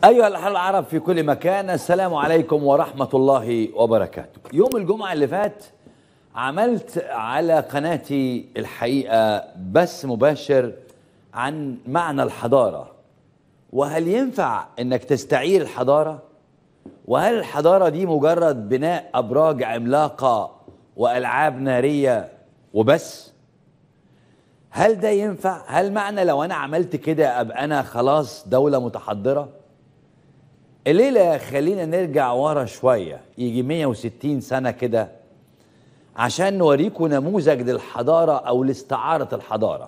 أيها الأحرار العرب في كل مكان السلام عليكم ورحمة الله وبركاته يوم الجمعة اللي فات عملت على قناتي الحقيقة بث مباشر عن معنى الحضارة وهل ينفع انك تستعير الحضارة وهل الحضارة دي مجرد بناء أبراج عملاقة وألعاب نارية وبس هل ده ينفع هل معنى لو أنا عملت كده أبقى أنا خلاص دولة متحضرة الليلة خلينا نرجع ورا شوية يجي 160 سنة كده عشان نوريكم نموذج للحضارة أو لاستعارة الحضارة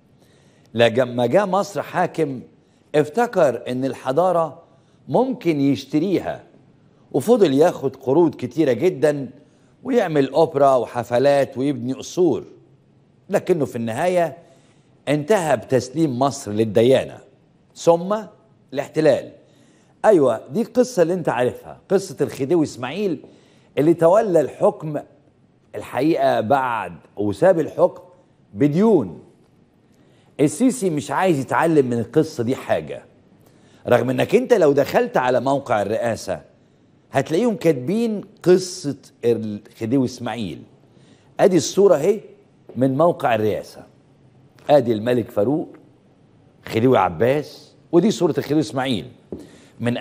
لما جاء مصر حاكم افتكر ان الحضارة ممكن يشتريها وفضل ياخد قروض كتيرة جدا ويعمل أوبرا وحفلات ويبني قصور لكنه في النهاية انتهى بتسليم مصر للديانة ثم الاحتلال أيوة دي القصة اللي انت عارفها قصة الخديوي إسماعيل اللي تولى الحكم الحقيقة بعد وساب الحكم بديون السيسي مش عايز يتعلم من القصة دي حاجة رغم انك انت لو دخلت على موقع الرئاسة هتلاقيهم كاتبين قصة الخديوي اسماعيل ادي الصورة اهي من موقع الرئاسة ادي الملك فاروق خديوي عباس ودي صورة الخديوي اسماعيل من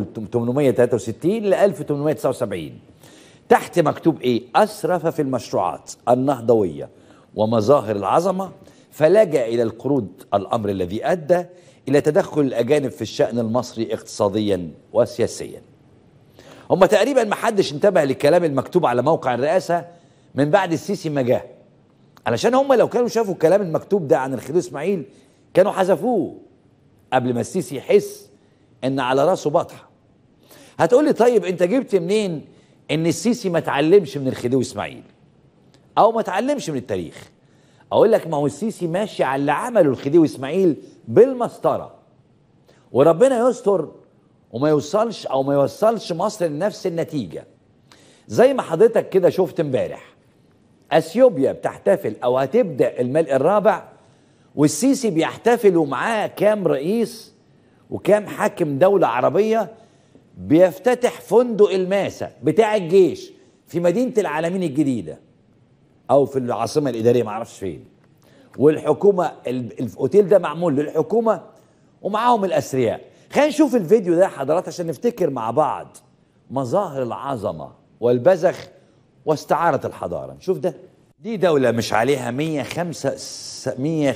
1863 ل 1879 تحت مكتوب ايه اسرف في المشروعات النهضوية ومظاهر العظمة فلجأ إلى القروض الأمر الذي أدى إلى تدخل الأجانب في الشأن المصري اقتصاديا وسياسيا هم تقريبا ما حدش انتبه للكلام المكتوب على موقع الرئاسة من بعد السيسي ما جه علشان هم لو كانوا شافوا الكلام المكتوب ده عن الخديوي اسماعيل كانوا حذفوه قبل ما السيسي يحس ان على راسه بطحه هتقول لي طيب انت جبت منين ان السيسي ما اتعلمش من الخديوي اسماعيل او ما اتعلمش من التاريخ اقول لك ما هو السيسي ماشي على اللي عمله الخديوي اسماعيل بالمسطره وربنا يستر وما يوصلش او ما يوصلش مصر لنفس النتيجه زي ما حضرتك كده شفت امبارح اثيوبيا بتحتفل او هتبدا الملء الرابع والسيسي بيحتفل ومعاه كام رئيس وكام حاكم دوله عربيه بيفتتح فندق الماسه بتاع الجيش في مدينه العالمين الجديده او في العاصمه الاداريه ما اعرفش فين والحكومه الاوتيل ده معمول للحكومه ومعاهم الاثرياء خلينا نشوف الفيديو ده حضرات عشان نفتكر مع بعض مظاهر العظمه والبذخ واستعاره الحضاره نشوف ده دي دولة مش عليها 105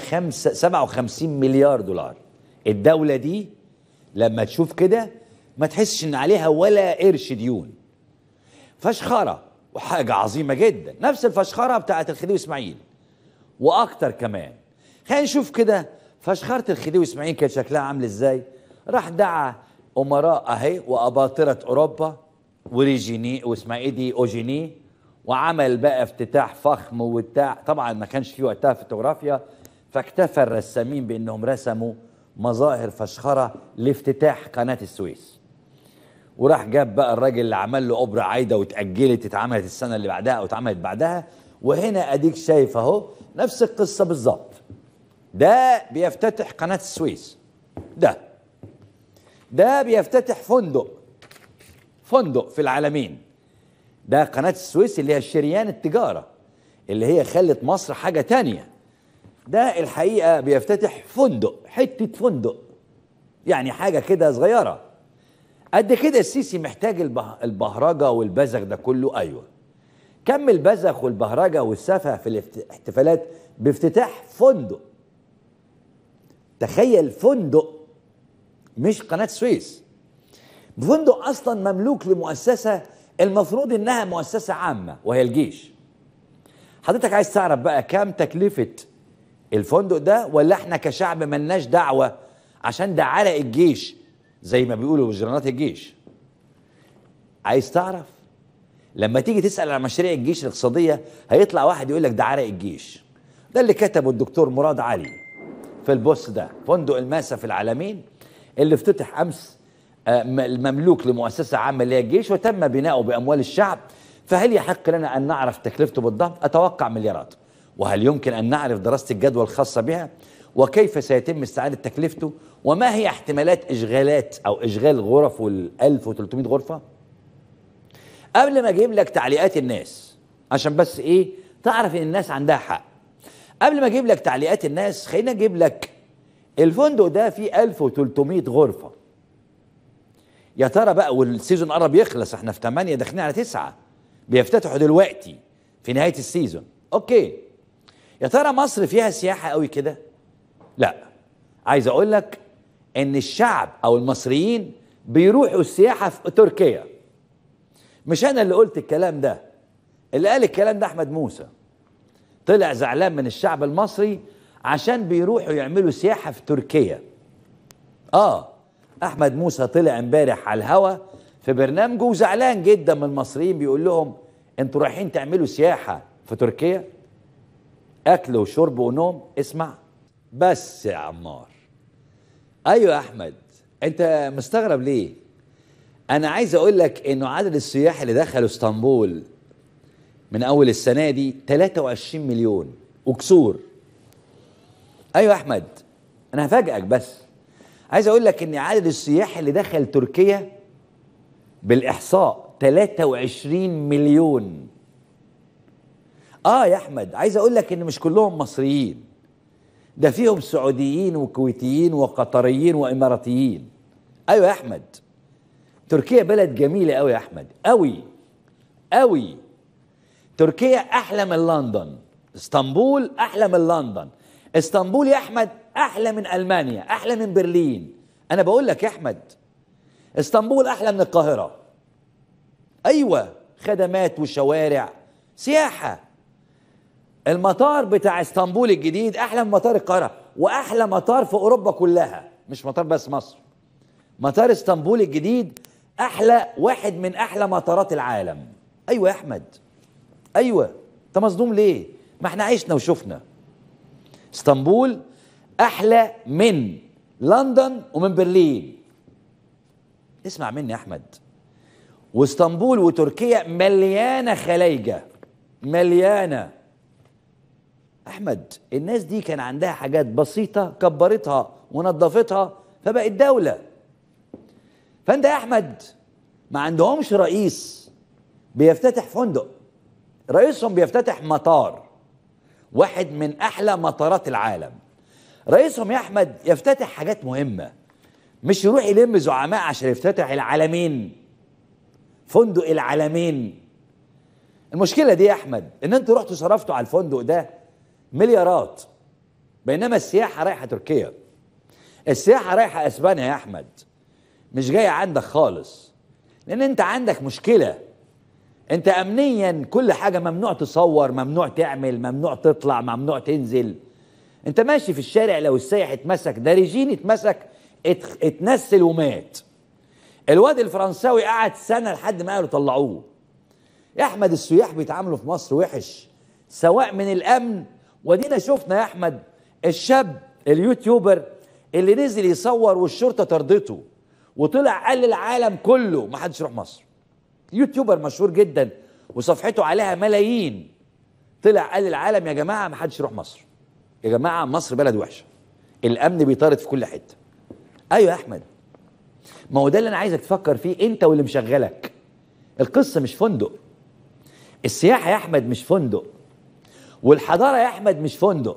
157 مليار دولار الدولة دي لما تشوف كده ما تحسش ان عليها ولا قرش ديون فشخره وحاجة عظيمة جدا نفس الفشخرة بتاعت الخديوي اسماعيل واكتر كمان خلينا نشوف كده فشخرة الخديوي اسماعيل كان شكلها عامل ازاي راح دعا امراء اهي واباطرة اوروبا وريجيني واسماعيل دي اوجيني وعمل بقى افتتاح فخم وبتاع طبعا ما كانش في وقتها فوتوغرافيا فاكتفى الرسامين بانهم رسموا مظاهر فشخرة لافتتاح قناة السويس وراح جاب بقى الراجل اللي عمل له اوبرا عايده واتاجلت اتعملت السنه اللي بعدها او اتعملت بعدها وهنا اديك شايف اهو نفس القصه بالظبط ده بيفتتح قناه السويس ده ده بيفتتح فندق فندق في العالمين ده قناه السويس اللي هي شريان التجاره اللي هي خلت مصر حاجه تانية ده الحقيقه بيفتتح فندق حته فندق يعني حاجه كده صغيره قد كده السيسي محتاج البهرجه والبذخ ده كله ايوه كم البذخ والبهرجه والسفه في الاحتفالات بافتتاح فندق تخيل فندق مش قناه سويس فندق اصلا مملوك لمؤسسه المفروض انها مؤسسه عامه وهي الجيش حضرتك عايز تعرف بقى كام تكلفه الفندق ده ولا احنا كشعب ملناش دعوه عشان ده عرق الجيش زي ما بيقولوا جنرالات الجيش عايز تعرف لما تيجي تسال عن مشاريع الجيش الاقتصاديه هيطلع واحد يقول لك ده عرق الجيش ده اللي كتبه الدكتور مراد علي في البوست ده فندق الماسه في العالمين اللي افتتح امس المملوك لمؤسسه عامه اللي هي الجيش وتم بناؤه باموال الشعب فهل يحق لنا ان نعرف تكلفته بالضبط اتوقع مليارات وهل يمكن ان نعرف دراسه الجدوى الخاصه بها وكيف سيتم استعادة تكلفته وما هي احتمالات إشغالات أو إشغال غرف ال 1300 غرفة قبل ما أجيب لك تعليقات الناس عشان بس إيه تعرف إن الناس عندها حق قبل ما أجيب لك تعليقات الناس خلينا أجيب لك الفندق ده فيه 1300 غرفة يا ترى بقى والسيزون قرب يخلص احنا في 8 داخلين على 9 بيفتتحوا دلوقتي في نهاية السيزون اوكي يا ترى مصر فيها سياحة قوي كده لا عايز اقول لك ان الشعب او المصريين بيروحوا السياحة في تركيا مش انا اللي قلت الكلام ده اللي قال الكلام ده احمد موسى طلع زعلان من الشعب المصري عشان بيروحوا يعملوا سياحة في تركيا اه احمد موسى طلع امبارح على الهوا في برنامجه وزعلان جدا من المصريين بيقول لهم انتوا رايحين تعملوا سياحة في تركيا اكل وشرب ونوم اسمع بس يا عمار ايوه يا احمد انت مستغرب ليه انا عايز اقول لك انه عدد السياح اللي دخلوا اسطنبول من اول السنه دي 23 مليون وكسور ايوه يا احمد انا هفاجئك بس عايز اقول لك ان عدد السياح اللي دخل تركيا بالاحصاء 23 مليون اه يا احمد عايز اقول لك ان مش كلهم مصريين ده فيهم سعوديين وكويتيين وقطريين واماراتيين ايوه يا احمد تركيا بلد جميله قوي يا احمد قوي قوي تركيا احلى من لندن اسطنبول احلى من لندن اسطنبول يا احمد احلى من المانيا احلى من برلين انا بقول لك يا احمد اسطنبول احلى من القاهره ايوه خدمات وشوارع سياحه المطار بتاع اسطنبول الجديد احلى من مطار القاهره واحلى مطار في اوروبا كلها مش مطار بس مصر مطار اسطنبول الجديد احلى واحد من احلى مطارات العالم ايوه يا احمد ايوه انت مصدوم ليه ما احنا عشنا وشفنا اسطنبول احلى من لندن ومن برلين اسمع مني يا احمد واسطنبول وتركيا مليانه خلايجه مليانه احمد الناس دي كان عندها حاجات بسيطه كبرتها ونظفتها فبقت دوله فانت يا احمد ما عندهمش رئيس بيفتتح فندق رئيسهم بيفتتح مطار واحد من احلى مطارات العالم رئيسهم يا احمد يفتتح حاجات مهمه مش يروح يلم زعماء عشان يفتتح العالمين فندق العالمين المشكله دي يا احمد ان انتوا رحتوا صرفتوا على الفندق ده مليارات بينما السياحه رايحه تركيا السياحه رايحه اسبانيا يا احمد مش جايه عندك خالص لان انت عندك مشكله انت امنيا كل حاجه ممنوع تصور ممنوع تعمل ممنوع تطلع ممنوع تنزل انت ماشي في الشارع لو السايح اتمسك ده ريجين اتمسك ات... اتنسل ومات الواد الفرنساوي قعد سنه لحد ما قالوا طلعوه يا احمد السياح بيتعاملوا في مصر وحش سواء من الامن ودينا شفنا يا احمد الشاب اليوتيوبر اللي نزل يصور والشرطه طردته وطلع قال للعالم كله ما حدش يروح مصر يوتيوبر مشهور جدا وصفحته عليها ملايين طلع قال للعالم يا جماعه ما حدش يروح مصر يا جماعه مصر بلد وحشه الامن بيطارد في كل حته ايوه يا احمد ما هو ده اللي انا عايزك تفكر فيه انت واللي مشغلك القصه مش فندق السياحه يا احمد مش فندق والحضاره يا احمد مش فندق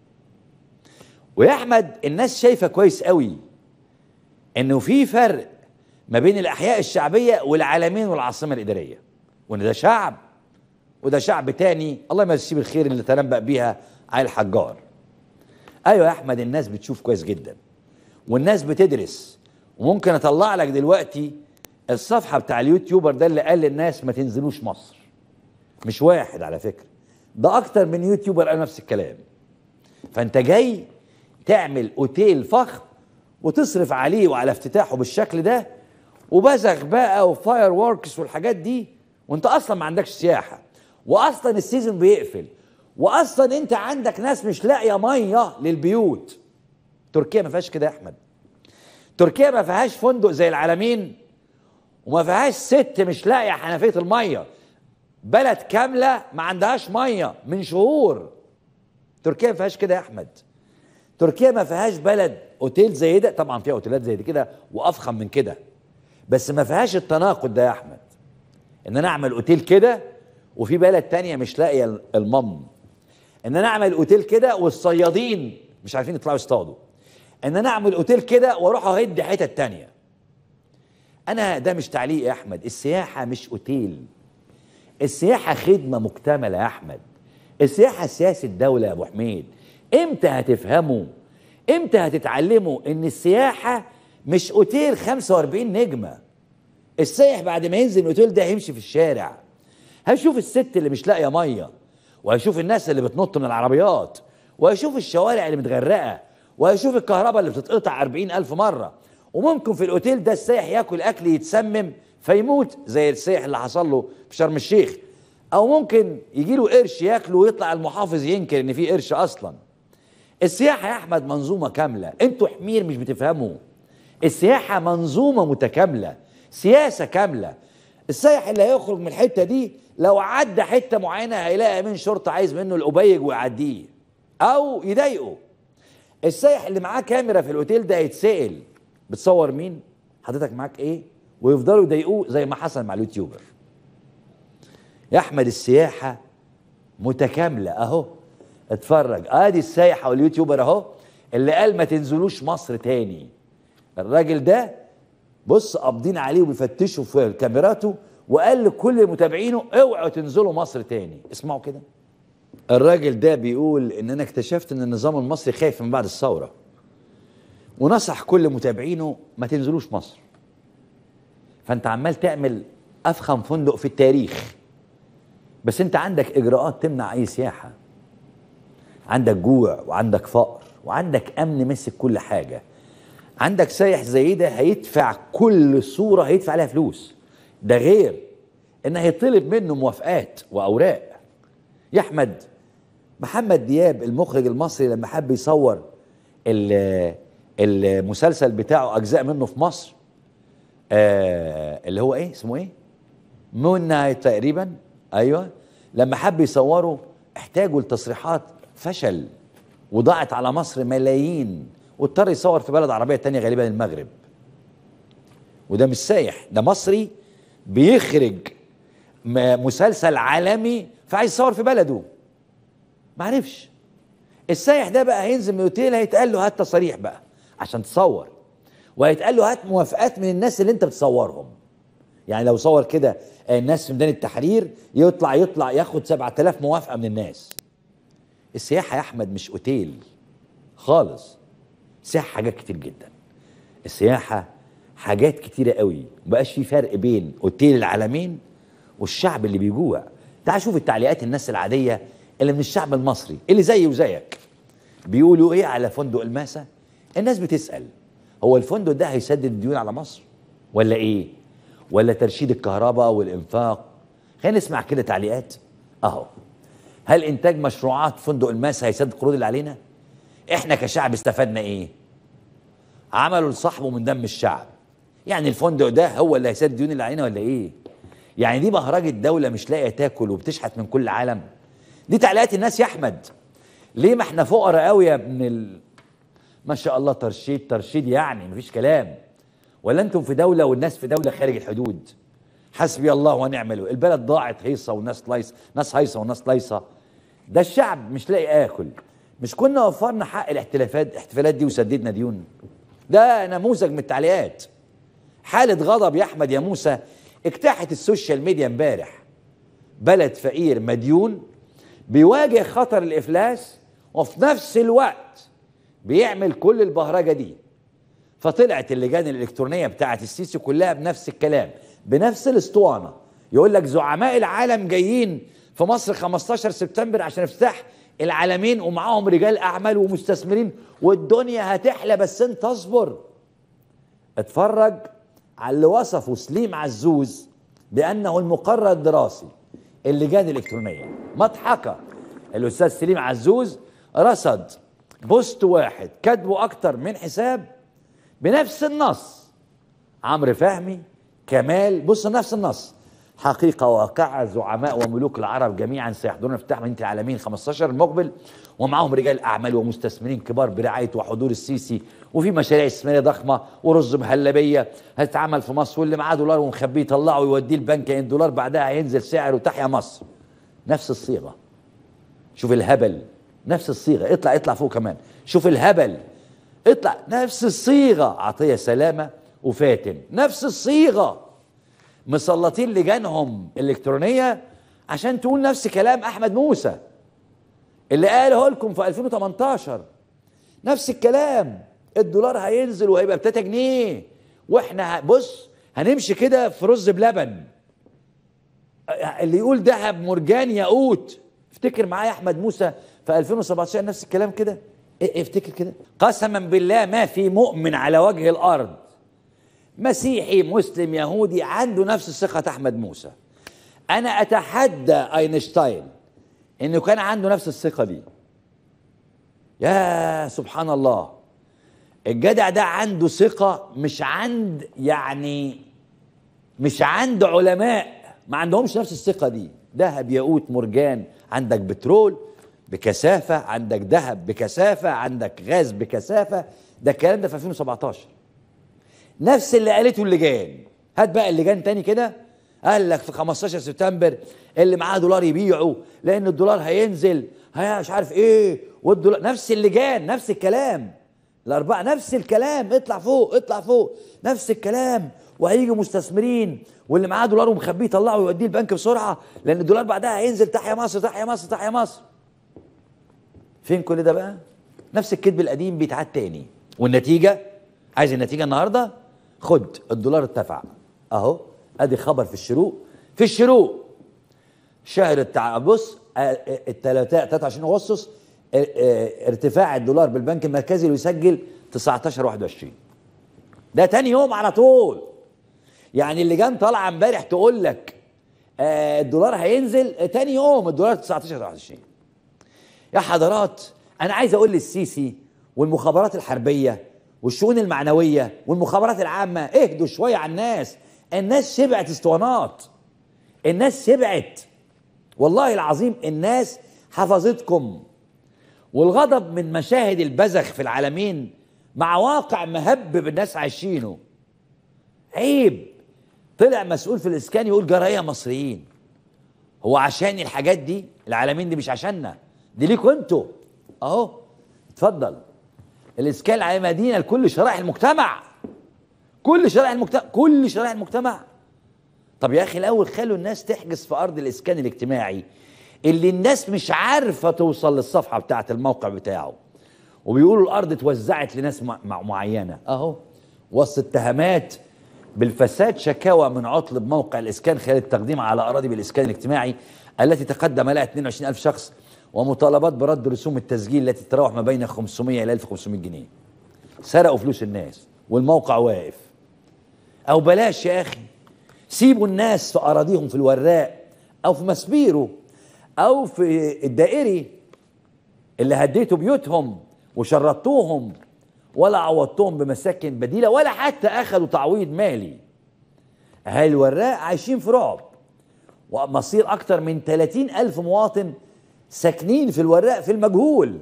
ويا احمد الناس شايفه كويس قوي انه في فرق ما بين الاحياء الشعبيه والعالمين والعاصمه الاداريه وان ده شعب وده شعب تاني الله يمسيه بالخير اللي تنبأ بيها علي الحجار ايوه يا احمد الناس بتشوف كويس جدا والناس بتدرس وممكن اطلع لك دلوقتي الصفحه بتاع اليوتيوبر ده اللي قال للناس ما تنزلوش مصر مش واحد على فكره ده اكتر من يوتيوبر قال نفس الكلام فانت جاي تعمل اوتيل فخم وتصرف عليه وعلى افتتاحه بالشكل ده وبزغ بقى وفاير ووركس والحاجات دي وانت اصلا ما عندكش سياحه واصلا السيزون بيقفل واصلا انت عندك ناس مش لاقيه ميه للبيوت تركيا ما فيهاش كده يا احمد تركيا ما فيهاش فندق زي العالمين وما فيهاش ست مش لاقيه حنفيه الميه بلد كامله ما عندهاش ميه من شهور تركيا ما فيهاش كده يا احمد تركيا ما فيهاش بلد اوتيل زي ده طبعا فيها اوتيلات زي دي كده وافخم من كده بس ما فيهاش التناقض ده يا احمد ان انا اعمل اوتيل كده وفي بلد تانية مش لاقيه المم ان انا اعمل اوتيل كده والصيادين مش عارفين يطلعوا يصطادوا ان انا اعمل اوتيل كده واروح اهد حتت تانية انا ده مش تعليق يا احمد السياحه مش اوتيل السياحه خدمه مكتمله يا احمد السياحه سياسه دوله يا ابو حميد امتى هتفهموا امتى هتتعلموا ان السياحه مش اوتيل 45 نجمه السائح بعد ما ينزل الاوتيل ده هيمشي في الشارع هيشوف الست اللي مش لاقيه ميه وهيشوف الناس اللي بتنط من العربيات وهيشوف الشوارع اللي متغرقه وهيشوف الكهرباء اللي بتتقطع أربعين ألف مرة وممكن في الأوتيل ده السائح ياكل أكل يتسمم فيموت زي السائح اللي حصل له في شرم الشيخ أو ممكن يجي له قرش ياكله ويطلع المحافظ ينكر إن في قرش أصلا السياحة يا أحمد منظومة كاملة أنتوا حمير مش بتفهموا السياحة منظومة متكاملة سياسة كاملة السائح اللي هيخرج من الحتة دي لو عدى حتة معينة هيلاقي أمين شرطة عايز منه الأبيج ويعديه أو يضايقه السائح اللي معاه كاميرا في الاوتيل ده هيتسال بتصور مين حضرتك معاك ايه ويفضلوا يضايقوه زي ما حصل مع اليوتيوبر يا احمد السياحه متكامله اهو اتفرج ادي السايحه واليوتيوبر اهو اللي قال ما تنزلوش مصر تاني الراجل ده بص قابضين عليه وبيفتشوا في كاميراته وقال لكل متابعينه اوعوا تنزلوا مصر تاني اسمعوا كده الراجل ده بيقول ان انا اكتشفت ان النظام المصري خايف من بعد الثوره ونصح كل متابعينه ما تنزلوش مصر فانت عمال تعمل افخم فندق في التاريخ بس انت عندك اجراءات تمنع اي سياحه عندك جوع وعندك فقر وعندك امن مسك كل حاجه عندك سايح زي ده هيدفع كل صوره هيدفع عليها فلوس ده غير ان هيطلب منه موافقات واوراق يا احمد محمد دياب المخرج المصري لما حب يصور المسلسل بتاعه اجزاء منه في مصر آه اللي هو ايه اسمه ايه مون نايت تقريبا ايوه لما حب يصوروا احتاجوا لتصريحات فشل وضاعت على مصر ملايين واضطر يصور في بلد عربيه تانية غالبا المغرب وده مش سايح ده مصري بيخرج مسلسل عالمي فعايز يصور في بلده ما عرفش السايح ده بقى هينزل من الاوتيل هيتقال له هات تصاريح بقى عشان تصور وهيتقال له هات موافقات من الناس اللي انت بتصورهم يعني لو صور كده الناس في ميدان التحرير يطلع يطلع ياخد 7000 موافقه من الناس السياحه يا احمد مش اوتيل خالص السياحه حاجات كتير جدا السياحه حاجات كتيره قوي مبقاش في فرق بين اوتيل العالمين والشعب اللي بيجوع تعال شوف التعليقات الناس العاديه اللي من الشعب المصري اللي زيي وزيك بيقولوا ايه على فندق الماسة الناس بتسأل هو الفندق ده هيسدد الديون على مصر ولا ايه ولا ترشيد الكهرباء والانفاق خلينا نسمع كده تعليقات اهو هل انتاج مشروعات فندق الماسة هيسدد القروض اللي علينا احنا كشعب استفدنا ايه عملوا لصاحبه من دم الشعب يعني الفندق ده هو اللي هيسدد الديون اللي علينا ولا ايه يعني دي بهرجة دولة مش لاقية تاكل وبتشحت من كل عالم دي تعليقات الناس يا احمد ليه ما احنا فقراء قوي يا ابن ال... ما شاء الله ترشيد ترشيد يعني مفيش كلام ولا انتم في دوله والناس في دوله خارج الحدود حسبي الله ونعم الوكيل البلد ضاعت هيصه وناس لايصه ناس هيصه وناس لايصه ده الشعب مش لاقي اكل مش كنا وفرنا حق الاحتفالات الاحتفالات دي وسددنا ديون ده نموذج من التعليقات حاله غضب يا احمد يا موسى اجتاحت السوشيال ميديا امبارح بلد فقير مديون بيواجه خطر الافلاس وفي نفس الوقت بيعمل كل البهرجه دي فطلعت اللجان الالكترونيه بتاعت السيسي كلها بنفس الكلام بنفس الاسطوانه يقول لك زعماء العالم جايين في مصر 15 سبتمبر عشان افتتاح العالمين ومعاهم رجال اعمال ومستثمرين والدنيا هتحلى بس انت اصبر اتفرج على اللي وصفه سليم عزوز بانه المقرر الدراسي اللجان الالكترونيه مضحكه الاستاذ سليم عزوز رصد بوست واحد كاتبه اكتر من حساب بنفس النص عمرو فهمي كمال بص نفس النص حقيقة واقعة زعماء وملوك العرب جميعا سيحضرون افتتاح مدينة العالمين 15 المقبل ومعهم رجال أعمال ومستثمرين كبار برعاية وحضور السيسي وفي مشاريع استثمارية ضخمة ورز مهلبية هتتعمل في مصر واللي معاه دولار ومخبيه يطلعه ويوديه البنك يعني الدولار بعدها هينزل سعره وتحيا مصر نفس الصيغة شوف الهبل نفس الصيغة اطلع اطلع فوق كمان شوف الهبل اطلع نفس الصيغة عطية سلامة وفاتن نفس الصيغة مسلطين لجانهم الإلكترونية عشان تقول نفس كلام أحمد موسى اللي قاله لكم في 2018 نفس الكلام الدولار هينزل وهيبقى ب 3 جنيه واحنا ه- بص هنمشي كده في رز بلبن اللي يقول ذهب مرجان ياقوت افتكر معايا احمد موسى في 2017 نفس الكلام كده إيه افتكر كده قسما بالله ما في مؤمن على وجه الارض مسيحي مسلم يهودي عنده نفس ثقة احمد موسى انا اتحدى اينشتاين انه كان عنده نفس الثقة دي يا سبحان الله الجدع ده عنده ثقة مش عند يعني مش عند علماء ما عندهمش نفس الثقة دي ذهب ياقوت مرجان عندك بترول بكثافة عندك ذهب بكثافة عندك غاز بكثافة ده الكلام ده في 2017 نفس اللي قالته اللجان هات بقى اللجان تاني كده قال لك في 15 سبتمبر اللي معاه دولار يبيعه لان الدولار هينزل هي مش عارف ايه والدولار نفس اللجان نفس الكلام الاربعه نفس الكلام اطلع فوق اطلع فوق نفس الكلام وهيجوا مستثمرين واللي معاه دولار ومخبيه يطلعه ويوديه البنك بسرعه لان الدولار بعدها هينزل تحيا مصر تحيا مصر تحيا مصر فين كل ده بقى نفس الكذب القديم بيتعاد تاني والنتيجه عايز النتيجه النهارده خد الدولار ارتفع اهو ادي خبر في الشروق في الشروق شهر التع... بص الثلاثاء 23 اغسطس اه، اه، ارتفاع الدولار بالبنك المركزي ويسجل 19 21 ده تاني يوم على طول يعني اللي جان طالعه امبارح تقول لك اه، الدولار هينزل اه، تاني يوم الدولار 19 21 يا حضرات انا عايز اقول للسيسي والمخابرات الحربيه والشؤون المعنويه والمخابرات العامه اهدوا شويه على الناس الناس شبعت اسطوانات الناس شبعت والله العظيم الناس حفظتكم والغضب من مشاهد البذخ في العالمين مع واقع مهبب الناس عايشينه عيب طلع مسؤول في الاسكان يقول جرايه مصريين هو عشان الحاجات دي العالمين دي مش عشاننا دي ليكوا انتوا اهو اتفضل الاسكان على مدينه لكل شرائح المجتمع كل شرائح المجتمع كل شرائح المجتمع طب يا اخي الاول خلوا الناس تحجز في ارض الاسكان الاجتماعي اللي الناس مش عارفه توصل للصفحه بتاعه الموقع بتاعه وبيقولوا الارض اتوزعت لناس مع- مع- معينه اهو وسط اتهامات بالفساد شكاوى من عطل بموقع الاسكان خلال التقديم على اراضي بالاسكان الاجتماعي التي تقدم لها 22 الف شخص ومطالبات برد رسوم التسجيل التي تتراوح ما بين 500 الى 1500 جنيه سرقوا فلوس الناس والموقع واقف او بلاش يا اخي سيبوا الناس في اراضيهم في الوراق او في مسبيرو او في الدائري اللي هديتوا بيوتهم وشردتوهم ولا عوضتهم بمساكن بديله ولا حتى اخذوا تعويض مالي اهالي الوراق عايشين في رعب ومصير اكتر من 30 الف مواطن ساكنين في الوراق في المجهول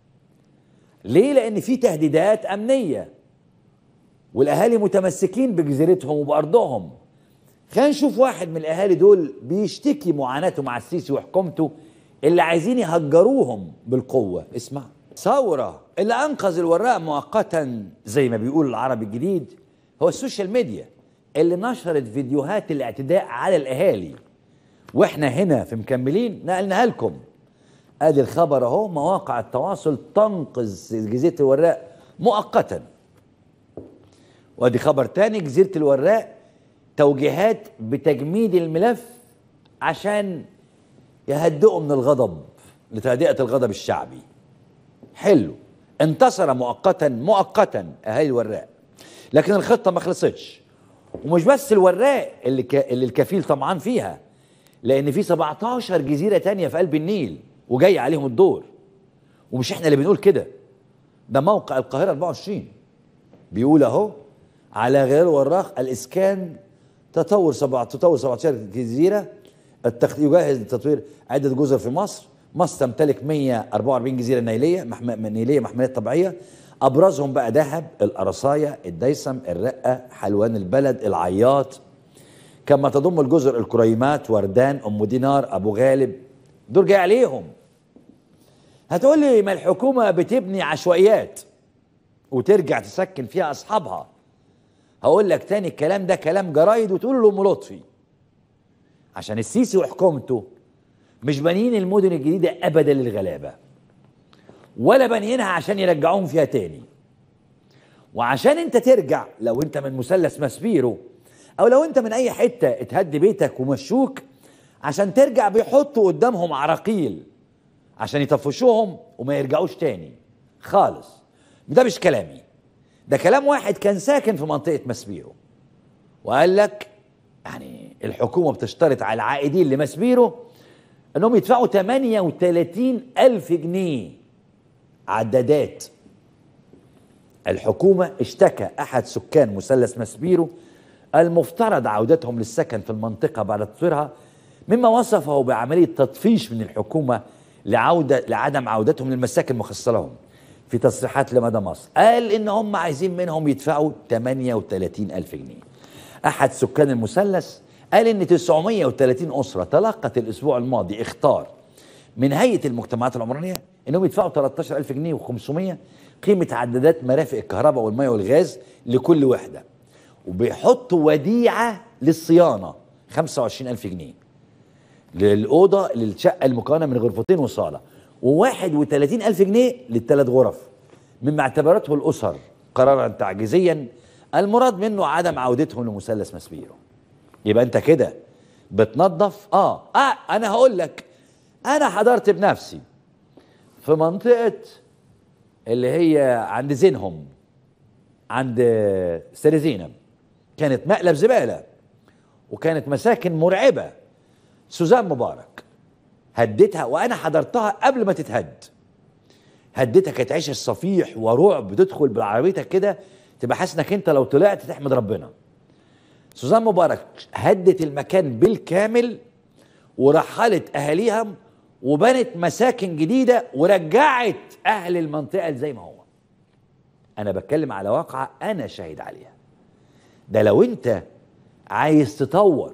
ليه لان في تهديدات امنيه والاهالي متمسكين بجزيرتهم وبارضهم خلينا نشوف واحد من الاهالي دول بيشتكي معاناته مع السيسي وحكومته اللي عايزين يهجروهم بالقوه اسمع ثوره اللي انقذ الوراق مؤقتا زي ما بيقول العربي الجديد هو السوشيال ميديا اللي نشرت فيديوهات الاعتداء على الاهالي واحنا هنا في مكملين نقلناها لكم ادي الخبر اهو مواقع التواصل تنقذ جزيره الوراق مؤقتا وادي خبر تاني جزيره الوراق توجيهات بتجميد الملف عشان يهدئوا من الغضب لتهدئه الغضب الشعبي حلو انتصر مؤقتا مؤقتا اهالي الوراق لكن الخطه ما خلصتش ومش بس الوراق اللي ك... اللي الكفيل طمعان فيها لان في 17 جزيره تانية في قلب النيل وجاي عليهم الدور ومش احنا اللي بنقول كده ده موقع القاهره 24 بيقول اهو على غير الوراق الاسكان تطور سبع تطور 17 جزيره التخ... يجهز لتطوير عده جزر في مصر مصر تمتلك 144 جزيره نيليه محم... نيليه محميات طبيعيه ابرزهم بقى دهب القرصايه الديسم الرقه حلوان البلد العياط كما تضم الجزر الكريمات وردان ام دينار ابو غالب دول جاي عليهم هتقول لي ما الحكومه بتبني عشوائيات وترجع تسكن فيها اصحابها هقول لك تاني الكلام ده كلام جرايد وتقول له ام لطفي عشان السيسي وحكومته مش بانيين المدن الجديده ابدا للغلابه ولا بانيينها عشان يرجعوهم فيها تاني وعشان انت ترجع لو انت من مثلث ماسبيرو او لو انت من اي حته اتهد بيتك ومشوك عشان ترجع بيحطوا قدامهم عراقيل عشان يطفشوهم وما يرجعوش تاني خالص ده مش كلامي ده كلام واحد كان ساكن في منطقه ماسبيرو وقال لك يعني الحكومه بتشترط على العائدين لماسبيرو انهم يدفعوا 38 الف جنيه عدادات الحكومه اشتكى احد سكان مثلث ماسبيرو المفترض عودتهم للسكن في المنطقه بعد تطويرها مما وصفه بعمليه تطفيش من الحكومه لعوده لعدم عودتهم للمساكن المخصصه لهم في تصريحات لمدى مصر قال ان هم عايزين منهم يدفعوا 38 الف جنيه احد سكان المثلث قال ان 930 اسره تلقت الاسبوع الماضي اختار من هيئه المجتمعات العمرانيه انهم يدفعوا 13000 جنيه و500 قيمه عدادات مرافق الكهرباء والميه والغاز لكل وحده وبيحطوا وديعه للصيانه 25000 جنيه للاوضه للشقه المكونه من غرفتين وصاله و31 ألف جنيه للثلاث غرف مما اعتبرته الأسر قرارا تعجيزيا المراد منه عدم عودتهم لمثلث مسبيرو يبقى انت كده بتنظف اه اه انا هقول لك انا حضرت بنفسي في منطقه اللي هي عند زينهم عند سير زينب كانت مقلب زباله وكانت مساكن مرعبه سوزان مبارك هديتها وانا حضرتها قبل ما تتهد هديتها كانت عيشه صفيح ورعب تدخل بعربيتك كده تبقى حاسس انك انت لو طلعت تحمد ربنا سوزان مبارك هدت المكان بالكامل ورحلت اهاليها وبنت مساكن جديده ورجعت اهل المنطقه زي ما هو انا بتكلم على واقعه انا شاهد عليها ده لو انت عايز تطور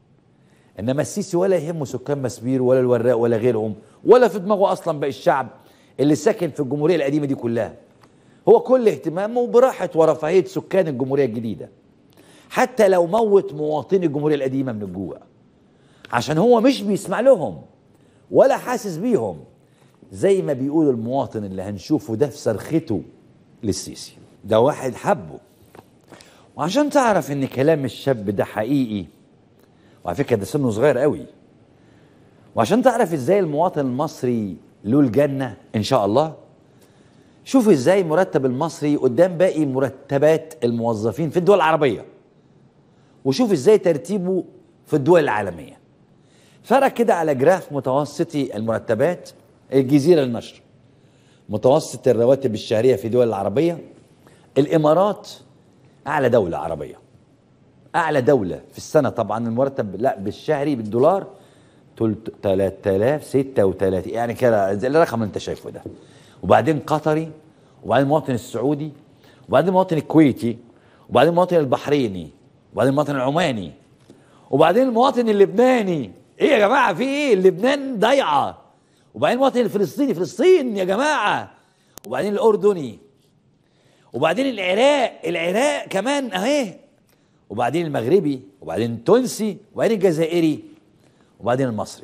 انما السيسي ولا يهمه سكان مسبير ولا الوراق ولا غيرهم ولا في دماغه اصلا باقي الشعب اللي ساكن في الجمهوريه القديمه دي كلها هو كل اهتمامه براحه ورفاهيه سكان الجمهوريه الجديده حتى لو موت مواطني الجمهوريه القديمه من الجوع عشان هو مش بيسمع لهم ولا حاسس بيهم زي ما بيقول المواطن اللي هنشوفه ده في صرخته للسيسي ده واحد حبه وعشان تعرف ان كلام الشاب ده حقيقي وعلى فكره ده سنه صغير قوي وعشان تعرف ازاي المواطن المصري له الجنه ان شاء الله شوف ازاي مرتب المصري قدام باقي مرتبات الموظفين في الدول العربيه وشوف ازاي ترتيبه في الدول العالميه فرق كده على جراف متوسطي المرتبات الجزيره للنشر متوسط الرواتب الشهريه في الدول العربيه الامارات اعلى دوله عربيه اعلى دوله في السنه طبعا المرتب لا بالشهري بالدولار 3036 يعني كده زي الرقم اللي انت شايفه ده وبعدين قطري وبعدين المواطن السعودي وبعدين المواطن الكويتي وبعدين المواطن البحريني وبعدين المواطن العماني وبعدين المواطن اللبناني ايه يا جماعه في ايه لبنان ضايعه وبعدين المواطن الفلسطيني فلسطين يا جماعه وبعدين الاردني وبعدين العراق العراق كمان اهي وبعدين المغربي وبعدين التونسي وبعدين الجزائري وبعدين المصري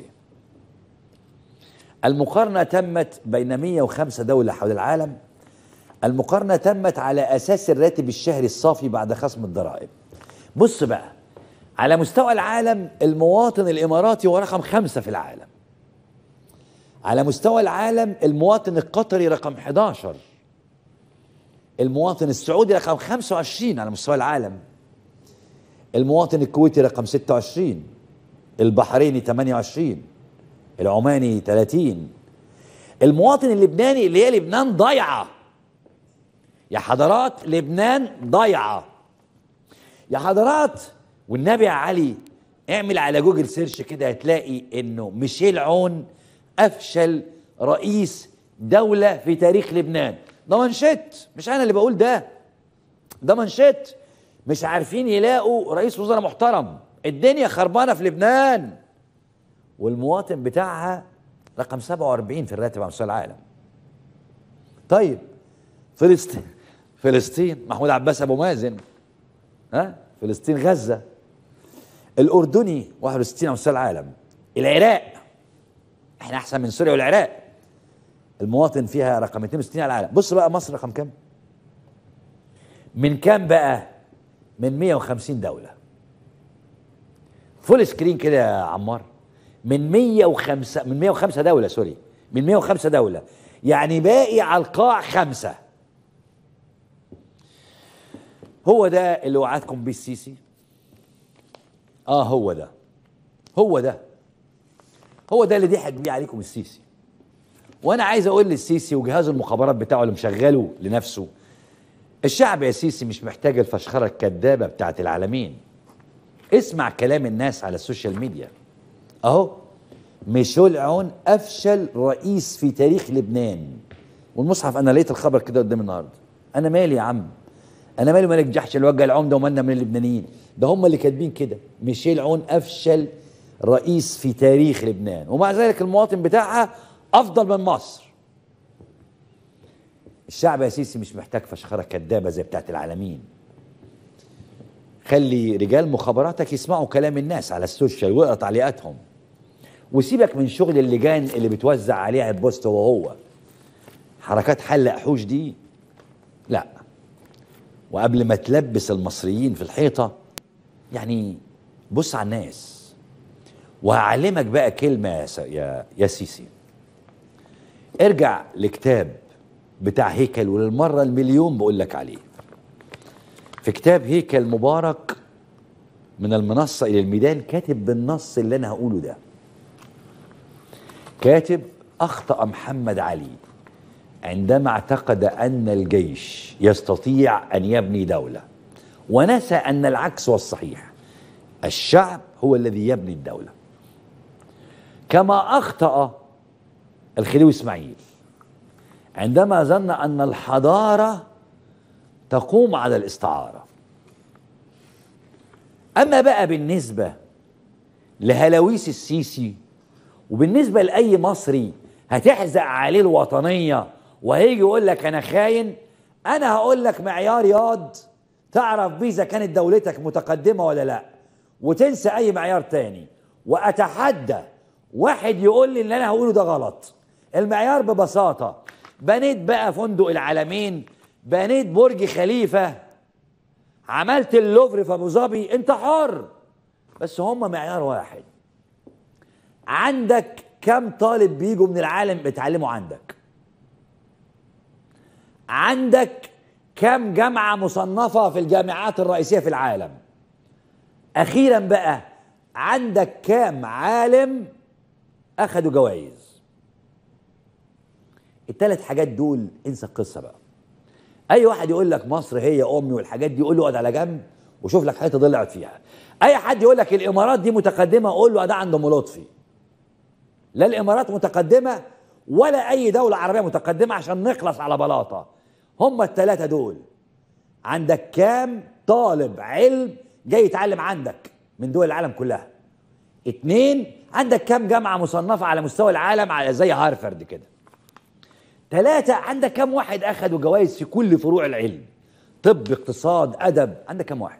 المقارنة تمت بين 105 دولة حول العالم المقارنة تمت على أساس الراتب الشهري الصافي بعد خصم الضرائب بص بقى على مستوى العالم المواطن الإماراتي هو رقم خمسة في العالم على مستوى العالم المواطن القطري رقم 11 المواطن السعودي رقم 25 على مستوى العالم المواطن الكويتي رقم 26 البحريني 28 العماني 30 المواطن اللبناني اللي هي لبنان ضايعه يا حضرات لبنان ضايعه يا حضرات والنبي يا علي اعمل على جوجل سيرش كده هتلاقي انه ميشيل عون افشل رئيس دولة في تاريخ لبنان ده منشط مش انا اللي بقول ده ده منشط مش عارفين يلاقوا رئيس وزراء محترم الدنيا خربانة في لبنان والمواطن بتاعها رقم 47 في الراتب على مستوى العالم طيب فلسطين فلسطين محمود عباس ابو مازن ها فلسطين غزه الاردني 61 على مستوى العالم العراق احنا احسن من سوريا والعراق المواطن فيها رقم 62 على العالم بص بقى مصر رقم كام من كام بقى من 150 دوله فول سكرين كده يا عمار من 105 من 105 دوله سوري من 105 دوله يعني باقي على القاع خمسه هو ده اللي وعدكم بيه السيسي اه هو ده هو ده هو ده اللي ضحك بيه عليكم السيسي وانا عايز اقول للسيسي وجهاز المخابرات بتاعه اللي مشغله لنفسه الشعب يا سيسي مش محتاج الفشخره الكذابه بتاعت العالمين اسمع كلام الناس على السوشيال ميديا اهو ميشيل عون افشل رئيس في تاريخ لبنان والمصحف انا لقيت الخبر كده قدامي النهارده انا مالي يا عم انا مالي مالك جحش اللي وجه العمده ومالنا من اللبنانيين ده هم اللي كاتبين كده ميشيل عون افشل رئيس في تاريخ لبنان ومع ذلك المواطن بتاعها افضل من مصر الشعب يا سيسي مش محتاج فشخره كدابه زي بتاعت العالمين خلي رجال مخابراتك يسمعوا كلام الناس على السوشيال واقرا تعليقاتهم وسيبك من شغل اللجان اللي بتوزع عليها البوست وهو حركات حل احوش دي لا وقبل ما تلبس المصريين في الحيطه يعني بص على الناس وهعلمك بقى كلمه يا س- يا, يا سيسي ارجع لكتاب بتاع هيكل وللمره المليون بقول لك عليه في كتاب هيكل مبارك من المنصه الى الميدان كاتب بالنص اللي انا هقوله ده كاتب اخطا محمد علي عندما اعتقد ان الجيش يستطيع ان يبني دوله ونسى ان العكس هو الصحيح الشعب هو الذي يبني الدوله كما اخطا الخديوي اسماعيل عندما ظن ان الحضاره تقوم على الاستعاره اما بقى بالنسبه لهلاويس السيسي وبالنسبه لاي مصري هتحزق عليه الوطنيه وهيجي يقول لك انا خاين انا هقول لك معيار ياض تعرف بيه اذا كانت دولتك متقدمه ولا لا وتنسى اي معيار تاني واتحدى واحد يقول لي اللي انا هقوله ده غلط المعيار ببساطه بنيت بقى فندق العالمين بنيت برج خليفه عملت اللوفر في ابو ظبي انت حر بس هم معيار واحد عندك كم طالب بيجوا من العالم بيتعلموا عندك عندك كم جامعة مصنفة في الجامعات الرئيسية في العالم أخيرا بقى عندك كام عالم أخدوا جوائز الثلاث حاجات دول انسى القصة بقى أي واحد يقول لك مصر هي أمي والحاجات دي قول له اقعد على جنب وشوف لك حته ضل اقعد فيها أي حد يقول لك الإمارات دي متقدمة قول له ده عند أم لطفي لا الامارات متقدمه ولا اي دوله عربيه متقدمه عشان نخلص على بلاطه هم الثلاثه دول عندك كام طالب علم جاي يتعلم عندك من دول العالم كلها اتنين عندك كام جامعه مصنفه على مستوى العالم على زي هارفرد كده ثلاثة عندك كام واحد أخدوا جوائز في كل فروع العلم طب اقتصاد أدب عندك كام واحد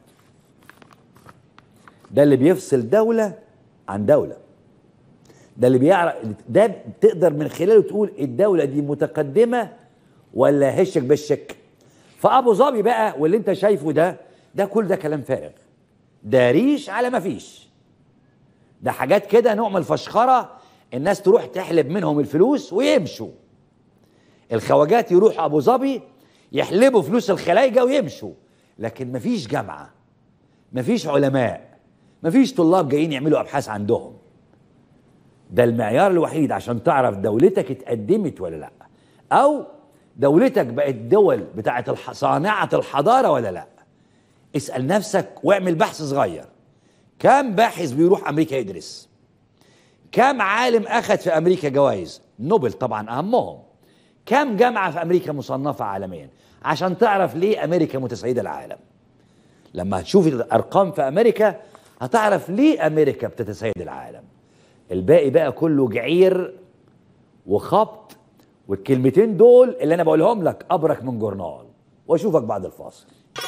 ده اللي بيفصل دولة عن دولة ده اللي بيعرف ده تقدر من خلاله تقول الدوله دي متقدمه ولا هشك بشك فابو ظبي بقى واللي انت شايفه ده ده كل ده كلام فارغ ده ريش على ما فيش ده حاجات كده نوع من الفشخره الناس تروح تحلب منهم الفلوس ويمشوا الخواجات يروحوا ابو ظبي يحلبوا فلوس الخلايجه ويمشوا لكن مفيش جامعه مفيش علماء مفيش طلاب جايين يعملوا ابحاث عندهم ده المعيار الوحيد عشان تعرف دولتك اتقدمت ولا لا او دولتك بقت دول بتاعت الح... صانعة الحضارة ولا لا اسأل نفسك واعمل بحث صغير كام باحث بيروح امريكا يدرس كام عالم اخذ في امريكا جوائز نوبل طبعا اهمهم كام جامعه في امريكا مصنفه عالميا عشان تعرف ليه امريكا متسيده العالم لما هتشوف الارقام في امريكا هتعرف ليه امريكا بتتسيد العالم الباقي بقى كله جعير وخبط والكلمتين دول اللي انا بقولهم لك ابرك من جورنال واشوفك بعد الفاصل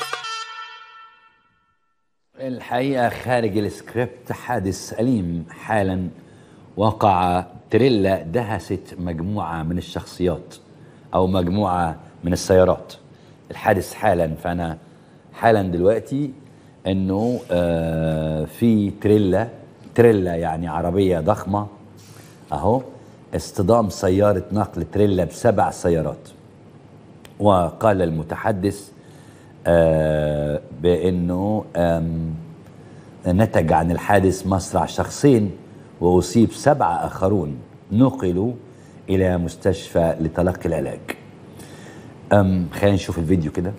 الحقيقه خارج السكريبت حادث اليم حالا وقع تريلا دهست مجموعه من الشخصيات او مجموعه من السيارات الحادث حالا فانا حالا دلوقتي انه آه في تريلا تريلا يعني عربيه ضخمه اهو اصطدام سياره نقل تريلا بسبع سيارات وقال المتحدث آه بانه آم، نتج عن الحادث مصرع شخصين واصيب سبعه اخرون نقلوا الى مستشفى لتلقي العلاج أم خلينا نشوف الفيديو كده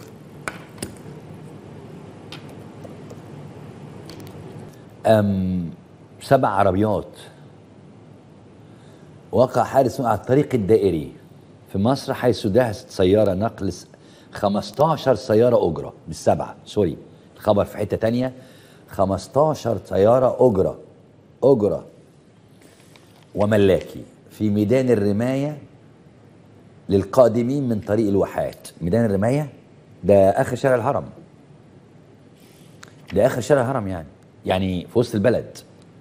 أم سبع عربيات وقع حادث على الطريق الدائري في مصر حيث دهست سيارة نقل س- 15 سيارة أجرة مش سبعة سوري الخبر في حتة تانية 15 سيارة أجرة أجرة وملاكي في ميدان الرماية للقادمين من طريق الواحات ميدان الرماية ده آخر شارع الهرم ده آخر شارع الهرم يعني يعني في وسط البلد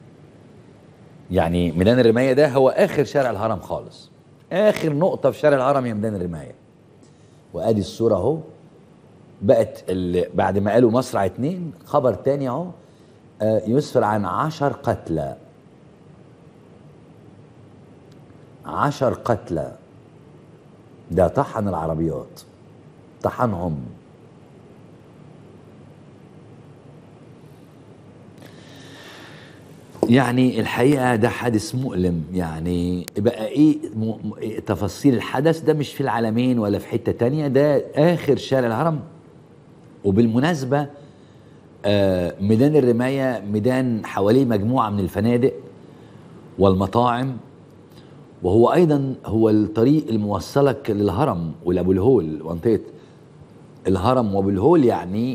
يعني ميدان الرماية ده هو آخر شارع الهرم خالص آخر نقطة في شارع الهرم هي ميدان الرماية وادي الصورة اهو بقت ال- بعد ما قالوا مصرع اتنين خبر تاني اهو آه، يسفر عن عشر قتلى عشر قتلى ده طحن العربيات طحنهم يعني الحقيقة ده حادث مؤلم يعني بقى ايه م- م- إيه تفاصيل الحدث ده مش في العالمين ولا في حتة تانية ده آخر شارع الهرم وبالمناسبة آه ميدان الرماية ميدان حواليه مجموعة من الفنادق والمطاعم وهو ايضا هو الطريق الموصلك للهرم ولابو الهول منطقه الهرم وابو الهول يعني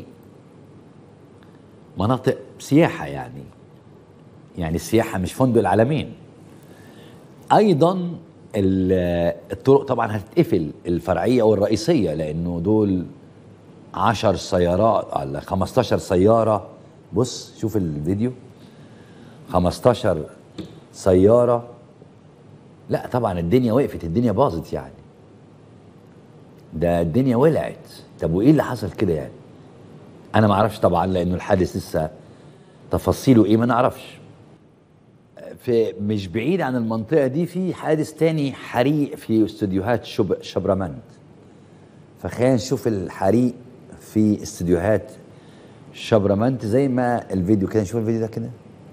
مناطق سياحه يعني يعني السياحه مش فندق العالمين ايضا ال- الطرق طبعا هتتقفل الفرعيه والرئيسيه لانه دول 10 سيارات ولا 15 سياره بص شوف الفيديو 15 سياره لا طبعا الدنيا وقفت الدنيا باظت يعني ده الدنيا ولعت طب وايه اللي حصل كده يعني انا ما اعرفش طبعا لانه الحادث لسه تفاصيله ايه ما نعرفش في مش بعيد عن المنطقه دي في حادث تاني حريق في استوديوهات شب شبرمنت فخلينا نشوف الحريق في استوديوهات شبرمنت زي ما الفيديو كده نشوف الفيديو ده كده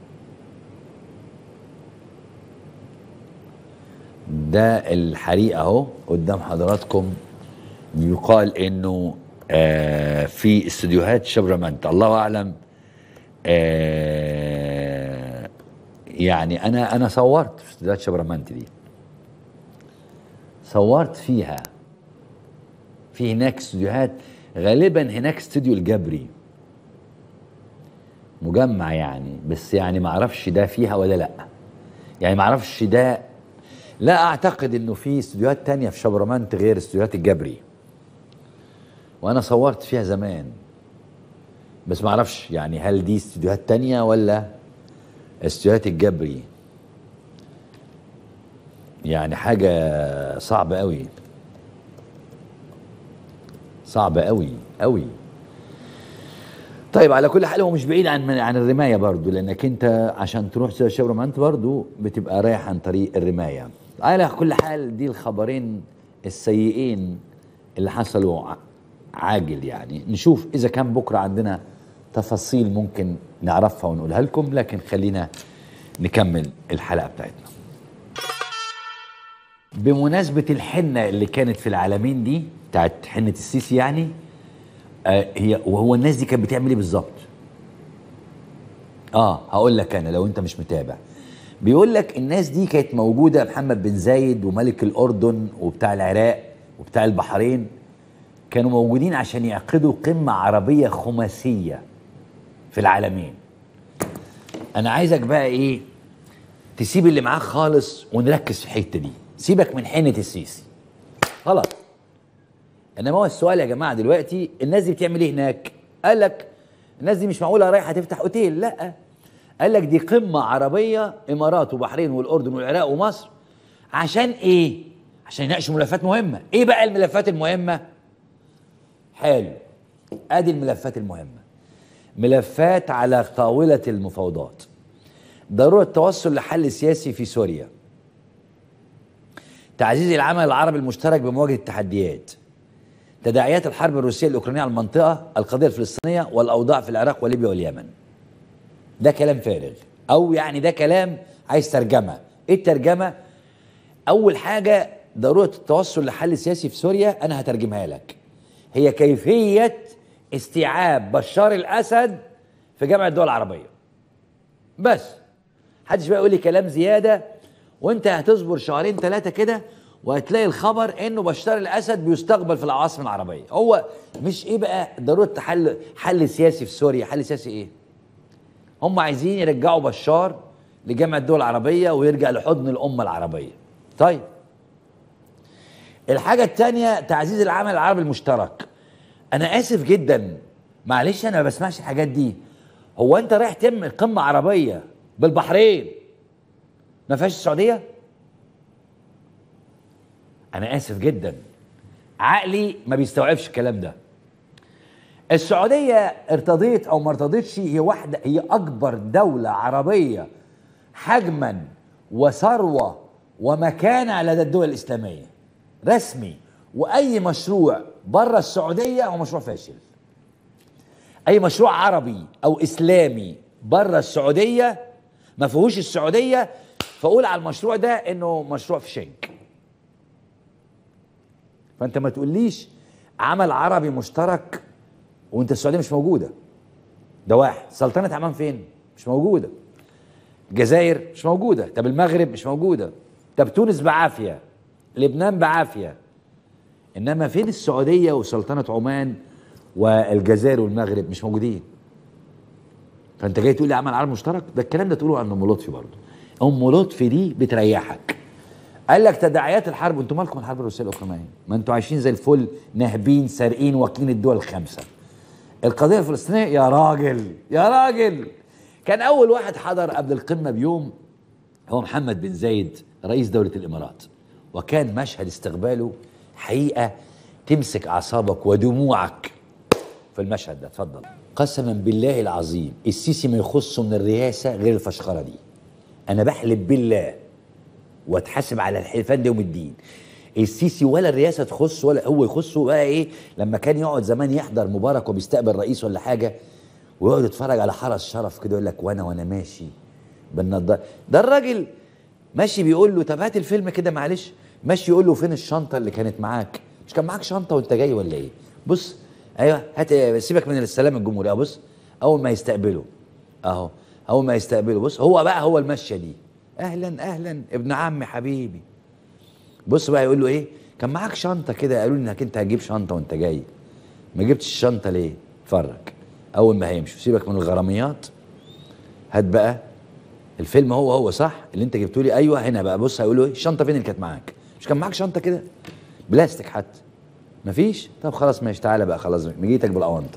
ده الحريق اهو قدام حضراتكم يقال انه آه في استوديوهات شبرمنت الله اعلم آه يعني انا انا صورت في استوديوهات شبرمنت دي صورت فيها في هناك استوديوهات غالبا هناك استوديو الجبري مجمع يعني بس يعني ما اعرفش ده فيها ولا لا يعني ما اعرفش ده لا اعتقد انه في استوديوهات تانية في شبرمنت غير استوديوهات الجبري وانا صورت فيها زمان بس ما اعرفش يعني هل دي استوديوهات تانية ولا استوديوهات الجبري يعني حاجة صعبة قوي صعبة قوي قوي طيب على كل حال هو مش بعيد عن عن الرمايه برضو لانك انت عشان تروح شبرمنت برضو بتبقى رايح عن طريق الرمايه على كل حال دي الخبرين السيئين اللي حصلوا ع- عاجل يعني نشوف اذا كان بكره عندنا تفاصيل ممكن نعرفها ونقولها لكم لكن خلينا نكمل الحلقه بتاعتنا بمناسبه الحنه اللي كانت في العالمين دي بتاعت حنه السيسي يعني آه، هي وهو الناس دي كانت بتعمل ايه بالظبط؟ اه هقول لك انا لو انت مش متابع بيقول لك الناس دي كانت موجوده محمد بن زايد وملك الاردن وبتاع العراق وبتاع البحرين كانوا موجودين عشان يعقدوا قمه عربيه خماسيه في العالمين انا عايزك بقى ايه تسيب اللي معاك خالص ونركز في الحته دي سيبك من حنه السيسي خلاص انما هو السؤال يا جماعه دلوقتي الناس دي بتعمل ايه هناك قال لك الناس دي مش معقوله رايحه تفتح اوتيل لا قال لك دي قمه عربيه امارات وبحرين والاردن والعراق ومصر عشان ايه عشان يناقشوا ملفات مهمه ايه بقى الملفات المهمه حلو ادي الملفات المهمه ملفات على طاوله المفاوضات ضروره التوصل لحل سياسي في سوريا تعزيز العمل العربي المشترك بمواجهه التحديات تداعيات الحرب الروسيه الاوكرانيه على المنطقه القضيه الفلسطينيه والاوضاع في العراق وليبيا واليمن ده كلام فارغ او يعني ده كلام عايز ترجمه ايه الترجمه اول حاجه ضروره التوصل لحل سياسي في سوريا انا هترجمها لك هي كيفيه استيعاب بشار الاسد في جامعه الدول العربيه بس محدش بقى يقول لي كلام زياده وانت هتصبر شهرين ثلاثه كده وهتلاقي الخبر انه بشار الاسد بيستقبل في العواصم العربيه هو مش ايه بقى ضروره حل حل سياسي في سوريا حل سياسي ايه هم عايزين يرجعوا بشار لجامعه الدول العربيه ويرجع لحضن الامه العربيه طيب الحاجه الثانيه تعزيز العمل العربي المشترك انا اسف جدا معلش انا ما بسمعش الحاجات دي هو انت رايح تعمل قمه عربيه بالبحرين ما فيهاش السعوديه انا اسف جدا عقلي ما بيستوعبش الكلام ده السعوديه ارتضيت او ما ارتضتش هي واحده هي اكبر دوله عربيه حجما وثروه ومكانه لدى الدول الاسلاميه رسمي واي مشروع بره السعوديه هو مشروع فاشل اي مشروع عربي او اسلامي بره السعوديه ما فيهوش السعوديه فاقول على المشروع ده انه مشروع في شنك فانت ما تقوليش عمل عربي مشترك وانت السعوديه مش موجوده ده واحد سلطنه عمان فين مش موجوده الجزائر مش موجوده طب المغرب مش موجوده طب تونس بعافيه لبنان بعافيه انما فين السعوديه وسلطنه عمان والجزائر والمغرب مش موجودين فانت جاي تقول لي عمل عربي مشترك ده الكلام ده تقوله عن ام لطفي برضه ام لطفي دي بتريحك قال لك تداعيات الحرب انتوا مالكم الحرب الروسيه الاوكرانيه ما انتوا عايشين زي الفل ناهبين سارقين واكلين الدول الخمسه القضيه الفلسطينيه يا راجل يا راجل كان اول واحد حضر قبل القمه بيوم هو محمد بن زايد رئيس دوله الامارات وكان مشهد استقباله حقيقه تمسك اعصابك ودموعك في المشهد ده اتفضل قسما بالله العظيم السيسي ما يخصه من الرئاسه غير الفشخره دي انا بحلف بالله واتحاسب على الحلفان ده يوم الدين السيسي ولا الرئاسه تخص ولا هو يخصه بقى ايه لما كان يقعد زمان يحضر مبارك وبيستقبل رئيس ولا حاجه ويقعد يتفرج على حرس شرف كده يقول لك وانا وانا ماشي بالنضاره ده الراجل ماشي بيقول له طب هات الفيلم كده معلش ماشي يقول له فين الشنطه اللي كانت معاك مش كان معاك شنطه وانت جاي ولا ايه بص ايوه هات سيبك من السلام الجمهوري اه بص اول ما يستقبله اهو اول ما يستقبله بص هو بقى هو المشيه دي اهلا اهلا ابن عمي حبيبي بص بقى يقول له ايه كان معاك شنطه كده قالوا لي انك انت هتجيب شنطه وانت جاي ما جبتش الشنطه ليه اتفرج اول ما هيمشي سيبك من الغراميات هات بقى الفيلم هو هو صح اللي انت جبته لي ايوه هنا بقى بص هيقول له ايه الشنطه فين اللي كانت معاك مش كان معاك شنطه كده بلاستيك حتى مفيش طب خلاص ماشي تعالى بقى خلاص مجيتك بالاونطه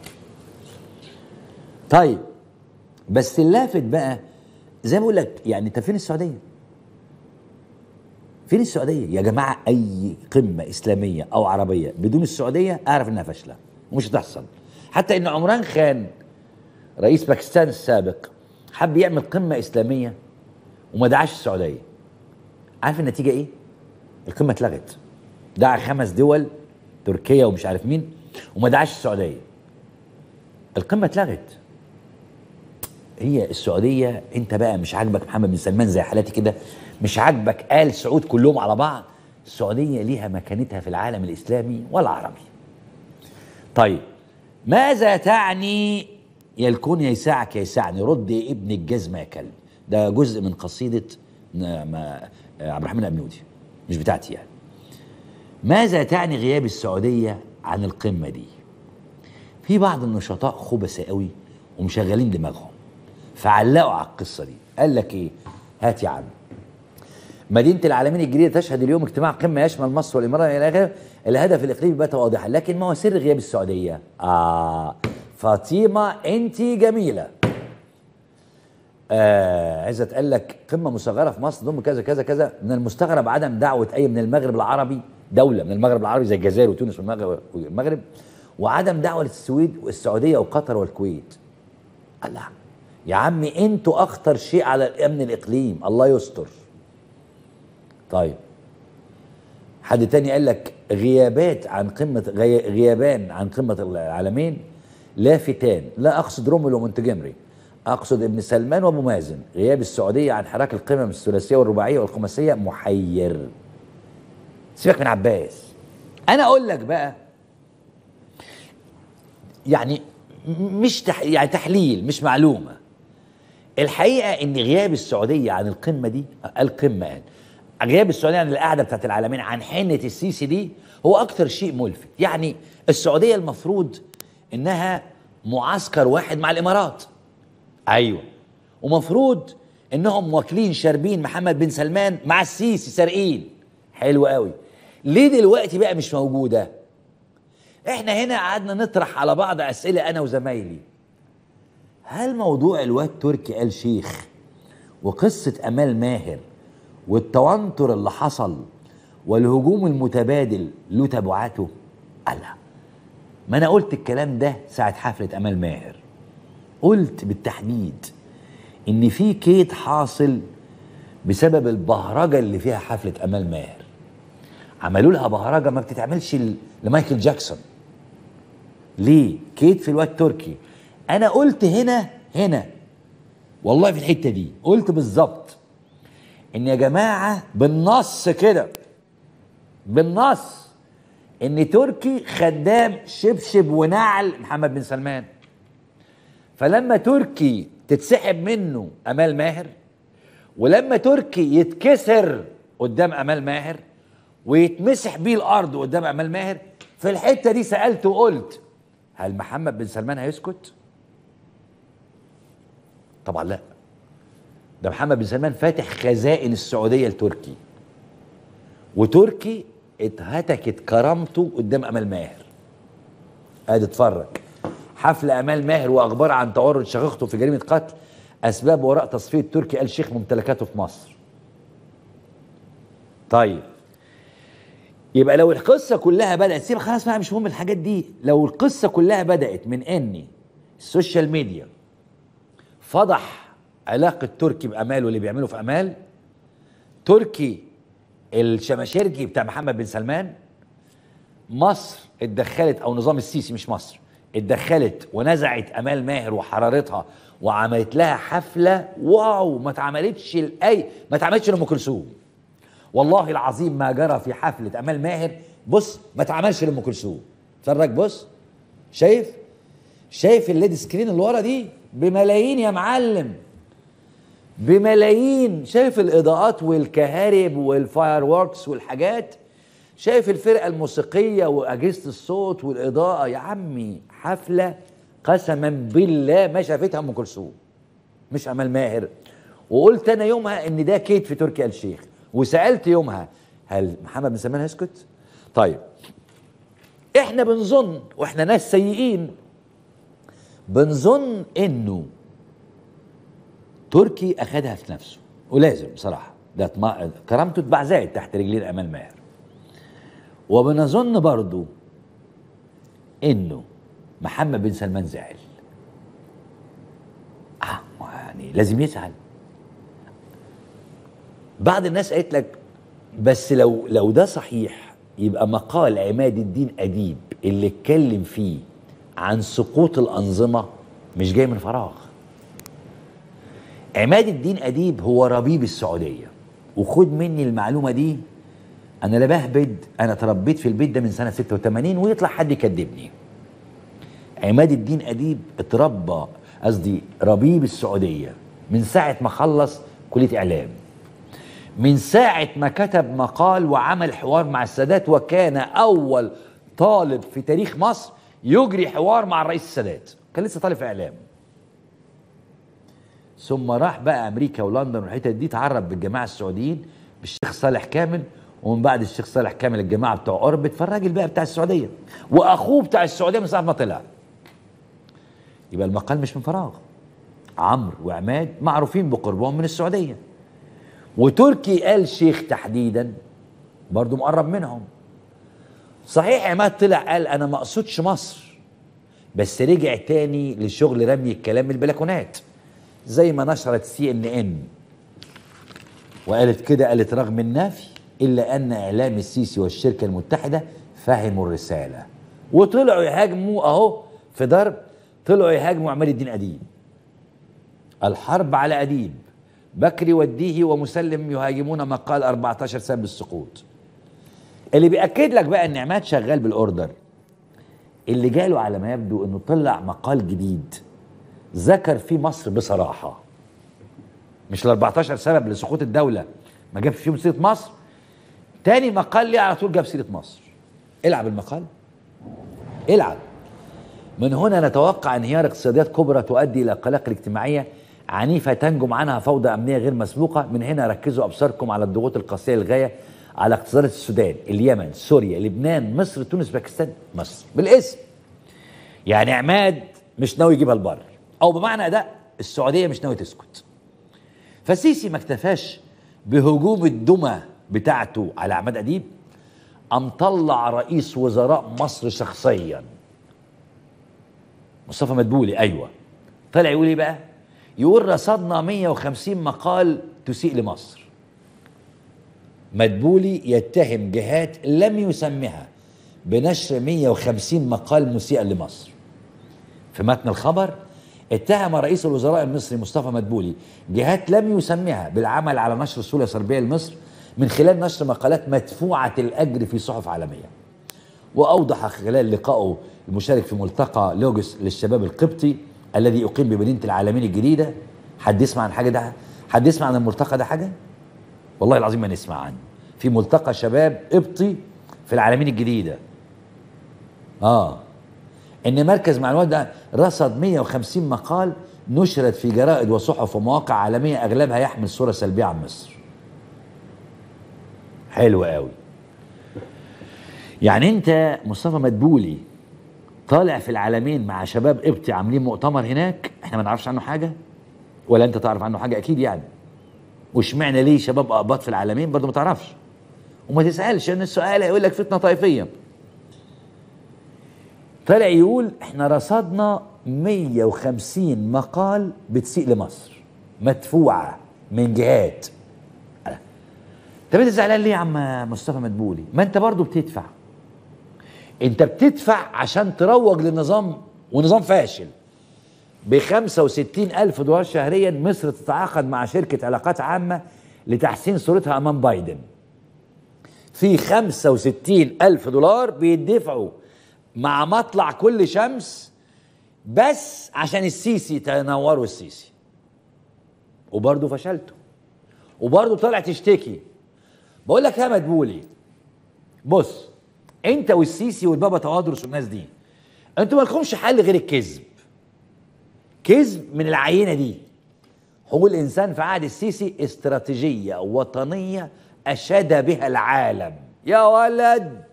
طيب بس اللافت بقى زي ما بقول لك يعني انت فين السعوديه فين السعوديه يا جماعه اي قمه اسلاميه او عربيه بدون السعوديه اعرف انها فاشله ومش هتحصل حتى ان عمران خان رئيس باكستان السابق حب يعمل قمه اسلاميه وما دعاش السعوديه عارف النتيجه ايه القمه اتلغت دعا خمس دول تركيا ومش عارف مين وما دعاش السعوديه القمه اتلغت هي السعوديه انت بقى مش عاجبك محمد بن سلمان زي حالاتي كده مش عاجبك ال سعود كلهم على بعض السعوديه ليها مكانتها في العالم الاسلامي والعربي طيب ماذا تعني يا الكون يا يساعك يا يساعني رد يا ابن الجزمه يا كلب ده جزء من قصيده ن- ما- عبد الرحمن الابنودي مش بتاعتي يعني ماذا تعني غياب السعوديه عن القمه دي في بعض النشطاء خبثة قوي ومشغلين دماغهم فعلقوا على القصه دي قال لك ايه هات يا عم مدينة العالمين الجديدة تشهد اليوم اجتماع قمة يشمل مصر والإمارات إلى آخره الهدف الإقليمي بات واضحا لكن ما هو سر غياب السعودية؟ آه فاطمة أنت جميلة آه عزت قال لك قمة مصغرة في مصر ضم كذا كذا كذا من المستغرب عدم دعوة أي من المغرب العربي دولة من المغرب العربي زي الجزائر وتونس والمغرب والمغرب وعدم دعوة للسويد والسعودية وقطر والكويت الله يا عمي انتوا اخطر شيء على الامن الاقليم الله يستر طيب حد تاني قال لك غيابات عن قمة غي- غيابان عن قمة العالمين لافتان لا أقصد رومل ومونتجمري أقصد ابن سلمان وأبو مازن غياب السعودية عن حراك القمم الثلاثية والرباعية والخماسية محير سيبك من عباس أنا أقول لك بقى يعني م- مش تح يعني تحليل مش معلومه الحقيقه ان غياب السعوديه عن القمه دي القمه يعني غياب السعوديه عن القعده بتاعت العالمين عن حنه السيسي دي هو اكتر شيء ملفت يعني السعوديه المفروض انها معسكر واحد مع الامارات ايوه ومفروض انهم واكلين شاربين محمد بن سلمان مع السيسي سارقين حلو قوي ليه دلوقتي بقى مش موجوده احنا هنا قعدنا نطرح على بعض اسئله انا وزمايلي هل موضوع الواد تركي آل شيخ وقصة أمال ماهر والتوتر اللي حصل والهجوم المتبادل له تبعاته؟ ألا ما أنا قلت الكلام ده ساعة حفلة أمال ماهر قلت بالتحديد إن في كيد حاصل بسبب البهرجة اللي فيها حفلة أمال ماهر عملوا لها بهرجة ما بتتعملش ل- لمايكل جاكسون ليه؟ كيد في الواد تركي انا قلت هنا هنا والله في الحته دي قلت بالظبط ان يا جماعه بالنص كده بالنص ان تركي خدام شبشب ونعل محمد بن سلمان فلما تركي تتسحب منه امال ماهر ولما تركي يتكسر قدام امال ماهر ويتمسح بيه الارض قدام امال ماهر في الحته دي سالت وقلت هل محمد بن سلمان هيسكت؟ طبعا لا ده محمد بن سلمان فاتح خزائن السعوديه لتركي وتركي اتهتكت كرامته قدام امال ماهر ادي اتفرج حفل امال ماهر واخبار عن تورط شقيقته في جريمه قتل اسباب وراء تصفيه تركي ال شيخ ممتلكاته في مصر طيب يبقى لو القصه كلها بدات سيب خلاص بقى مش مهم الحاجات دي لو القصه كلها بدات من ان السوشيال ميديا فضح علاقه تركي بامال واللي بيعمله في امال تركي الشماشرجي بتاع محمد بن سلمان مصر اتدخلت او نظام السيسي مش مصر اتدخلت ونزعت امال ماهر وحرارتها وعملت لها حفله واو ما اتعملتش لاي ما اتعملتش لام كلثوم والله العظيم ما جرى في حفله امال ماهر بص ما اتعملش لام كلثوم اتفرج بص شايف شايف الليد سكرين اللي ورا دي بملايين يا معلم بملايين شايف الاضاءات والكهارب والفاير ووركس والحاجات شايف الفرقه الموسيقيه واجهزه الصوت والاضاءه يا عمي حفله قسما بالله ما شافتها ام كلثوم مش امال ماهر وقلت انا يومها ان ده كيد في تركي آل الشيخ وسالت يومها هل محمد بن سلمان هيسكت؟ طيب احنا بنظن واحنا ناس سيئين بنظن انه تركي اخدها في نفسه ولازم بصراحه ده طمع- كرامته اتبعزقت تحت رجلين امال ماهر وبنظن برضو انه محمد بن سلمان زعل اه يعني لازم يزعل بعض الناس قالت لك بس لو لو ده صحيح يبقى مقال عماد الدين اديب اللي اتكلم فيه عن سقوط الانظمه مش جاي من فراغ عماد الدين اديب هو ربيب السعوديه وخد مني المعلومه دي انا لا بهبد انا اتربيت في البيت ده من سنه 86 ويطلع حد يكذبني عماد الدين اديب اتربى قصدي ربيب السعوديه من ساعه ما خلص كليه اعلام من ساعه ما كتب مقال وعمل حوار مع السادات وكان اول طالب في تاريخ مصر يجري حوار مع الرئيس السادات كان لسه طالب في اعلام ثم راح بقى امريكا ولندن والحتت دي اتعرف بالجماعه السعوديين بالشيخ صالح كامل ومن بعد الشيخ صالح كامل الجماعه بتوع اوربت فالراجل بقى بتاع السعوديه واخوه بتاع السعوديه من ساعه ما طلع يبقى المقال مش من فراغ عمرو وعماد معروفين بقربهم من السعوديه وتركي آل شيخ تحديدا برضو مقرب منهم صحيح عماد طلع قال انا ما اقصدش مصر بس رجع تاني لشغل رمي الكلام من البلكونات زي ما نشرت سي ان ان وقالت كده قالت رغم النفي الا ان اعلام السيسي والشركه المتحده فهموا الرساله وطلعوا يهاجموا اهو في ضرب طلعوا يهاجموا عماد الدين اديب الحرب على اديب بكري وديه ومسلم يهاجمون مقال 14 سبب السقوط اللي بيأكد لك بقى ان عماد شغال بالاوردر اللي جاله على ما يبدو انه طلع مقال جديد ذكر فيه مصر بصراحه مش ال 14 سبب لسقوط الدوله ما جابش فيهم سيره مصر تاني مقال ليه على طول جاب سيره مصر العب المقال العب من هنا نتوقع انهيار اقتصاديات كبرى تؤدي الى قلاقل اجتماعيه عنيفه تنجم عنها فوضى امنيه غير مسبوقه من هنا ركزوا ابصاركم على الضغوط القاسيه للغايه على اقتصادات السودان اليمن سوريا لبنان مصر تونس باكستان مصر بالاسم يعني عماد مش ناوي يجيبها البر او بمعنى ده السعوديه مش ناوي تسكت فسيسي ما اكتفاش بهجوم الدمى بتاعته على عماد اديب قام طلع رئيس وزراء مصر شخصيا مصطفى مدبولي ايوه طلع يقول ايه بقى يقول رصدنا 150 مقال تسيء لمصر مدبولي يتهم جهات لم يسمها بنشر 150 مقال مسيئا لمصر في متن الخبر اتهم رئيس الوزراء المصري مصطفى مدبولي جهات لم يسمها بالعمل على نشر سوريا سربيه لمصر من خلال نشر مقالات مدفوعه الاجر في صحف عالميه واوضح خلال لقائه المشارك في ملتقى لوجوس للشباب القبطي الذي اقيم بمدينه العالمين الجديده حد يسمع عن حاجه ده حد يسمع عن الملتقى ده حاجه والله العظيم ما نسمع عنه في ملتقى شباب قبطي في العالمين الجديده اه ان مركز معلومات ده رصد 150 مقال نشرت في جرائد وصحف ومواقع عالميه اغلبها يحمل صوره سلبيه عن مصر حلو قوي يعني انت مصطفى مدبولي طالع في العالمين مع شباب قبطي عاملين مؤتمر هناك احنا ما نعرفش عنه حاجه ولا انت تعرف عنه حاجه اكيد يعني واشمعنى ليه شباب اقباط في العالمين برضه ما تعرفش وما تسالش ان السؤال هيقول لك فتنه طائفيه طلع يقول احنا رصدنا 150 مقال بتسيء لمصر مدفوعه من جهات طب انت زعلان ليه يا عم مصطفى مدبولي؟ ما انت برضه بتدفع انت بتدفع عشان تروج للنظام ونظام فاشل ب 65 ألف دولار شهريا مصر تتعاقد مع شركة علاقات عامة لتحسين صورتها أمام بايدن في 65 ألف دولار بيدفعوا مع مطلع كل شمس بس عشان السيسي تنوروا السيسي وبرضه فشلتوا وبرضه طلع تشتكي بقول لك يا مدبولي بص انت والسيسي والبابا توادرس والناس دي انتوا مالكمش حل غير الكذب كذب من العينه دي حقوق الانسان في عهد السيسي استراتيجيه وطنيه اشاد بها العالم يا ولد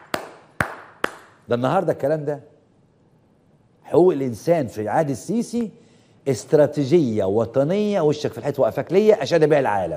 ده النهارده الكلام ده حقوق الانسان في عهد السيسي استراتيجيه وطنيه وشك في الحيط وقفك ليا اشاد بها العالم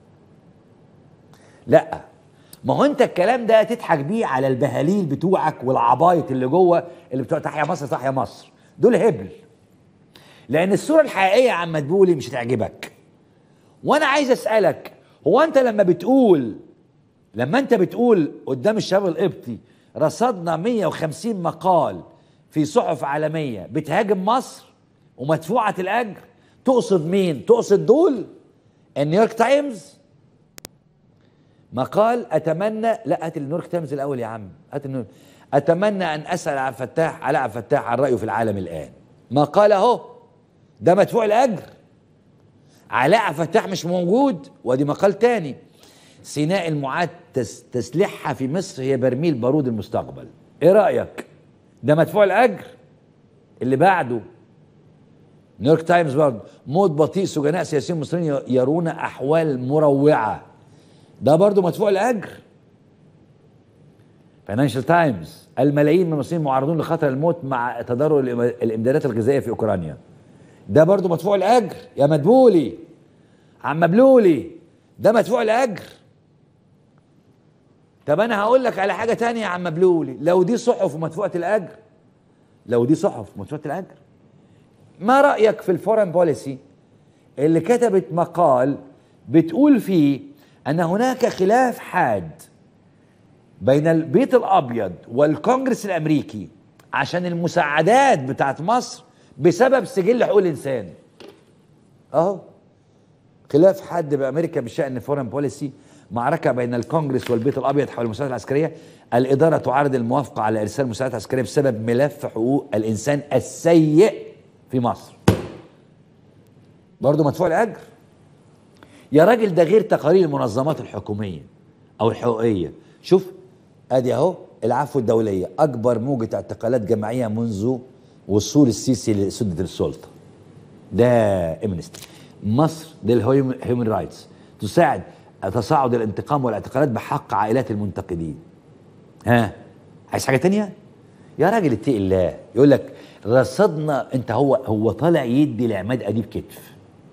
لا ما هو انت الكلام ده تضحك بيه على البهاليل بتوعك والعبايط اللي جوه اللي بتوع تحيا مصر تحيا مصر دول هبل لان الصوره الحقيقيه يا عم مدبولي مش هتعجبك وانا عايز اسالك هو انت لما بتقول لما انت بتقول قدام الشباب القبطي رصدنا 150 مقال في صحف عالميه بتهاجم مصر ومدفوعه الاجر تقصد مين تقصد دول النيويورك تايمز مقال اتمنى لا هات النيويورك تايمز الاول يا عم هات النيويورك اتمنى ان اسال عبد الفتاح على عبد الفتاح عن رايه في العالم الان مقال اهو ده مدفوع الاجر علاء عبد الفتاح مش موجود وادي مقال تاني سيناء المعاد تس تسليحها في مصر هي برميل بارود المستقبل ايه رايك ده مدفوع الاجر اللي بعده نيويورك تايمز برضه موت بطيء سجناء سياسيين مصريين يرون احوال مروعه ده برضه مدفوع الاجر فاينانشال تايمز الملايين من المصريين معرضون لخطر الموت مع تضرر الامدادات الغذائيه في اوكرانيا ده برضه مدفوع الاجر يا مدبولي عم مبلولي ده مدفوع الاجر طب انا هقول لك على حاجه تانية يا عم مبلولي لو دي صحف مدفوعه الاجر لو دي صحف مدفوعه الاجر ما رايك في الفورن بوليسي اللي كتبت مقال بتقول فيه ان هناك خلاف حاد بين البيت الابيض والكونجرس الامريكي عشان المساعدات بتاعت مصر بسبب سجل حقوق الانسان اهو خلاف حد بامريكا بشان فورن بوليسي معركه بين الكونجرس والبيت الابيض حول المساعدات العسكريه الاداره تعارض الموافقه على ارسال مساعدات عسكريه بسبب ملف حقوق الانسان السيء في مصر برضه مدفوع الاجر يا راجل ده غير تقارير المنظمات الحكوميه او الحقوقيه شوف ادي اهو العفو الدوليه اكبر موجه اعتقالات جماعيه منذ وصول السيسي لسده السلطه ده امنستي مصر دي الهيومن رايتس تساعد تصاعد الانتقام والاعتقالات بحق عائلات المنتقدين ها عايز حاجه تانية يا راجل اتقي الله يقول لك رصدنا انت هو هو طالع يدي لعماد اديب كتف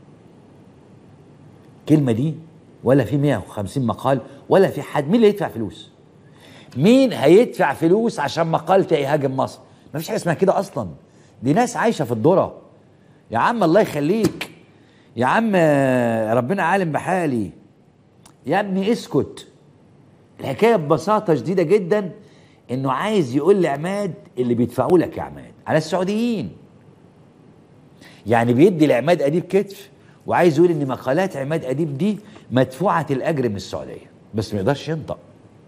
الكلمه دي ولا في 150 مقال ولا في حد مين اللي يدفع فلوس مين هيدفع فلوس عشان مقالتي يهاجم مصر ما فيش حاجه اسمها كده اصلا دي ناس عايشه في الذره يا عم الله يخليك يا عم ربنا عالم بحالي يا ابني اسكت الحكايه ببساطه شديده جدا انه عايز يقول لعماد اللي بيدفعوا لك يا عماد على السعوديين يعني بيدي لعماد اديب كتف وعايز يقول ان مقالات عماد اديب دي مدفوعه الاجر من السعوديه بس ما يقدرش ينطق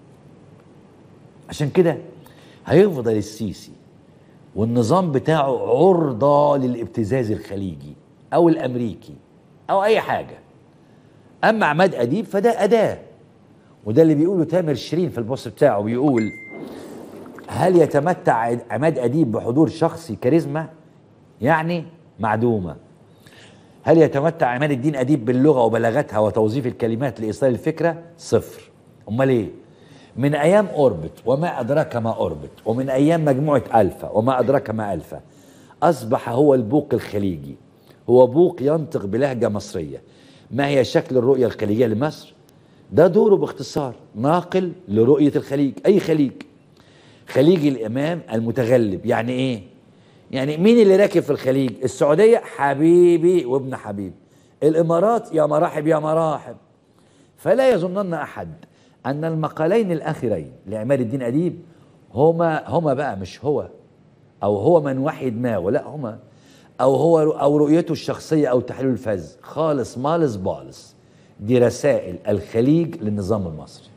عشان كده هيفضل السيسي والنظام بتاعه عرضة للابتزاز الخليجي أو الأمريكي أو أي حاجة أما عماد أديب فده أداة وده اللي بيقوله تامر شيرين في البوست بتاعه بيقول هل يتمتع عماد أديب بحضور شخصي كاريزما يعني معدومة هل يتمتع عماد الدين أديب باللغة وبلاغتها وتوظيف الكلمات لإيصال الفكرة صفر أمال إيه من ايام اوربت وما ادراك ما اوربت ومن ايام مجموعه الفا وما ادراك ما الفا اصبح هو البوق الخليجي هو بوق ينطق بلهجه مصريه ما هي شكل الرؤيه الخليجيه لمصر ده دوره باختصار ناقل لرؤيه الخليج اي خليج خليج الامام المتغلب يعني ايه يعني مين اللي راكب في الخليج السعوديه حبيبي وابن حبيب الامارات يا مراحب يا مراحب فلا يظنن احد أن المقالين الأخيرين لعماد الدين أديب هما هما بقى مش هو أو هو من وحد ما ولا هما أو هو أو رؤيته الشخصية أو تحليله الفذ خالص مالص بالص دي رسائل الخليج للنظام المصري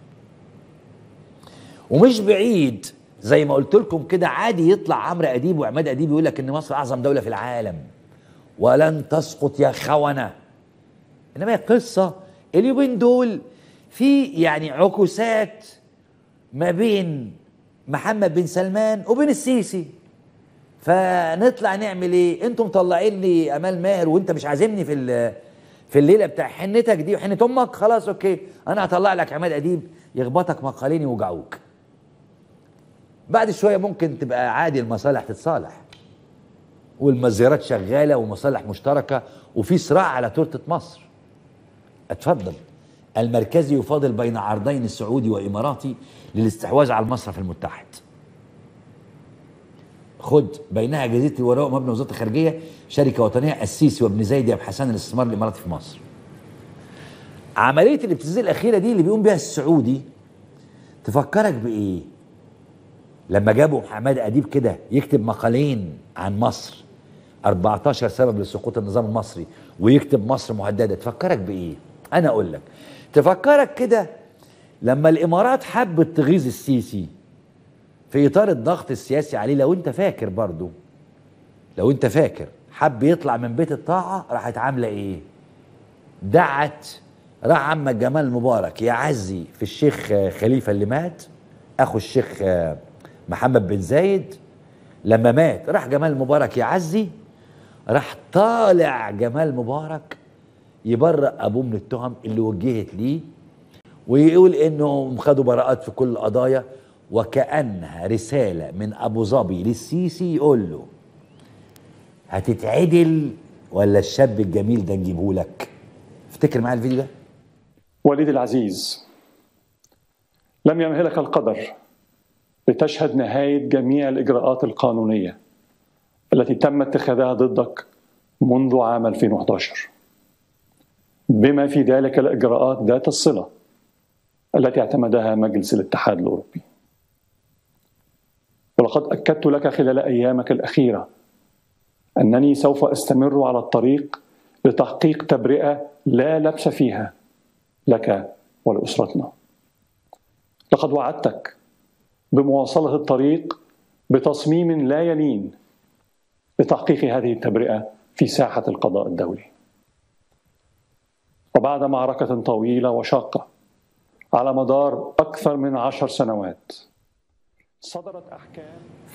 ومش بعيد زي ما قلت لكم كده عادي يطلع عمرو أديب وعماد أديب يقول لك إن مصر أعظم دولة في العالم ولن تسقط يا خونة إنما هي قصة اليومين دول في يعني عكوسات ما بين محمد بن سلمان وبين السيسي فنطلع نعمل ايه انتم مطلعين لي امال ماهر وانت مش عازمني في في الليله بتاع حنتك دي وحنه امك خلاص اوكي انا هطلع لك عماد اديب يخبطك مقالين يوجعوك بعد شويه ممكن تبقى عادي المصالح تتصالح والمزيرات شغاله ومصالح مشتركه وفي صراع على تورته مصر اتفضل المركزي يفاضل بين عرضين سعودي واماراتي للاستحواذ على المصرف المتحد خد بينها جزيره الوراء ومبنى وزاره الخارجيه شركه وطنيه السيسي وابن زايد يا حسن الاستثمار الاماراتي في مصر عمليه الابتزاز الاخيره دي اللي بيقوم بها السعودي تفكرك بايه لما جابوا محمد اديب كده يكتب مقالين عن مصر 14 سبب لسقوط النظام المصري ويكتب مصر مهدده تفكرك بايه انا اقول لك تفكرك كده لما الامارات حبت تغيظ السيسي في اطار الضغط السياسي عليه لو انت فاكر برضو لو انت فاكر حب يطلع من بيت الطاعه راحت عامله ايه دعت راح عمك جمال مبارك يعزي في الشيخ خليفه اللي مات اخو الشيخ محمد بن زايد لما مات راح جمال مبارك يعزي راح طالع جمال مبارك يبرأ ابوه من التهم اللي وجهت ليه ويقول انهم خدوا براءات في كل القضايا وكانها رساله من ابو ظبي للسيسي يقول له هتتعدل ولا الشاب الجميل ده نجيبه لك افتكر معايا الفيديو ده وليدي العزيز لم يمهلك القدر لتشهد نهايه جميع الاجراءات القانونيه التي تم اتخاذها ضدك منذ عام 2011 بما في ذلك الاجراءات ذات الصله التي اعتمدها مجلس الاتحاد الاوروبي ولقد اكدت لك خلال ايامك الاخيره انني سوف استمر على الطريق لتحقيق تبرئه لا لبس فيها لك ولاسرتنا لقد وعدتك بمواصله الطريق بتصميم لا يلين لتحقيق هذه التبرئه في ساحه القضاء الدولي وبعد معركه طويله وشاقه على مدار اكثر من عشر سنوات صدرت احكام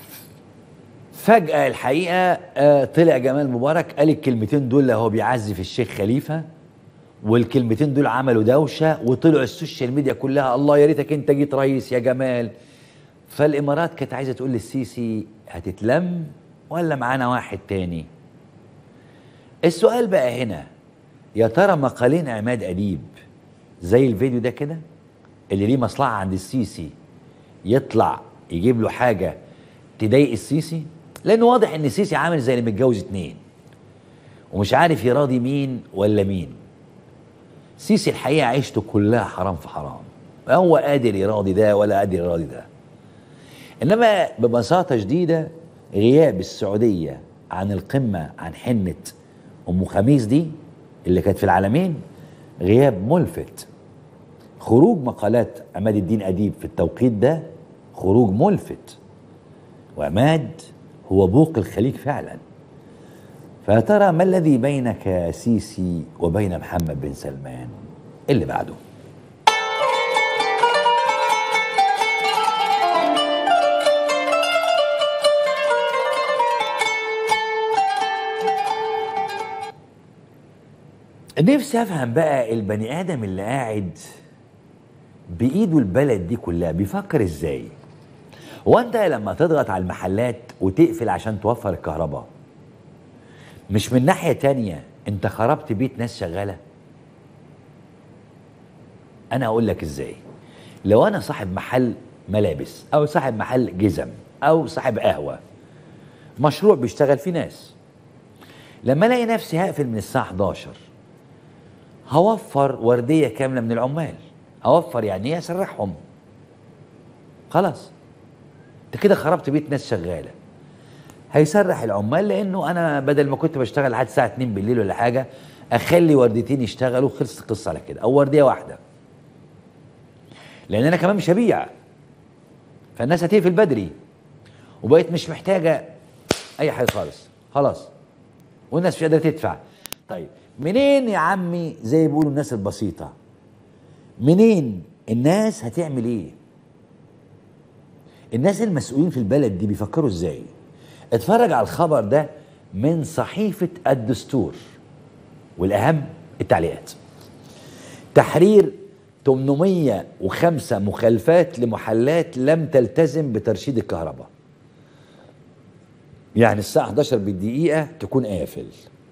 فجأة الحقيقة آه، طلع جمال مبارك قال الكلمتين دول هو بيعزي الشيخ خليفة والكلمتين دول عملوا دوشة وطلعوا السوشيال ميديا كلها الله يا ريتك انت جيت رئيس يا جمال فالامارات كانت عايزة تقول للسيسي هتتلم ولا معانا واحد تاني السؤال بقى هنا يا ترى مقالين عماد أديب زي الفيديو ده كده اللي ليه مصلحة عند السيسي يطلع يجيب له حاجة تضايق السيسي لأنه واضح إن السيسي عامل زي اللي متجوز اتنين ومش عارف يراضي مين ولا مين سيسي الحقيقة عيشته كلها حرام في حرام لا هو قادر يراضي ده ولا قادر يراضي ده إنما ببساطة شديدة غياب السعودية عن القمة عن حنة أم خميس دي اللي كانت في العالمين غياب ملفت خروج مقالات عماد الدين أديب في التوقيت ده خروج ملفت وعماد هو بوق الخليج فعلا فيا ترى ما الذي بينك يا سيسي وبين محمد بن سلمان اللي بعده نفسي افهم بقى البني ادم اللي قاعد بايده البلد دي كلها بيفكر ازاي هو انت لما تضغط على المحلات وتقفل عشان توفر الكهرباء مش من ناحية تانية انت خربت بيت ناس شغالة انا اقول لك ازاي لو انا صاحب محل ملابس او صاحب محل جزم او صاحب قهوة مشروع بيشتغل فيه ناس لما الاقي نفسي هقفل من الساعة 11 هوفر وردية كاملة من العمال هوفر يعني ايه اسرحهم خلاص انت كده خربت بيت ناس شغاله هيسرح العمال لانه انا بدل ما كنت بشتغل لحد الساعه 2 بالليل ولا حاجه اخلي وردتين يشتغلوا خلصت القصه على كده او ورديه واحده لان انا كمان مش هبيع فالناس هتقفل بدري وبقيت مش محتاجه اي حاجه خالص خلاص والناس مش قادره تدفع طيب منين يا عمي زي ما بيقولوا الناس البسيطه منين الناس هتعمل ايه الناس المسؤولين في البلد دي بيفكروا ازاي اتفرج على الخبر ده من صحيفة الدستور والأهم التعليقات تحرير 805 مخالفات لمحلات لم تلتزم بترشيد الكهرباء يعني الساعة 11 بالدقيقة تكون قافل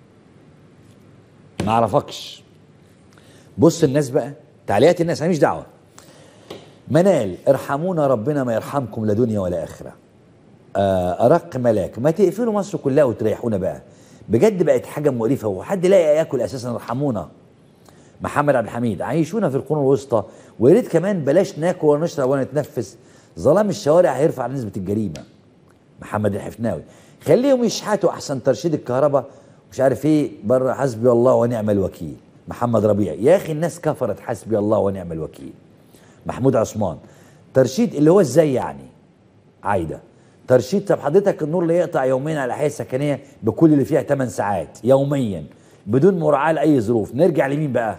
ما اعرفكش بص الناس بقى تعليقات الناس انا مش دعوه منال ارحمونا ربنا ما يرحمكم لا دنيا ولا اخره آه، ارق ملاك ما تقفلوا مصر كلها وتريحونا بقى بجد بقت حاجه مقرفه وحد لاقي ياكل اساسا ارحمونا محمد عبد الحميد عيشونا في القرون الوسطى ويا ريت كمان بلاش ناكل ولا نشرب ولا نتنفس ظلام الشوارع هيرفع نسبه الجريمه محمد الحفناوي خليهم يشحتوا احسن ترشيد الكهرباء مش عارف ايه بره حسبي الله ونعم الوكيل محمد ربيع يا اخي الناس كفرت حسبي الله ونعم الوكيل محمود عثمان ترشيد اللي هو ازاي يعني عايده ترشيد طب حضرتك النور اللي يقطع يوميا على الحياه السكنيه بكل اللي فيها 8 ساعات يوميا بدون مراعاه لاي ظروف نرجع لمين بقى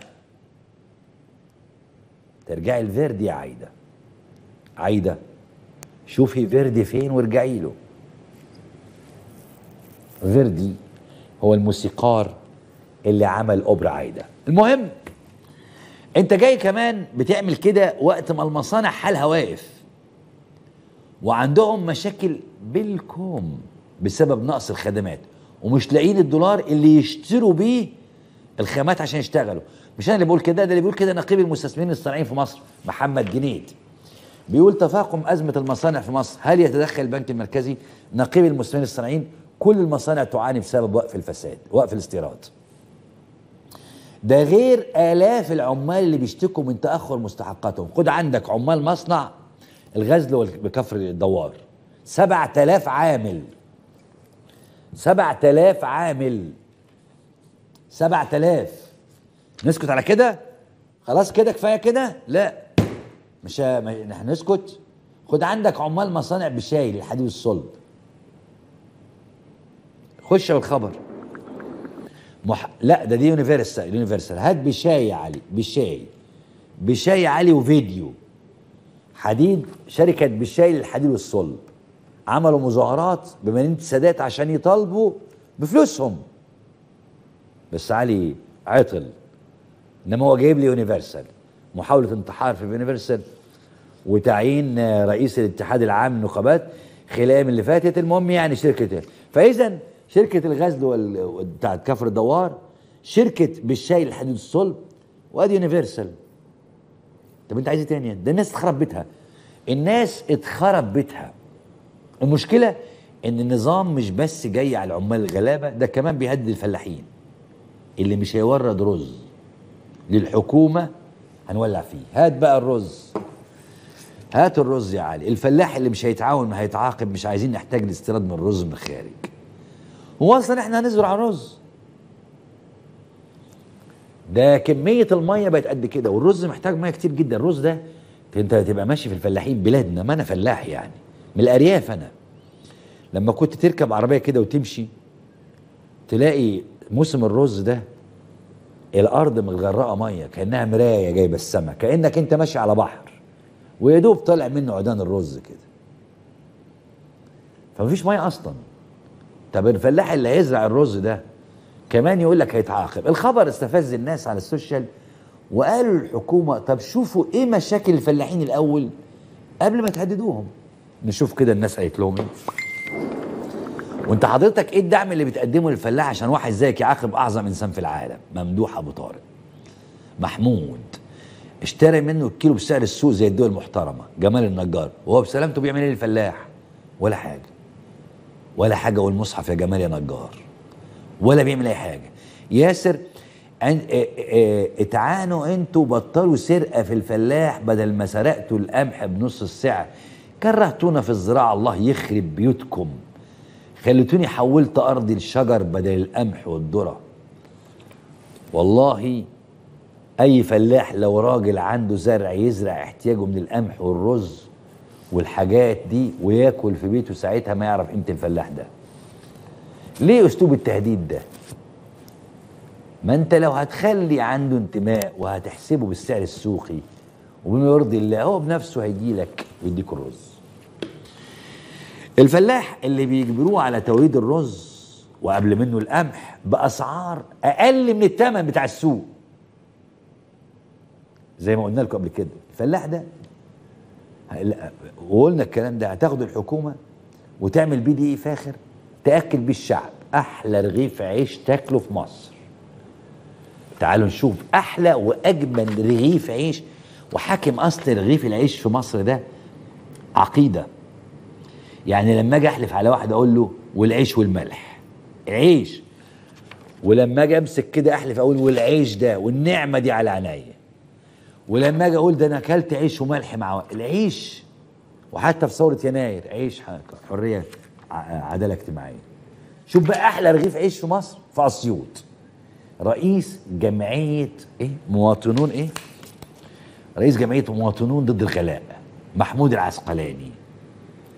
ترجعي لفيردي يا عايده عايده شوفي فيردي فين وارجعي له فيردي هو الموسيقار اللي عمل اوبرا عايده المهم انت جاي كمان بتعمل كده وقت ما المصانع حالها واقف وعندهم مشاكل بالكوم بسبب نقص الخدمات ومش لاقيين الدولار اللي يشتروا بيه الخامات عشان يشتغلوا مش انا اللي بقول كده ده اللي بيقول كده نقيب المستثمرين الصناعيين في مصر محمد جنيد بيقول تفاقم أزمة المصانع في مصر هل يتدخل البنك المركزي نقيب المستثمرين الصناعيين كل المصانع تعاني بسبب وقف الفساد وقف الاستيراد ده غير آلاف العمال اللي بيشتكوا من تأخر مستحقاتهم خد عندك عمال مصنع الغزل بكفر الدوار سبعة آلاف عامل سبعة آلاف عامل سبعة آلاف نسكت على كده خلاص كده كفاية كده لا مش ه- مش هنسكت خد عندك عمال مصانع بشاي للحديد والصلب خش بالخبر مح... لا ده دي يونيفرسال يونيفرسال هات بشاي يا علي بشاي بشاي يا علي وفيديو حديد شركة بشاي للحديد والصلب عملوا مظاهرات بمدينة السادات عشان يطالبوا بفلوسهم بس علي عطل انما هو جايب لي يونيفرسال محاولة انتحار في يونيفرسال وتعيين آه، رئيس الاتحاد العام للنقابات خلال الأيام اللي فاتت المهم يعني شركة فإذا شركة الغزل وال- بتاعت كفر الدوار شركة بالشاي للحديد الصلب وادي يونيفرسال طب انت عايز ايه تاني ده الناس اتخرب بيتها الناس اتخرب بيتها المشكلة ان النظام مش بس جاي على العمال الغلابة ده كمان بيهدد الفلاحين اللي مش هيورد رز للحكومة هنولع فيه هات بقى الرز هات الرز يا علي الفلاح اللي مش هيتعاون ما هيتعاقب مش عايزين نحتاج الاستيراد من الرز من الخارج هو اصلا احنا هنزرع رز ده كمية المية بقت قد كده والرز محتاج مية كتير جدا الرز ده انت هتبقى ماشي في الفلاحين بلادنا ما انا فلاح يعني من الارياف انا لما كنت تركب عربية كده وتمشي تلاقي موسم الرز ده الارض متغرقه ميه كانها مرايه جايبه السما كانك انت ماشي على بحر ويا دوب طالع منه عيدان الرز كده فمفيش ميه اصلا طب الفلاح اللي هيزرع الرز ده كمان يقول لك هيتعاقب الخبر استفز الناس على السوشيال وقالوا للحكومه طب شوفوا ايه مشاكل الفلاحين الاول قبل ما تهددوهم نشوف كده الناس قالت لهم ايه وانت حضرتك ايه الدعم اللي بتقدمه للفلاح عشان واحد زيك يعاقب اعظم انسان في العالم ممدوح ابو طارق محمود اشترى منه الكيلو بسعر السوق زي الدول المحترمه جمال النجار وهو بسلامته بيعمل ايه للفلاح ولا حاجه ولا حاجه والمصحف يا جمال يا نجار ولا بيعمل اي حاجه ياسر عن- اه- اه- اتعانوا انتوا بطلوا سرقه في الفلاح بدل ما سرقتوا القمح بنص السعر كرهتونا في الزراعه الله يخرب بيوتكم خليتوني حولت ارضي الشجر بدل القمح والذره والله اي فلاح لو راجل عنده زرع يزرع احتياجه من القمح والرز والحاجات دي وياكل في بيته ساعتها ما يعرف قيمه الفلاح ده ليه اسلوب التهديد ده ما انت لو هتخلي عنده انتماء وهتحسبه بالسعر السوقي وبما يرضي الله هو بنفسه هيجي لك ويديك الرز الفلاح اللي بيجبروه على توريد الرز وقبل منه القمح باسعار اقل من الثمن بتاع السوق زي ما قلنا لكم قبل كده الفلاح ده لا، وقلنا الكلام ده هتاخد الحكومه وتعمل بيه دي فاخر تاكل بيه الشعب احلى رغيف عيش تاكله في مصر تعالوا نشوف احلى واجمل رغيف عيش وحاكم اصل رغيف العيش في مصر ده عقيده يعني لما اجي احلف على واحد اقول له والعيش والملح عيش ولما اجي امسك كده احلف اقول والعيش ده والنعمه دي على عينيا ولما اجي اقول ده انا اكلت عيش وملح مع واحد. العيش وحتى في ثوره يناير عيش ح- حريه ع- عداله اجتماعيه شوف بقى احلى رغيف عيش في مصر في اسيوط رئيس جمعيه ايه مواطنون ايه رئيس جمعيه مواطنون ضد الغلاء محمود العسقلاني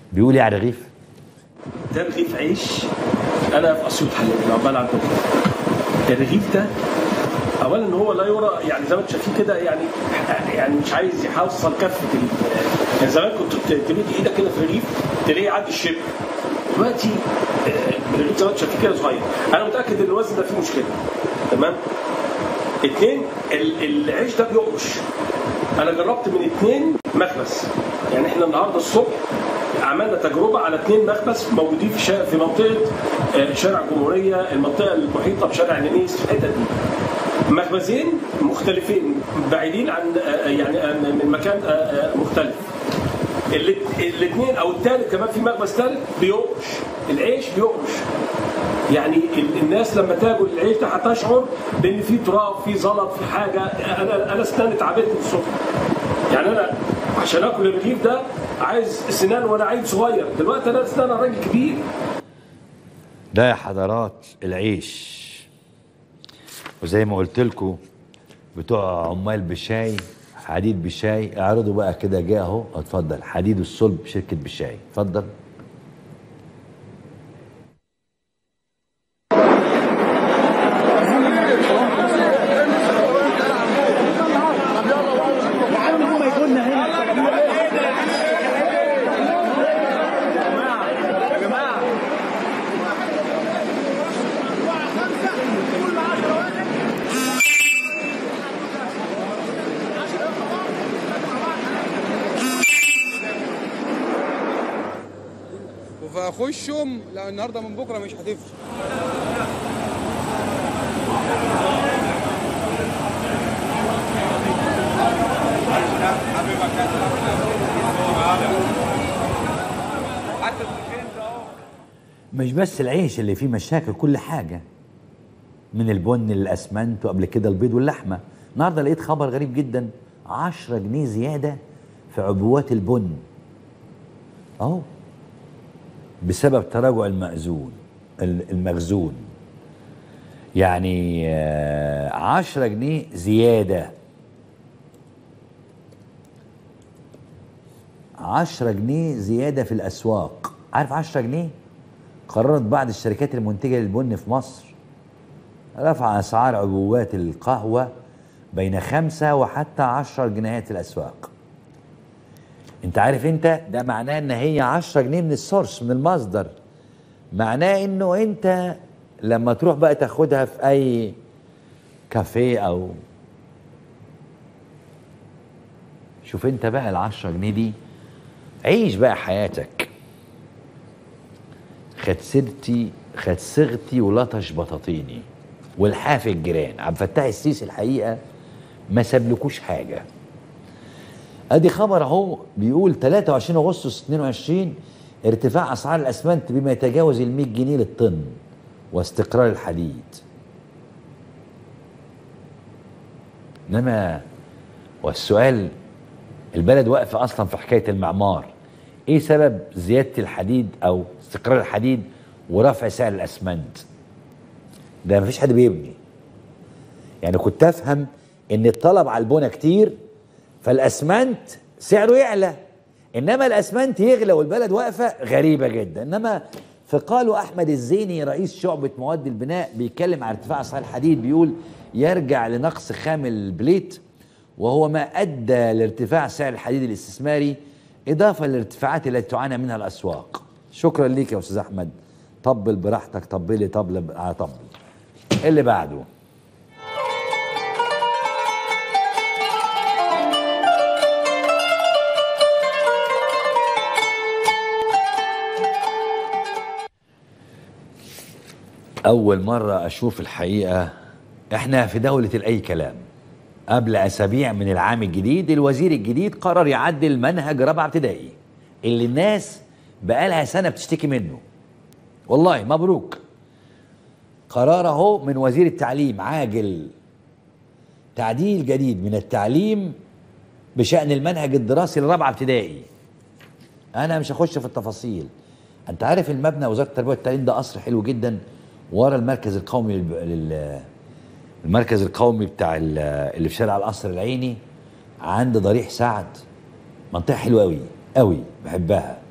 بيقول ايه على الرغيف ده رغيف عيش انا في اسيوط حاليا العمال عندهم الرغيف ده اولا هو لا يرى يعني زي ما انتم شايفين كده يعني يعني مش عايز يحصل كفه ال- يعني زمان كنت تمد ايدك كده في الرغيف تلاقيه يعدي الشبر دلوقتي آه، الرغيف زي ما انتم شايفين كده صغير انا متاكد ان الوزن ده فيه مشكله تمام اتنين ال- العيش ده بيقرش انا جربت من اتنين مخبز يعني احنا النهارده الصبح عملنا تجربه على اثنين مخبز موجودين في شا... في منطقه آه، شارع الجمهوريه المنطقه المحيطه بشارع النيس في الحته دي مخبزين مختلفين بعيدين عن آه، يعني آه، من مكان آه، آه، مختلف الاثنين او الثالث كمان في مخبز ثالث بيقرش العيش بيقرش يعني ال- الناس لما تاكل العيش ده هتشعر بان في تراب في زلط في حاجه انا انا اسناني تعبتني الصبح يعني انا عشان اكل الرغيف ده عايز سنان وانا عيل صغير دلوقتي انا اسنان أنا راجل كبير ده يا حضرات العيش وزي ما قلت لكم بتوع عمال بشاي حديد بشاي اعرضوا بقى كده جه اهو اتفضل حديد الصلب شركه بشاي اتفضل فاخشهم لا النهارده من بكره مش هتفشل مش بس العيش اللي فيه مشاكل كل حاجة من البن للأسمنت وقبل كده البيض واللحمة النهاردة لقيت خبر غريب جدا 10 جنيه زيادة في عبوات البن أهو بسبب تراجع المأذون ال- المخزون يعني آه، 10 جنيه زيادة 10 جنيه زيادة في الأسواق عارف 10 جنيه قررت بعض الشركات المنتجة للبن في مصر رفع أسعار عبوات القهوة بين خمسة وحتى عشر جنيهات في الأسواق انت عارف انت ده معناه ان هي عشرة جنيه من السورس من المصدر معناه انه انت لما تروح بقى تاخدها في اي كافيه او شوف انت بقى العشرة جنيه دي عيش بقى حياتك خد سيرتي خد صيغتي ولطش بطاطيني والحاف الجيران عبد الفتاح السيسي الحقيقه ما سابلكوش حاجه ادي خبر اهو بيقول 23 اغسطس 22 ارتفاع اسعار الاسمنت بما يتجاوز ال 100 جنيه للطن واستقرار الحديد انما والسؤال البلد واقفه اصلا في حكايه المعمار ايه سبب زياده الحديد او استقرار الحديد ورفع سعر الاسمنت ده مفيش حد بيبني يعني كنت افهم ان الطلب على البنى كتير فالاسمنت سعره يعلى انما الاسمنت يغلى والبلد واقفه غريبه جدا انما فقالوا احمد الزيني رئيس شعبه مواد البناء بيتكلم عن ارتفاع اسعار الحديد بيقول يرجع لنقص خام البليت وهو ما ادى لارتفاع سعر الحديد الاستثماري اضافه للارتفاعات التي تعاني منها الاسواق شكرا ليك يا استاذ احمد طبل براحتك طبلي طبل ب- طبل اللي بعده أول مرة أشوف الحقيقة إحنا في دولة الأي كلام قبل أسابيع من العام الجديد الوزير الجديد قرر يعدل منهج رابعة ابتدائي اللي الناس بقالها سنة بتشتكي منه والله مبروك قرار اهو من وزير التعليم عاجل تعديل جديد من التعليم بشأن المنهج الدراسي لرابعة ابتدائي انا مش هخش في التفاصيل انت عارف المبنى وزاره التربيه والتعليم ده قصر حلو جدا ورا المركز القومي للب... لل... المركز القومي بتاع ال- اللي في شارع القصر العيني عند ضريح سعد منطقه حلوه قوي قوي بحبها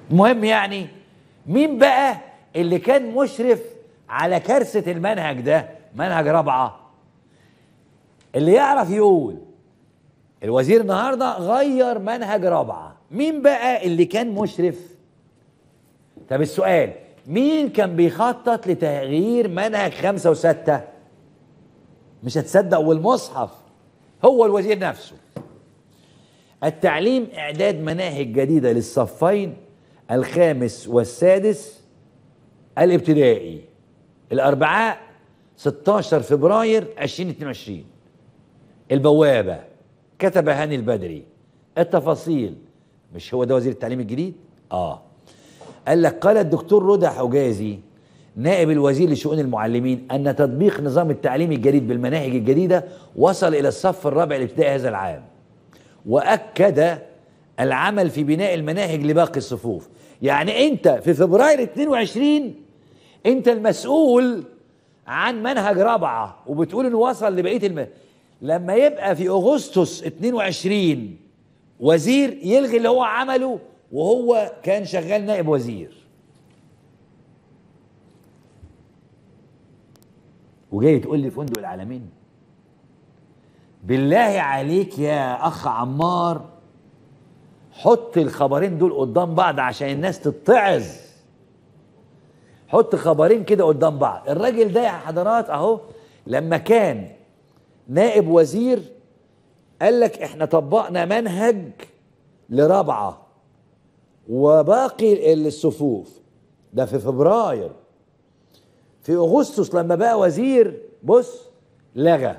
المهم يعني مين بقى اللي كان مشرف على كارثة المنهج ده منهج رابعة اللي يعرف يقول الوزير النهاردة غير منهج رابعة مين بقى اللي كان مشرف طب السؤال مين كان بيخطط لتغيير منهج خمسة وستة مش هتصدق والمصحف هو الوزير نفسه التعليم إعداد مناهج جديدة للصفين الخامس والسادس الابتدائي الأربعاء 16 فبراير 2022 البوابة كتب هاني البدري التفاصيل مش هو ده وزير التعليم الجديد؟ آه قال لك قال الدكتور رضا حجازي نائب الوزير لشؤون المعلمين أن تطبيق نظام التعليم الجديد بالمناهج الجديدة وصل إلى الصف الرابع الابتدائي هذا العام وأكد العمل في بناء المناهج لباقي الصفوف يعني أنت في فبراير 22 أنت المسؤول عن منهج رابعة وبتقول إنه وصل لبقية الم... لما يبقى في أغسطس 22 وزير يلغي اللي هو عمله وهو كان شغال نائب وزير وجاي تقول لي فندق العالمين بالله عليك يا اخ عمار حط الخبرين دول قدام بعض عشان الناس تتعظ حط خبرين كده قدام بعض الراجل ده يا حضرات اهو لما كان نائب وزير قال لك احنا طبقنا منهج لرابعه وباقي الصفوف ده في فبراير في اغسطس لما بقى وزير بص لغى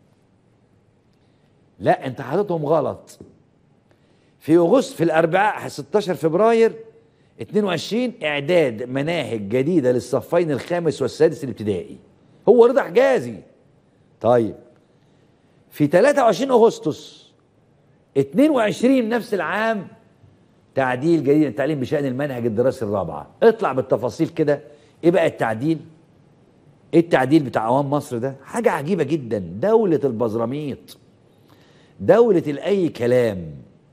لا انت حاططهم غلط في اغسطس في الاربعاء 16 فبراير 22 اعداد مناهج جديده للصفين الخامس والسادس الابتدائي هو رضا حجازي طيب في 23 اغسطس 22 نفس العام تعديل جديد للتعليم بشان المنهج الدراسي الرابعه اطلع بالتفاصيل كده ايه بقى التعديل ايه التعديل بتاع عوام مصر ده حاجه عجيبه جدا دوله البزراميط دوله الاي كلام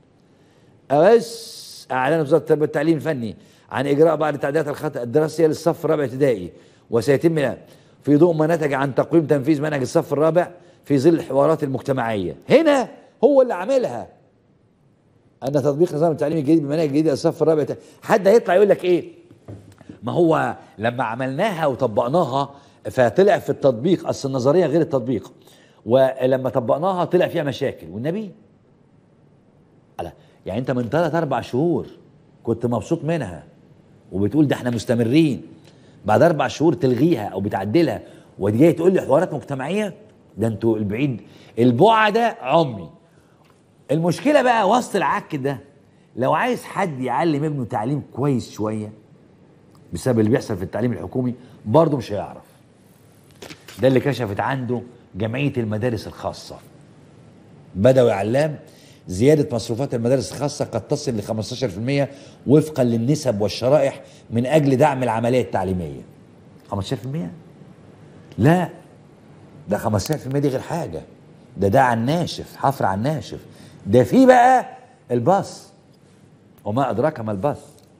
بس اعلن وزاره التربيه والتعليم الفني عن اجراء بعض التعديلات الخطا الدراسيه للصف الرابع ابتدائي وسيتم في ضوء ما نتج عن تقويم تنفيذ منهج الصف الرابع في ظل الحوارات المجتمعيه هنا هو اللي عاملها ان تطبيق نظام التعليم الجديد بمناهج جديده للصف الرابع حد هيطلع يقول لك ايه ما هو لما عملناها وطبقناها فطلع في التطبيق اصل النظريه غير التطبيق ولما طبقناها طلع فيها مشاكل والنبي لا يعني انت من ثلاث اربع شهور كنت مبسوط منها وبتقول ده احنا مستمرين بعد اربع شهور تلغيها او بتعدلها ودي جاي تقول لي حوارات مجتمعيه ده انتوا البعيد البعد ده عمي المشكله بقى وسط العك ده لو عايز حد يعلم ابنه تعليم كويس شويه بسبب اللي بيحصل في التعليم الحكومي برضه مش هيعرف ده اللي كشفت عنده جمعيه المدارس الخاصه بدوي علام زيادة مصروفات المدارس الخاصة قد تصل ل 15% وفقا للنسب والشرائح من أجل دعم العملية التعليمية 15% لا ده 15% دي غير حاجة ده ده على الناشف حفر على الناشف ده في بقى الباص وما أدراك ما الباص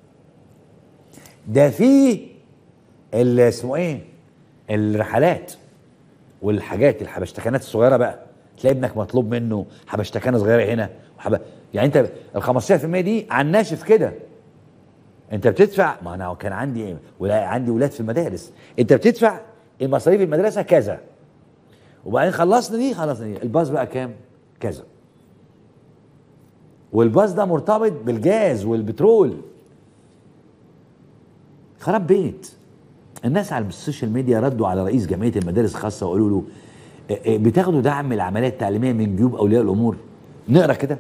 ده في اللي اسمه ايه الرحلات والحاجات الحبشتكنات الصغيره بقى تلاقي ابنك مطلوب منه حبشتكنه صغيره هنا وحب... يعني انت ال 15% دي على الناشف كده انت بتدفع ما انا كان عندي ايه ولا عندي ولاد في المدارس انت بتدفع المصاريف المدرسه كذا وبعدين خلصنا دي خلصنا دي الباص بقى كام كذا والباص ده مرتبط بالجاز والبترول خراب بيت الناس على السوشيال ميديا ردوا على رئيس جمعيه المدارس الخاصه وقالوا له إيه إيه بتاخدوا دعم العمليه التعليميه من جيوب اولياء الامور نقرا كده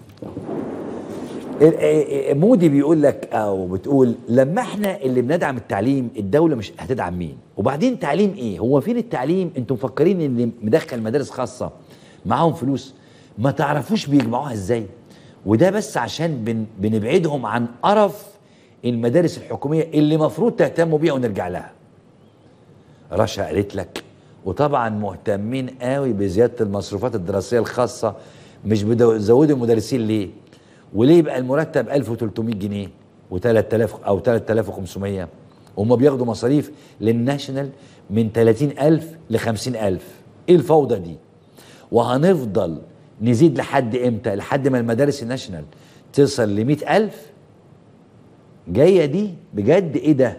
إيه مودي بيقول لك او بتقول لما احنا اللي بندعم التعليم الدوله مش هتدعم مين وبعدين تعليم ايه هو فين التعليم انتم مفكرين ان مدخل مدارس خاصه معاهم فلوس ما تعرفوش بيجمعوها ازاي وده بس عشان بن بنبعدهم عن قرف المدارس الحكوميه اللي مفروض تهتموا بيها ونرجع لها رشا قالت لك وطبعا مهتمين قوي بزياده المصروفات الدراسيه الخاصه مش بيزودوا المدرسين ليه وليه يبقى المرتب 1300 جنيه و3000 او 3500 هم بياخدوا مصاريف للناشونال من 30000 ل 50000 ايه الفوضى دي وهنفضل نزيد لحد امتى لحد ما المدارس الناشونال تصل ل 100000 جايه دي بجد ايه ده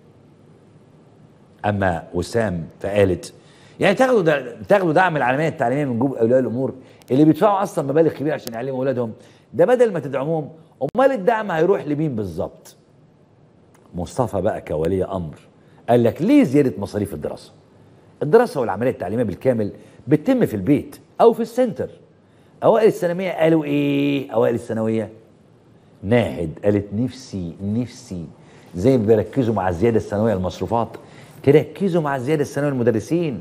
اما وسام فقالت يعني تاخدوا دا تاخدوا دعم العالميه التعليميه من جوب اولياء الامور اللي بيدفعوا اصلا مبالغ كبيره عشان يعلموا اولادهم ده بدل ما تدعموهم امال الدعم هيروح لمين بالظبط مصطفى بقى كولي امر قال لك ليه زياده مصاريف الدراسه الدراسه والعمليه التعليميه بالكامل بتتم في البيت او في السنتر اوائل الثانويه قالوا ايه اوائل الثانويه ناهد قالت نفسي نفسي زي ما بيركزوا مع الزياده السنويه المصروفات تركزوا مع الزياده السنويه المدرسين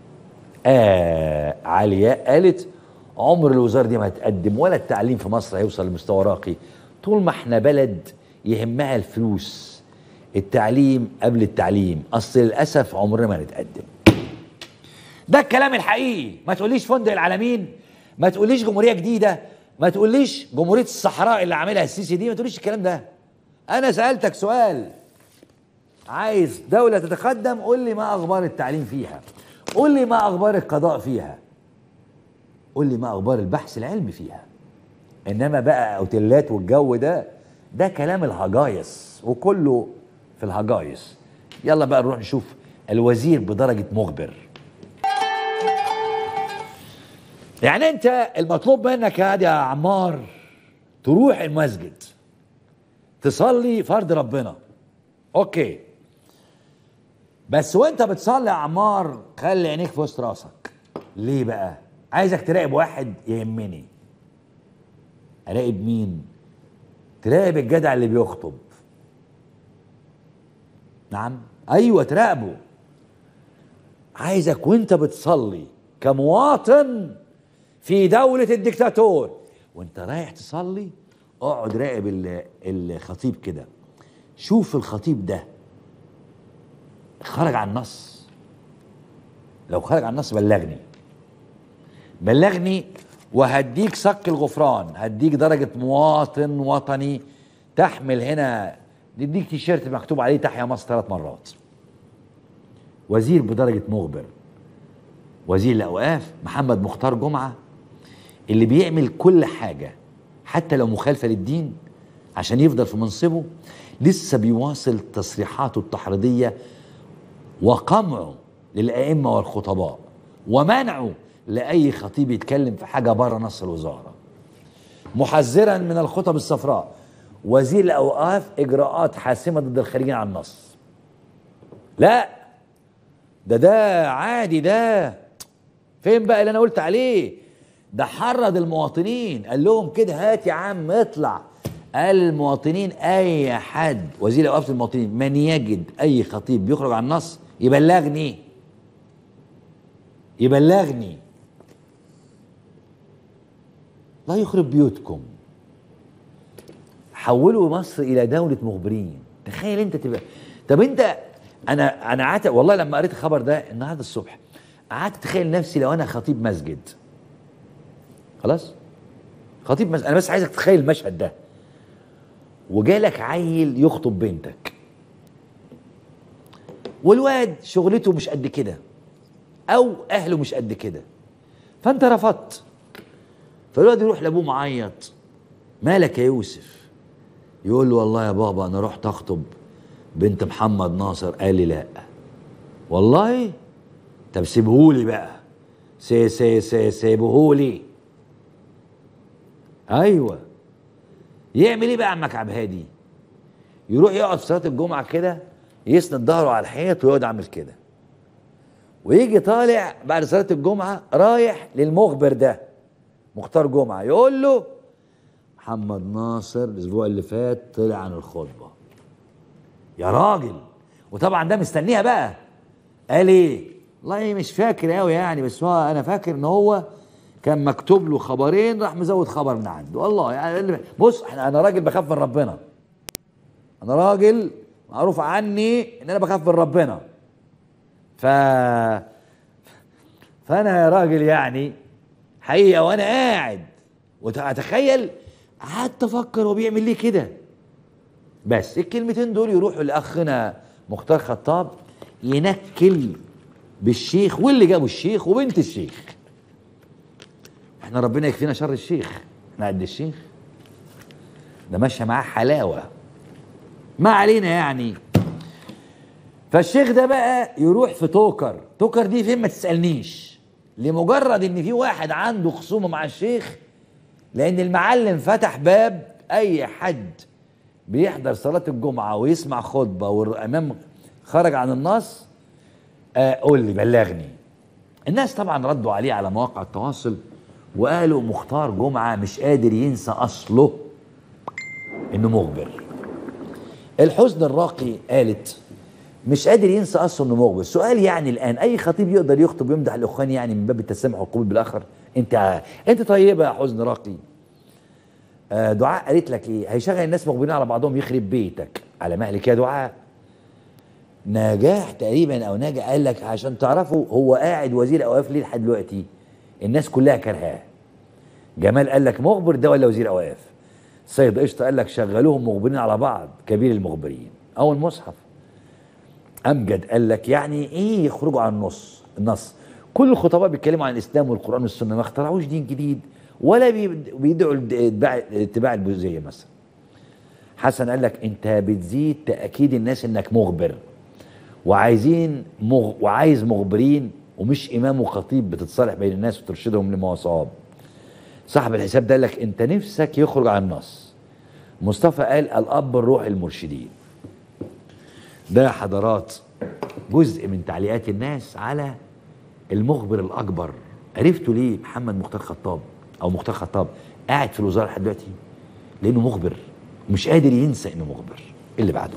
آه علياء قالت عمر الوزاره دي ما هتقدم ولا التعليم في مصر هيوصل لمستوى راقي طول ما احنا بلد يهمها الفلوس التعليم قبل التعليم اصل للاسف عمرنا ما نتقدم ده الكلام الحقيقي ما تقوليش فندق العالمين ما تقوليش جمهوريه جديده ما تقوليش جمهوريه الصحراء اللي عاملها السيسي دي ما تقوليش الكلام ده انا سالتك سؤال عايز دوله تتقدم قول لي ما اخبار التعليم فيها قول لي ما اخبار القضاء فيها قول لي ما اخبار البحث العلمي فيها انما بقى اوتيلات والجو ده ده كلام الهجايص وكله في الهجايص يلا بقى نروح نشوف الوزير بدرجه مخبر يعني انت المطلوب منك يا يا عمار تروح المسجد تصلي فرض ربنا اوكي بس وانت بتصلي يا عمار خلي عينيك في وسط راسك ليه بقى عايزك تراقب واحد يهمني اراقب مين تراقب الجدع اللي بيخطب نعم ايوه تراقبه عايزك وانت بتصلي كمواطن في دولة الدكتاتور وانت رايح تصلي اقعد راقب ال- الخطيب كده شوف الخطيب ده خرج عن النص لو خرج عن النص بلغني بلغني وهديك صك الغفران هديك درجة مواطن وطني تحمل هنا نديك تيشيرت مكتوب عليه تحيا مصر ثلاث مرات وزير بدرجة مخبر وزير الأوقاف محمد مختار جمعة اللي بيعمل كل حاجة حتى لو مخالفة للدين عشان يفضل في منصبه لسه بيواصل تصريحاته التحريضية وقمعه للأئمة والخطباء ومنعه لأي خطيب يتكلم في حاجة بره نص الوزارة محذرا من الخطب الصفراء وزير الأوقاف إجراءات حاسمة ضد الخارجين عن النص لا ده ده عادي ده فين بقى اللي انا قلت عليه ده حرض المواطنين قال لهم كده هات يا عم اطلع قال المواطنين اي حد وزير الاوقاف المواطنين من يجد اي خطيب بيخرج عن النص يبلغني يبلغني لا يخرب بيوتكم حولوا مصر الى دوله مخبرين تخيل انت تبقى طب انت انا انا قعدت والله لما قريت الخبر ده النهارده الصبح قعدت اتخيل نفسي لو انا خطيب مسجد خلاص خطيب مسجد انا بس عايزك تتخيل المشهد ده وجالك عيل يخطب بنتك والواد شغلته مش قد كده او اهله مش قد كده فانت رفضت فالواد يروح لابوه معيط مالك يا يوسف يقول له والله يا بابا انا رحت اخطب بنت محمد ناصر قال لي لا والله طب سيبهولي بقى سي سي سي سيبهولي ايوه يعمل ايه بقى عمك عبد الهادي يروح يقعد في صلاه الجمعه كده يسند ظهره على الحيط ويقعد عامل كده ويجي طالع بعد صلاه الجمعه رايح للمخبر ده مختار جمعه يقول له محمد ناصر الاسبوع اللي فات طلع عن الخطبه يا راجل وطبعا ده مستنيها بقى قال ايه والله مش فاكر قوي يعني بس هو انا فاكر ان هو كان مكتوب له خبرين راح مزود خبر من عنده والله يعني بص احنا انا راجل بخاف من ربنا انا راجل معروف عني ان انا بخاف من ربنا ف فانا يا راجل يعني حقيقه وانا قاعد واتخيل قعدت افكر هو بيعمل ليه كده بس الكلمتين دول يروحوا لاخنا مختار خطاب ينكل بالشيخ واللي جابوا الشيخ وبنت الشيخ احنا ربنا يكفينا شر الشيخ احنا قد الشيخ ده ماشيه معاه حلاوه ما علينا يعني فالشيخ ده بقى يروح في توكر توكر دي فين ما تسالنيش لمجرد ان في واحد عنده خصومه مع الشيخ لان المعلم فتح باب اي حد بيحضر صلاه الجمعه ويسمع خطبه والامام خرج عن النص آه قول لي بلغني الناس طبعا ردوا عليه على مواقع التواصل وقالوا مختار جمعه مش قادر ينسى اصله انه مخبر الحزن الراقي قالت مش قادر ينسى اصله انه مخبر سؤال يعني الان اي خطيب يقدر يخطب ويمدح الاخوان يعني من باب التسامح والقبول بالاخر انت انت طيبه يا حزن راقي آه دعاء قالت لك ايه هيشغل الناس مخبرين على بعضهم يخرب بيتك على مهلك يا دعاء نجاح تقريبا او ناجح قال لك عشان تعرفوا هو قاعد وزير اوقاف ليه لحد دلوقتي الناس كلها كرهاه جمال قال لك مخبر ده ولا وزير اوقاف سيد قشطه قال لك شغلوهم مخبرين على بعض كبير المخبرين او المصحف امجد قال لك يعني ايه يخرجوا عن النص النص كل الخطباء بيتكلموا عن الاسلام والقران والسنه ما اخترعوش دين جديد ولا بي- بيدعوا لاتباع اتباع البوذيه مثلا حسن قال لك انت بتزيد تاكيد الناس انك مخبر وعايزين مغ... وعايز مخبرين ومش امام وخطيب بتتصالح بين الناس وترشدهم لما هو صواب صاحب الحساب ده قال لك انت نفسك يخرج عن النص مصطفى قال الاب الروح المرشدين ده يا حضرات جزء من تعليقات الناس على المخبر الاكبر عرفتوا ليه محمد مختار خطاب او مختار خطاب قاعد في الوزاره لحد دلوقتي لانه مخبر ومش قادر ينسى انه مخبر اللي بعده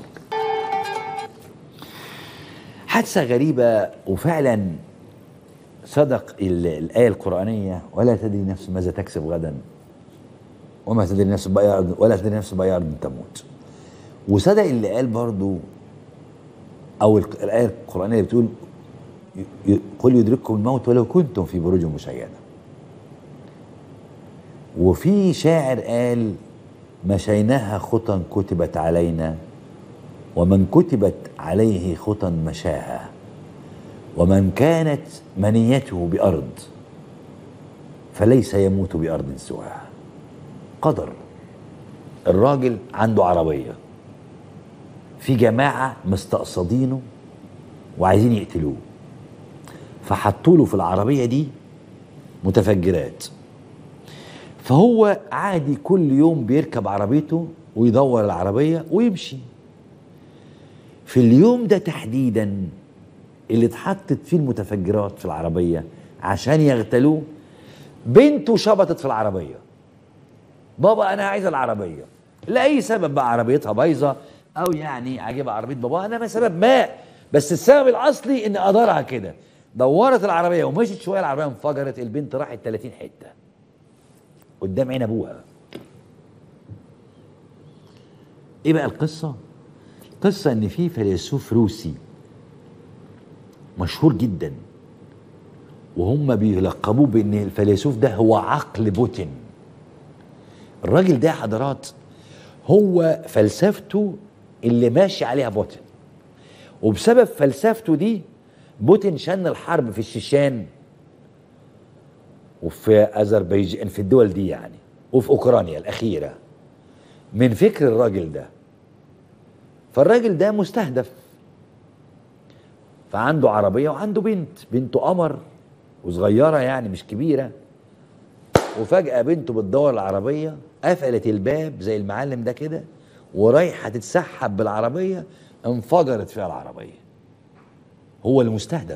حادثه غريبه وفعلا صدق ال- الايه القرانيه ولا تدري نفس ماذا تكسب غدا وما تدري نفس بأي أرض ولا تدري نفس بأي أرض تموت وصدق اللي قال برضو او الق- الايه القرانيه اللي بتقول ي- ي- قل يدرككم الموت ولو كنتم في بروج مشيده وفي شاعر قال مشيناها خطى كتبت علينا ومن كتبت عليه خطى مشاها ومن كانت منيته بأرض فليس يموت بأرض سواها قدر الراجل عنده عربية في جماعة مستقصدينه وعايزين يقتلوه فحطوا له في العربية دي متفجرات فهو عادي كل يوم بيركب عربيته ويدور العربية ويمشي في اليوم ده تحديدا اللي اتحطت فيه المتفجرات في العربية عشان يغتالوه بنته شبطت في العربية بابا انا عايز العربية لأي سبب بقى عربيتها بايظة او يعني عاجبها عربية بابا انا ما سبب ما بس السبب الاصلي ان قدرها كده دورت العربية ومشيت شوية العربية انفجرت البنت راحت 30 حتة قدام عين ابوها ايه بقى القصة قصة ان في فيلسوف روسي مشهور جدا وهم بيلقبوه بان الفيلسوف ده هو عقل بوتين الراجل ده يا حضرات هو فلسفته اللي ماشي عليها بوتين وبسبب فلسفته دي بوتين شن الحرب في الشيشان وفي اذربيجان في الدول دي يعني وفي اوكرانيا الاخيره من فكر الراجل ده فالراجل ده مستهدف فعنده عربيه وعنده بنت بنته قمر وصغيره يعني مش كبيره وفجاه بنته بتدور العربيه قفلت الباب زي المعلم ده كده ورايحه تتسحب بالعربيه انفجرت فيها العربيه هو المستهدف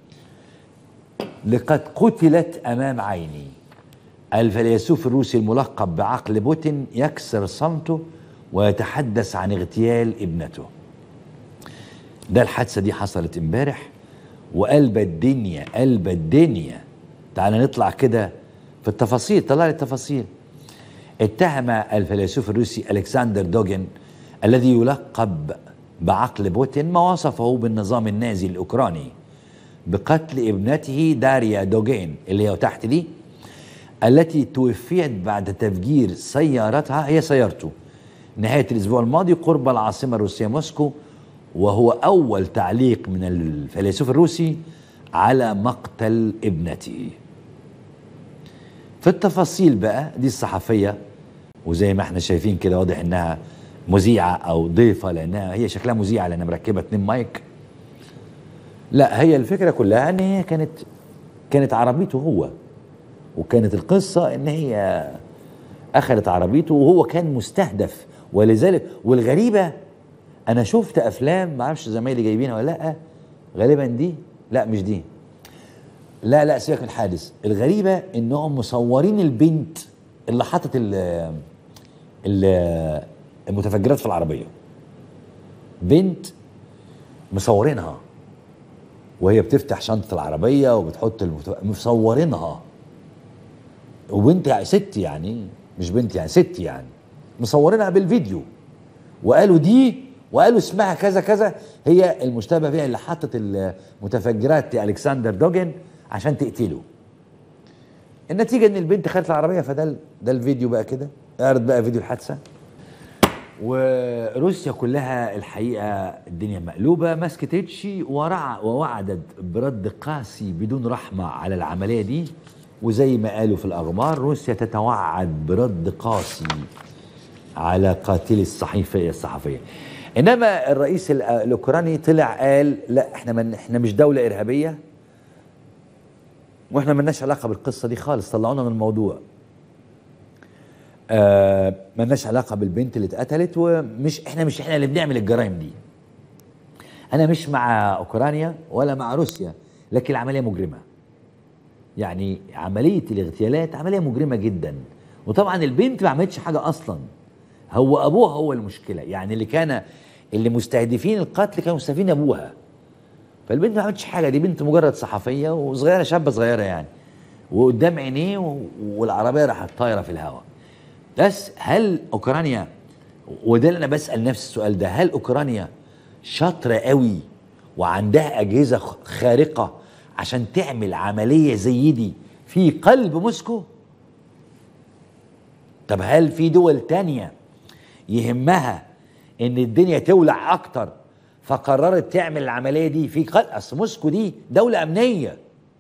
لقد قتلت امام عيني الفيلسوف الروسي الملقب بعقل بوتين يكسر صمته ويتحدث عن اغتيال ابنته ده الحادثه دي حصلت امبارح وقلب الدنيا قلب الدنيا تعال نطلع كده في التفاصيل طلع لي التفاصيل اتهم الفيلسوف الروسي الكسندر دوجن الذي يلقب بعقل بوتين ما وصفه بالنظام النازي الاوكراني بقتل ابنته داريا دوجين اللي هي تحت دي التي توفيت بعد تفجير سيارتها هي سيارته نهاية الأسبوع الماضي قرب العاصمة الروسية موسكو وهو أول تعليق من الفيلسوف الروسي على مقتل ابنته في التفاصيل بقى دي الصحفية وزي ما احنا شايفين كده واضح انها مذيعة او ضيفة لانها هي شكلها مذيعة لانها مركبة اتنين مايك لا هي الفكرة كلها ان هي كانت كانت عربيته هو وكانت القصة ان هي اخذت عربيته وهو كان مستهدف ولذلك والغريبة انا شفت افلام ما اعرفش زمايلي جايبينها ولا لا غالبا دي لا مش دي لا لا سيبك من الحادث الغريبة انهم مصورين البنت اللي حاطط ال ال- المتفجرات في العربية بنت مصورينها وهي بتفتح شنطة العربية وبتحط المتف... مصورينها وبنت يعني ست يعني مش بنت يعني ست يعني مصورينها بالفيديو وقالوا دي وقالوا اسمها كذا كذا هي المشتبه بها اللي حطت المتفجرات لالكسندر دوجن عشان تقتله النتيجه ان البنت خدت العربيه فده ال- ده الفيديو بقى كده اعرض بقى فيديو الحادثه وروسيا كلها الحقيقه الدنيا مقلوبه ما سكتتش ورع ووعدت برد قاسي بدون رحمه على العمليه دي وزي ما قالوا في الاخبار روسيا تتوعد برد قاسي على قاتلي الصحيفه الصحفيه انما الرئيس ال- الاوكراني طلع قال لا احنا من احنا مش دوله ارهابيه واحنا ملناش علاقه بالقصه دي خالص طلعونا من الموضوع آه ملناش علاقه بالبنت اللي اتقتلت ومش احنا مش احنا اللي بنعمل الجرائم دي انا مش مع اوكرانيا ولا مع روسيا لكن العمليه مجرمه يعني عمليه الاغتيالات عمليه مجرمه جدا وطبعا البنت ما عملتش حاجه اصلا هو ابوها هو المشكله يعني اللي كان اللي مستهدفين القتل كانوا مستهدفين ابوها فالبنت ما عملتش حاجه دي بنت مجرد صحفيه وصغيره شابه صغيره يعني وقدام عينيه و- والعربيه راحت طايره في الهواء بس هل اوكرانيا وده اللي انا بسال نفس السؤال ده هل اوكرانيا شاطره قوي وعندها اجهزه خ- خارقه عشان تعمل عمليه زي دي في قلب موسكو طب هل في دول تانية يهمها ان الدنيا تولع اكتر فقررت تعمل العمليه دي في قلب اصل موسكو دي دوله امنيه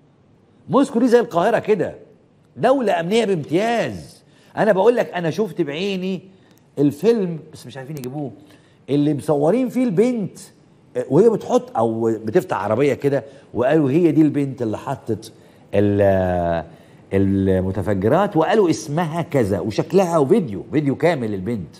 موسكو دي زي القاهره كده دوله امنيه بامتياز انا بقول لك انا شفت بعيني الفيلم بس مش عارفين يجيبوه اللي مصورين فيه البنت آه، وهي بتحط او بتفتح عربيه كده وقالوا هي دي البنت اللي حطت ال- المتفجرات وقالوا اسمها كذا وشكلها وفيديو فيديو كامل البنت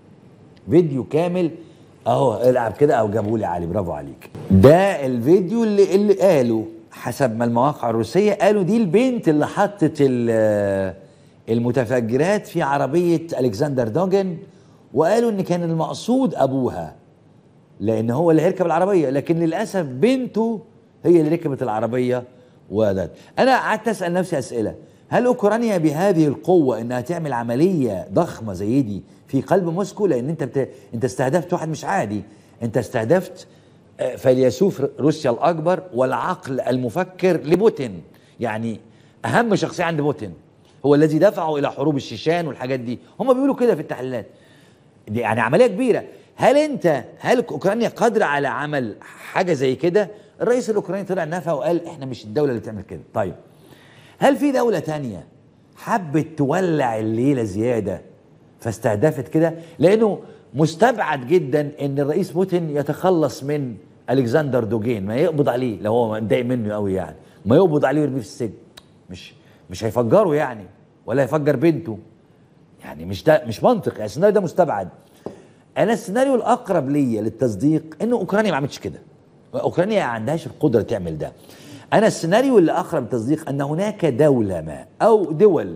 فيديو كامل اهو العب كده او جابوا لي علي برافو عليك ده الفيديو اللي اللي قالوا حسب ما المواقع الروسيه قالوا دي البنت اللي حطت ال- المتفجرات في عربيه الكسندر دوجن وقالوا ان كان المقصود ابوها لان هو اللي هيركب العربيه لكن للاسف بنته هي اللي ركبت العربيه وده انا قعدت اسال نفسي اسئله هل اوكرانيا بهذه القوه انها تعمل عمليه ضخمه زي دي في قلب موسكو لان انت بت... انت استهدفت واحد مش عادي انت استهدفت آه، فيلسوف روسيا الاكبر والعقل المفكر لبوتين يعني اهم شخصيه عند بوتين هو الذي دفعه الى حروب الشيشان والحاجات دي هم بيقولوا كده في التحليلات دي يعني عمليه كبيره هل انت هل اوكرانيا قادره على عمل حاجه زي كده الرئيس الاوكراني طلع نفى وقال احنا مش الدوله اللي بتعمل كده طيب هل في دوله تانية حبت تولع الليله زياده فاستهدفت كده لانه مستبعد جدا ان الرئيس بوتين يتخلص من الكسندر دوجين ما يقبض عليه لو هو متضايق منه قوي يعني ما يقبض عليه ويرميه في السجن مش مش هيفجره يعني ولا هيفجر بنته يعني مش ده مش منطق يعني السيناريو ده مستبعد انا السيناريو الاقرب ليا للتصديق ان اوكرانيا ما عملتش كده اوكرانيا ما عندهاش القدره تعمل ده انا السيناريو اللي اقرب للتصديق ان هناك دوله ما او دول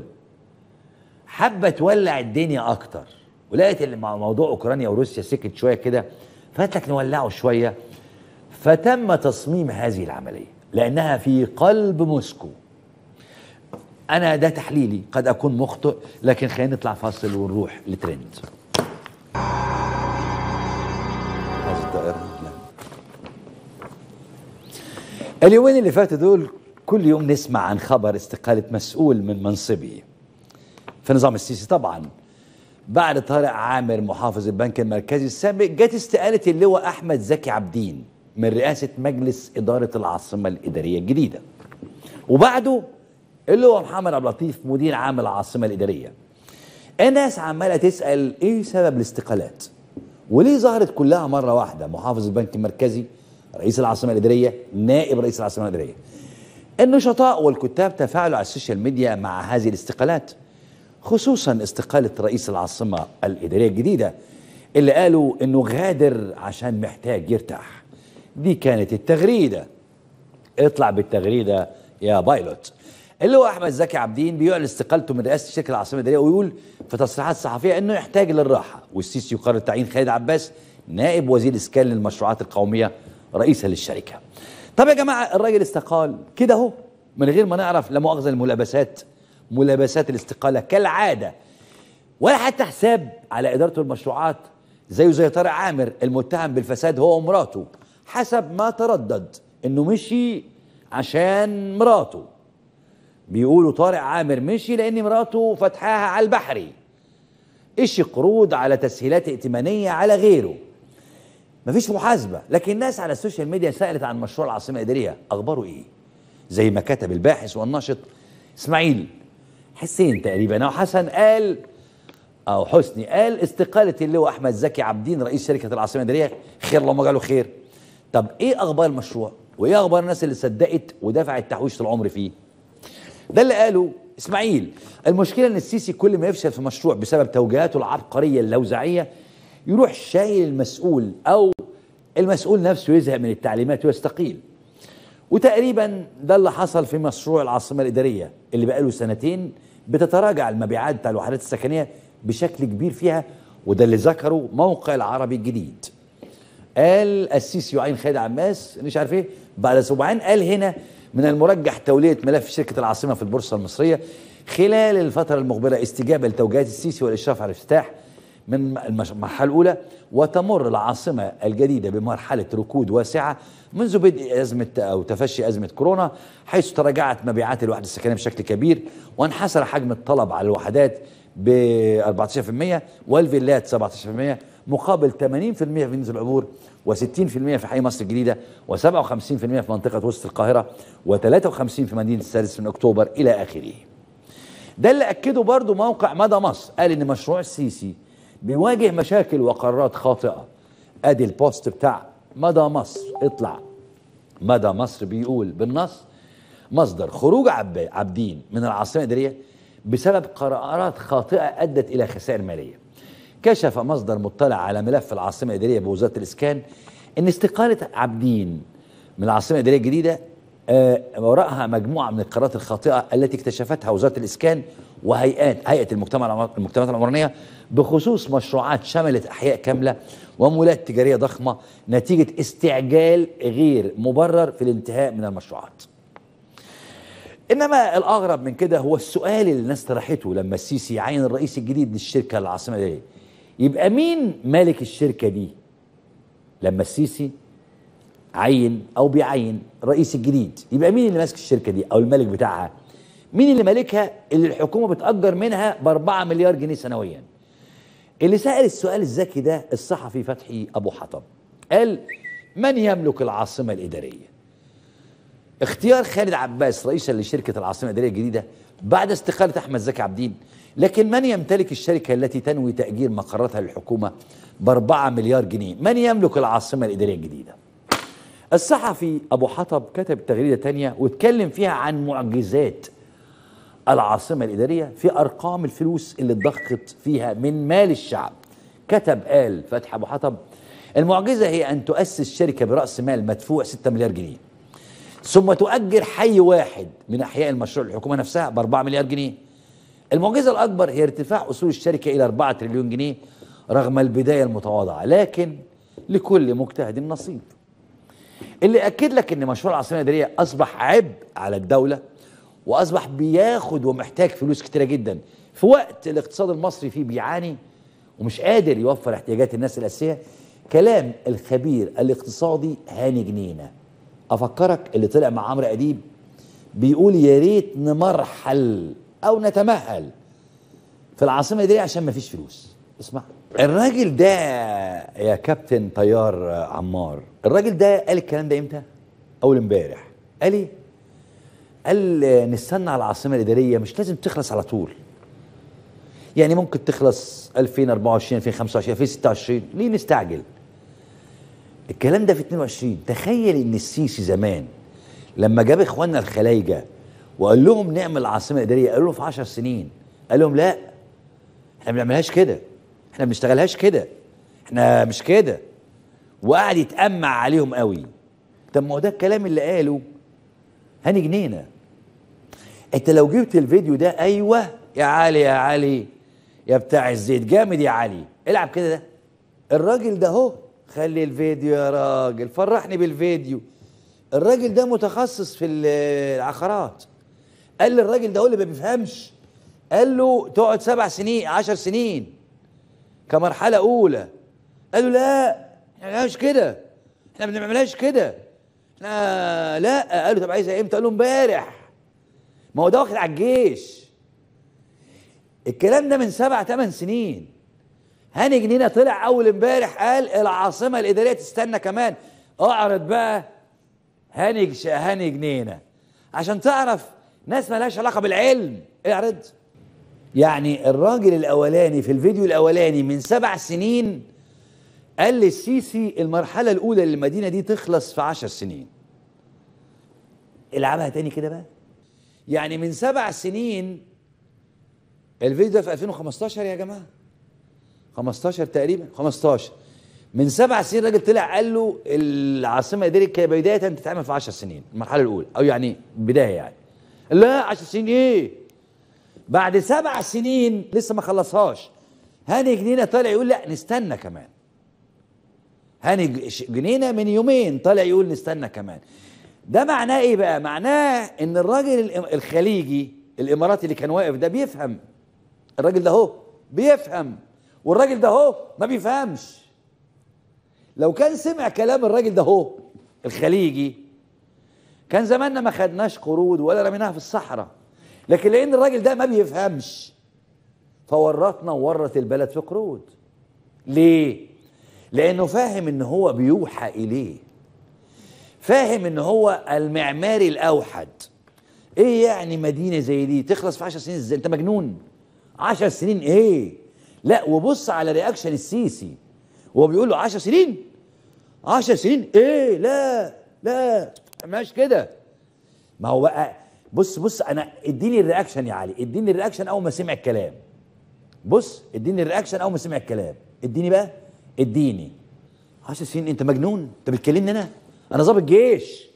حابه تولع الدنيا اكتر ولقيت ان مع موضوع اوكرانيا وروسيا سكت شويه كده فقالت لك نولعه شويه فتم تصميم هذه العمليه لانها في قلب موسكو انا ده تحليلي قد اكون مخطئ لكن خلينا نطلع فاصل ونروح لترند اليومين اللي فاتوا دول كل يوم نسمع عن خبر استقالة مسؤول من منصبه في نظام السيسي طبعا بعد طارق عامر محافظ البنك المركزي السابق جت استقالة اللواء أحمد زكي عبدين من رئاسة مجلس إدارة العاصمة الإدارية الجديدة وبعده اللواء محمد عبد اللطيف مدير عام العاصمة الإدارية الناس عمالة تسأل إيه سبب الاستقالات وليه ظهرت كلها مرة واحدة محافظ البنك المركزي رئيس العاصمة الإدارية نائب رئيس العاصمة الإدارية النشطاء والكتاب تفاعلوا على السوشيال ميديا مع هذه الاستقالات خصوصا استقالة رئيس العاصمة الإدارية الجديدة اللي قالوا إنه غادر عشان محتاج يرتاح دي كانت التغريدة اطلع بالتغريدة يا بايلوت اللي هو أحمد زكي عابدين بيعلن استقالته من رئاسة الشركة العاصمة الإدارية ويقول في تصريحات صحفية إنه يحتاج للراحة والسيسي يقرر تعيين خالد عباس نائب وزير إسكان للمشروعات القومية رئيسا للشركة طب يا جماعة الراجل استقال كده اهو من غير ما نعرف لا مؤاخذة الملابسات ملابسات الاستقالة كالعادة ولا حتى حساب على إدارته المشروعات زيه زي طارق عامر المتهم بالفساد هو ومراته حسب ما تردد انه مشي عشان مراته بيقولوا طارق عامر مشي لان مراته فتحاها على البحري اشي قروض على تسهيلات ائتمانية على غيره مفيش محاسبة لكن الناس على السوشيال ميديا سألت عن مشروع العاصمة الإدارية أخباره إيه زي ما كتب الباحث والناشط إسماعيل حسين تقريبا أو حسن قال أو حسني قال استقالة اللواء أحمد زكي عبدين رئيس شركة العاصمة الإدارية خير اللهم جعله خير طب إيه أخبار المشروع وإيه أخبار الناس اللي صدقت ودفعت تحويشة العمر فيه ده اللي قاله اسماعيل المشكله ان السيسي كل ما يفشل في مشروع بسبب توجيهاته العبقريه اللوزعيه يروح شايل المسؤول او المسؤول نفسه يزهق من التعليمات ويستقيل وتقريبا ده اللي حصل في مشروع العاصمه الاداريه اللي بقاله سنتين بتتراجع المبيعات بتاع الوحدات السكنيه بشكل كبير فيها وده اللي ذكره موقع العربي الجديد قال السيسي يعين خالد عماس مش عارف ايه بعد اسبوعين قال هنا من المرجح توليه ملف شركه العاصمه في البورصه المصريه خلال الفتره المقبله استجابه لتوجيهات السيسي والاشراف على الافتتاح من المرحله الاولى وتمر العاصمه الجديده بمرحله ركود واسعه منذ بدء ازمه او تفشي ازمه كورونا حيث تراجعت مبيعات الوحده السكنيه بشكل كبير وانحسر حجم الطلب على الوحدات ب 14% والفيلات 17% مقابل 80% في مدينه العبور و60% في حي مصر الجديده و57% في منطقه وسط القاهره و53 في مدينه السادس من اكتوبر الى اخره. ده اللي اكده برضه موقع مدى مصر قال ان مشروع السيسي بيواجه مشاكل وقرارات خاطئه. ادي البوست بتاع مدى مصر اطلع مدى مصر بيقول بالنص مصدر خروج عب عابدين من العاصمه الاداريه بسبب قرارات خاطئه ادت الى خسائر ماليه. كشف مصدر مطلع على ملف العاصمه الاداريه بوزاره الاسكان ان استقاله عابدين من العاصمه الاداريه الجديده آه وراءها مجموعه من القرارات الخاطئه التي اكتشفتها وزاره الاسكان وهيئات هيئه المجتمع المجتمعات العمرانيه بخصوص مشروعات شملت احياء كامله ومولات تجاريه ضخمه نتيجه استعجال غير مبرر في الانتهاء من المشروعات. انما الاغرب من كده هو السؤال اللي الناس طرحته لما السيسي يعين الرئيس الجديد للشركه العاصمه الاداريه يبقى مين مالك الشركه دي؟ لما السيسي عين او بيعين الرئيس الجديد يبقى مين اللي ماسك الشركه دي او المالك بتاعها؟ مين اللي مالكها اللي الحكومه بتأجر منها ب 4 مليار جنيه سنويا؟ اللي سأل السؤال الذكي ده الصحفي فتحي ابو حطب قال من يملك العاصمه الاداريه؟ اختيار خالد عباس رئيسا لشركة العاصمة الإدارية الجديدة بعد استقالة أحمد زكي عبدين لكن من يمتلك الشركة التي تنوي تأجير مقراتها للحكومة بأربعة مليار جنيه من يملك العاصمة الإدارية الجديدة الصحفي أبو حطب كتب تغريدة تانية واتكلم فيها عن معجزات العاصمة الإدارية في أرقام الفلوس اللي اتضخت فيها من مال الشعب كتب قال فتحي أبو حطب المعجزة هي أن تؤسس شركة برأس مال مدفوع 6 مليار جنيه ثم تؤجر حي واحد من احياء المشروع الحكومه نفسها ب 4 مليار جنيه. المعجزه الاكبر هي ارتفاع اصول الشركه الى 4 تريليون جنيه رغم البدايه المتواضعه، لكن لكل مجتهد نصيب. اللي اكد لك ان مشروع العاصمه الاداريه اصبح عبء على الدوله واصبح بياخد ومحتاج فلوس كتيره جدا في وقت الاقتصاد المصري فيه بيعاني ومش قادر يوفر احتياجات الناس الاساسيه كلام الخبير الاقتصادي هاني جنينه افكرك اللي طلع مع عمرو اديب بيقول يا ريت نمرحل او نتمهل في العاصمه الاداريه عشان ما فيش فلوس اسمع الراجل ده يا كابتن طيار عمار الراجل ده قال الكلام ده امتى اول امبارح قال ايه قال نستنى على العاصمه الاداريه مش لازم تخلص على طول يعني ممكن تخلص 2024 2025 2026 ليه نستعجل الكلام ده في 22 تخيل ان السيسي زمان لما جاب اخواننا الخلايجه وقال لهم نعمل عاصمه اداريه قالوا له في 10 سنين قال لهم لا احنا ما بنعملهاش كده احنا ما بنشتغلهاش كده احنا مش كده وقعد يتأمع عليهم قوي طب ما هو ده الكلام اللي قاله هاني جنينه انت لو جبت الفيديو ده ايوه يا علي يا علي يا بتاع الزيت جامد يا علي العب كده ده الراجل ده اهو خلي الفيديو يا راجل فرحني بالفيديو الراجل ده متخصص في العقارات قال لي الراجل ده هو اللي ما بيفهمش قال له تقعد سبع سنين عشر سنين كمرحلة أولى قال له لا احنا ما بنعملش كده احنا ما بنعملهاش كده احنا لا قال له طب عايزها امتى؟ قال له امبارح ما هو ده واخد على الجيش الكلام ده من سبع ثمان سنين هاني جنينه طلع اول امبارح قال العاصمه الاداريه تستنى كمان اعرض بقى هاني هاني جنينه عشان تعرف ناس مالهاش علاقه بالعلم اعرض يعني الراجل الاولاني في الفيديو الاولاني من سبع سنين قال للسيسي المرحله الاولى للمدينه دي تخلص في عشر سنين العبها تاني كده بقى يعني من سبع سنين الفيديو ده في 2015 يا جماعه 15 تقريبا 15 من سبع سنين الراجل طلع قال له العاصمه الاداريه بدايه تتعمل في 10 سنين المرحله الاولى او يعني بدايه يعني لا 10 سنين ايه بعد سبع سنين لسه ما خلصهاش هاني جنينه طالع يقول لا نستنى كمان هاني جنينه من يومين طالع يقول نستنى كمان ده معناه ايه بقى معناه ان الراجل الخليجي الاماراتي اللي كان واقف ده بيفهم الراجل ده اهو بيفهم والراجل ده اهو ما بيفهمش لو كان سمع كلام الراجل ده اهو الخليجي كان زماننا ما خدناش قروض ولا رميناها في الصحراء لكن لان الراجل ده ما بيفهمش فورطنا وورط البلد في قروض ليه لانه فاهم ان هو بيوحى اليه فاهم ان هو المعماري الاوحد ايه يعني مدينه زي دي تخلص في 10 سنين ازاي انت مجنون 10 سنين ايه لا وبص على رياكشن السيسي وهو بيقول له 10 سنين 10 سنين ايه لا لا مش كده ما هو بقى بص بص انا اديني الرياكشن يا علي اديني الرياكشن اول ما سمع الكلام بص اديني الرياكشن اول ما سمع الكلام اديني بقى اديني 10 سنين انت مجنون انت بتكلمني انا انا ضابط جيش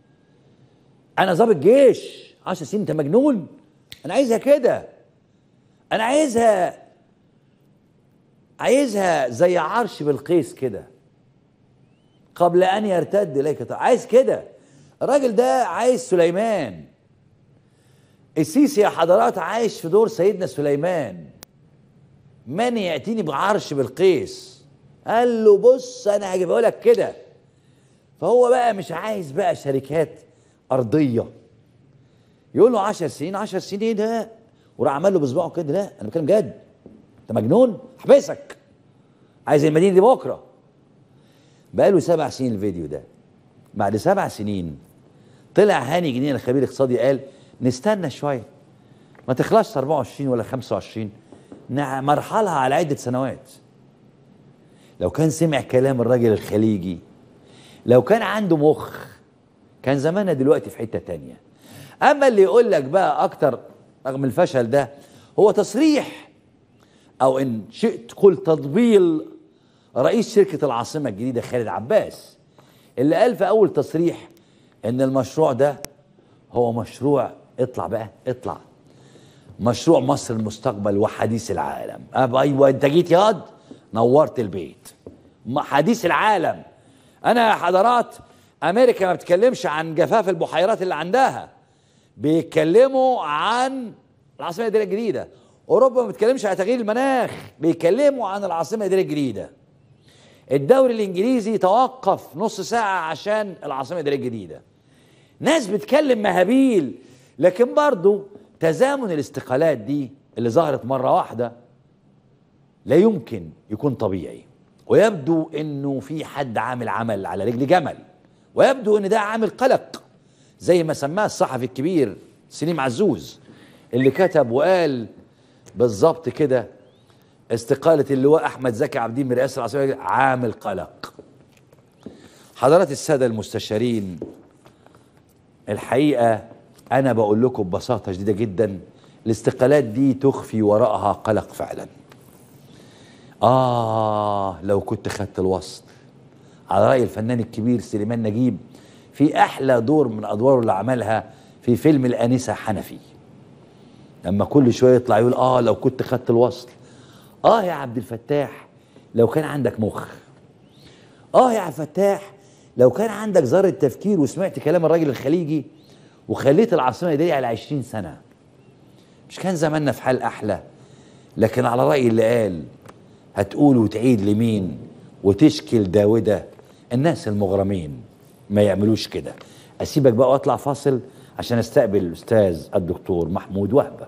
انا ضابط جيش 10 سنين انت مجنون انا عايزها كده انا عايزها عايزها زي عرش بالقيس كده قبل ان يرتد اليك عايز كده الراجل ده عايز سليمان السيسي يا حضرات عايش في دور سيدنا سليمان من ياتيني بعرش بالقيس قال له بص انا هجيبه لك كده فهو بقى مش عايز بقى شركات ارضيه يقول له 10 سنين 10 سنين ده وراح عمل له بصباعه كده لا انا بتكلم جد انت مجنون احبسك عايز المدينه دي بكره بقى له سبع سنين الفيديو ده بعد سبع سنين طلع هاني جنين الخبير الاقتصادي قال نستنى شويه ما تخلصش 24 ولا 25 مرحلها على عده سنوات لو كان سمع كلام الراجل الخليجي لو كان عنده مخ كان زماننا دلوقتي في حته تانية اما اللي يقول لك بقى اكتر رغم الفشل ده هو تصريح او ان شئت قل تطبيل رئيس شركه العاصمه الجديده خالد عباس اللي قال في اول تصريح ان المشروع ده هو مشروع اطلع بقى اطلع مشروع مصر المستقبل وحديث العالم ايوه انت جيت ياض نورت البيت حديث العالم انا يا حضرات امريكا ما بتتكلمش عن جفاف البحيرات اللي عندها بيتكلموا عن العاصمه الاداريه الجديده اوروبا ما بتتكلمش عن تغيير المناخ بيتكلموا عن العاصمه الاداريه الجديده الدوري الانجليزي توقف نص ساعه عشان العاصمه الاداريه الجديده ناس بتكلم مهابيل لكن برضو تزامن الاستقالات دي اللي ظهرت مره واحده لا يمكن يكون طبيعي ويبدو انه في حد عامل عمل على رجل جمل ويبدو ان ده عامل قلق زي ما سماه الصحفي الكبير سليم عزوز اللي كتب وقال بالظبط كده استقالة اللواء أحمد زكي عابدين من رئاسة العاصمة عامل قلق حضرات السادة المستشارين الحقيقة أنا بقول لكم ببساطة شديدة جدا الاستقالات دي تخفي وراءها قلق فعلا آه لو كنت خدت الوسط على رأي الفنان الكبير سليمان نجيب في أحلى دور من أدواره اللي عملها في فيلم الآنسة حنفي لما كل شوية يطلع يقول آه لو كنت خدت الوصل آه يا عبد الفتاح لو كان عندك مخ آه يا عبد الفتاح لو كان عندك ذرة تفكير وسمعت كلام الراجل الخليجي وخليت العاصمة دي على عشرين سنة مش كان زماننا في حال أحلى لكن على رأي اللي قال هتقول وتعيد لمين وتشكي لداودة الناس المغرمين ما يعملوش كده أسيبك بقى وأطلع فاصل عشان استقبل الأستاذ الدكتور محمود وهبة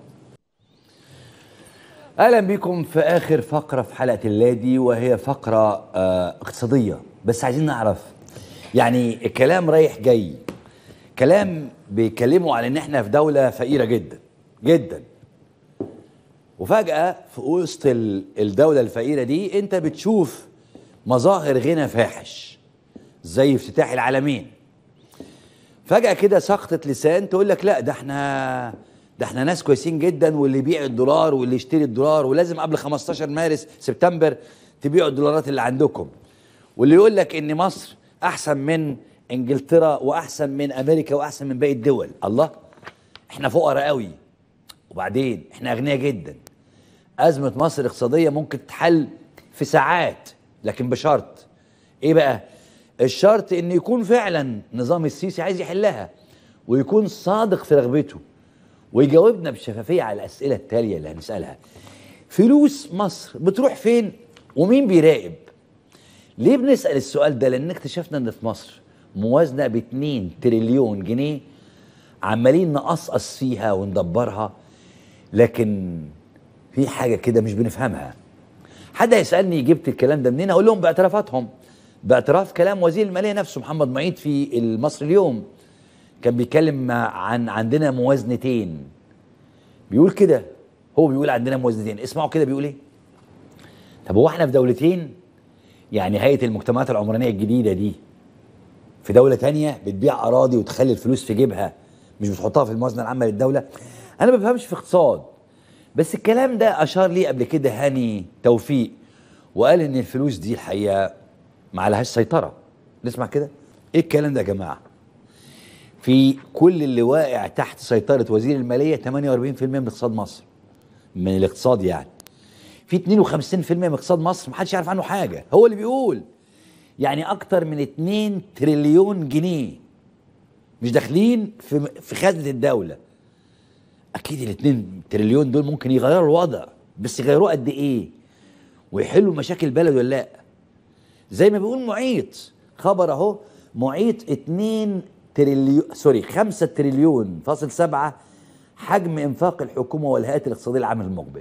أهلا بكم في آخر فقرة في حلقة اللادي وهي فقرة آه اقتصادية بس عايزين نعرف يعني الكلام رايح جاي كلام بيتكلموا على ان احنا في دولة فقيرة جدا جدا وفجأة في وسط ال- الدولة الفقيرة دي انت بتشوف مظاهر غنى فاحش زي افتتاح العالمين فجأة كده سقطة لسان تقول لك لا ده احنا ده احنا ناس كويسين جدا واللي يبيع الدولار واللي يشتري الدولار ولازم قبل 15 مارس سبتمبر تبيعوا الدولارات اللي عندكم واللي يقول لك ان مصر احسن من انجلترا واحسن من امريكا واحسن من باقي الدول الله احنا فقراء قوي وبعدين احنا اغنياء جدا ازمه مصر الاقتصاديه ممكن تتحل في ساعات لكن بشرط ايه بقى الشرط ان يكون فعلا نظام السيسي عايز يحلها ويكون صادق في رغبته ويجاوبنا بشفافيه على الاسئله التاليه اللي هنسالها فلوس مصر بتروح فين ومين بيراقب ليه بنسال السؤال ده لان اكتشفنا ان في مصر موازنه ب 2 تريليون جنيه عمالين نقصقص فيها وندبرها لكن في حاجه كده مش بنفهمها حد هيسالني جبت الكلام ده منين اقول لهم باعترافاتهم باعتراف كلام وزير الماليه نفسه محمد معيد في المصري اليوم كان بيتكلم عن عندنا موازنتين بيقول كده هو بيقول عندنا موازنتين اسمعوا كده بيقول ايه طب هو احنا في دولتين يعني هيئه المجتمعات العمرانيه الجديده دي في دوله تانية بتبيع اراضي وتخلي الفلوس في جيبها مش بتحطها في الموازنه العامه للدوله انا ما بفهمش في اقتصاد بس الكلام ده اشار ليه قبل كده هاني توفيق وقال ان الفلوس دي الحقيقه ما عليهاش سيطره نسمع كده ايه الكلام ده يا جماعه في كل اللي واقع تحت سيطره وزير الماليه 48% من اقتصاد مصر من الاقتصاد يعني في 52% من اقتصاد مصر محدش يعرف عنه حاجه هو اللي بيقول يعني اكتر من 2 تريليون جنيه مش داخلين في في خزنه الدوله اكيد ال 2 تريليون دول ممكن يغيروا الوضع بس يغيروه قد ايه ويحلوا مشاكل البلد ولا لا زي ما بيقول معيط خبر اهو معيط 2 تريليون سوري 5 تريليون فاصل 7 حجم انفاق الحكومه والهيئات الاقتصاديه العام المقبل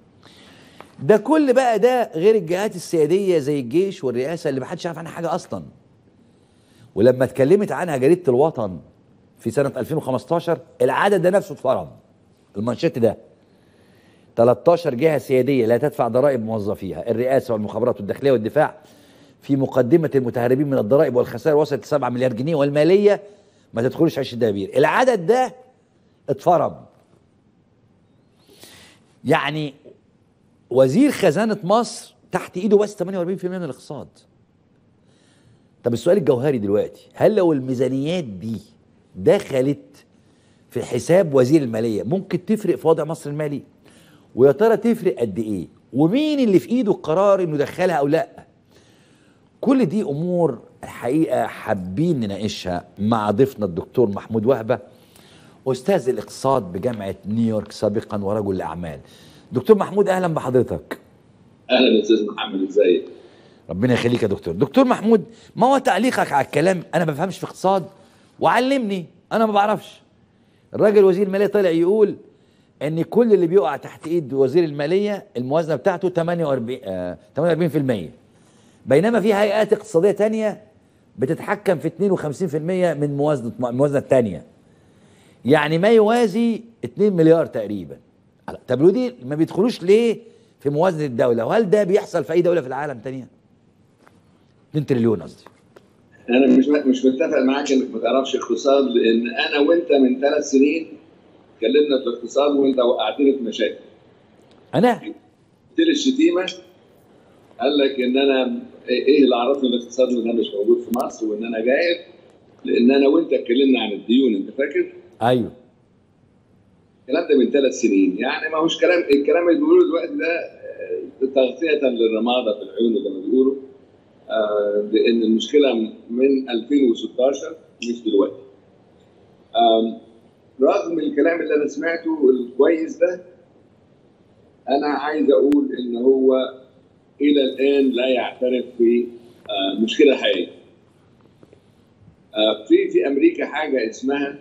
ده كل بقى ده غير الجهات السياديه زي الجيش والرئاسه اللي محدش عارف عنها حاجه اصلا ولما اتكلمت عنها جريده الوطن في سنه 2015 العدد ده نفسه اتفرم المانشيت ده 13 جهه سياديه لا تدفع ضرائب موظفيها الرئاسه والمخابرات والداخليه والدفاع في مقدمه المتهربين من الضرائب والخسائر وصلت ل 7 مليار جنيه والماليه ما تدخلش عيش الدبابير العدد ده اتفرم يعني وزير خزانه مصر تحت ايده بس 48% من الاقتصاد طب السؤال الجوهري دلوقتي هل لو الميزانيات دي دخلت في حساب وزير الماليه ممكن تفرق في وضع مصر المالي ويا ترى تفرق قد ايه ومين اللي في ايده القرار انه يدخلها او لا كل دي امور الحقيقه حابين نناقشها مع ضيفنا الدكتور محمود وهبه استاذ الاقتصاد بجامعه نيويورك سابقا ورجل اعمال دكتور محمود اهلا بحضرتك اهلا استاذ محمد ازيك ربنا يخليك يا دكتور دكتور محمود ما هو تعليقك على الكلام انا ما بفهمش في اقتصاد وعلمني انا ما بعرفش الراجل وزير الماليه طالع يقول ان كل اللي بيقع تحت ايد وزير الماليه الموازنه بتاعته 48 آه 48% بينما في هيئات اقتصاديه تانية بتتحكم في 52% من موازنه الموازنه الثانيه يعني ما يوازي 2 مليار تقريبا طب ودي ما بيدخلوش ليه في موازنه الدوله وهل ده بيحصل في اي دوله في العالم تانية 2 تريليون قصدي انا مش مش متفق معاك انك ما تعرفش اقتصاد لان انا وانت من ثلاث سنين اتكلمنا في الاقتصاد وانت وقعتني في مشاكل انا قلت لي الشتيمه قال لك ان انا ايه اللي عرفني الاقتصاد ان انا مش موجود في مصر وان انا جاهل لان انا وانت اتكلمنا عن الديون انت فاكر؟ ايوه الكلام ده من ثلاث سنين يعني ما هوش كلام الكلام اللي بيقولوه دلوقتي ده آه، تغطيه للرماده في العيون زي ما بيقولوا آه، لان المشكله من 2016 مش دلوقتي آم، رغم الكلام اللي انا سمعته الكويس ده انا عايز اقول ان هو الى الان لا يعترف بمشكله حقيقيه آه، في في امريكا حاجه اسمها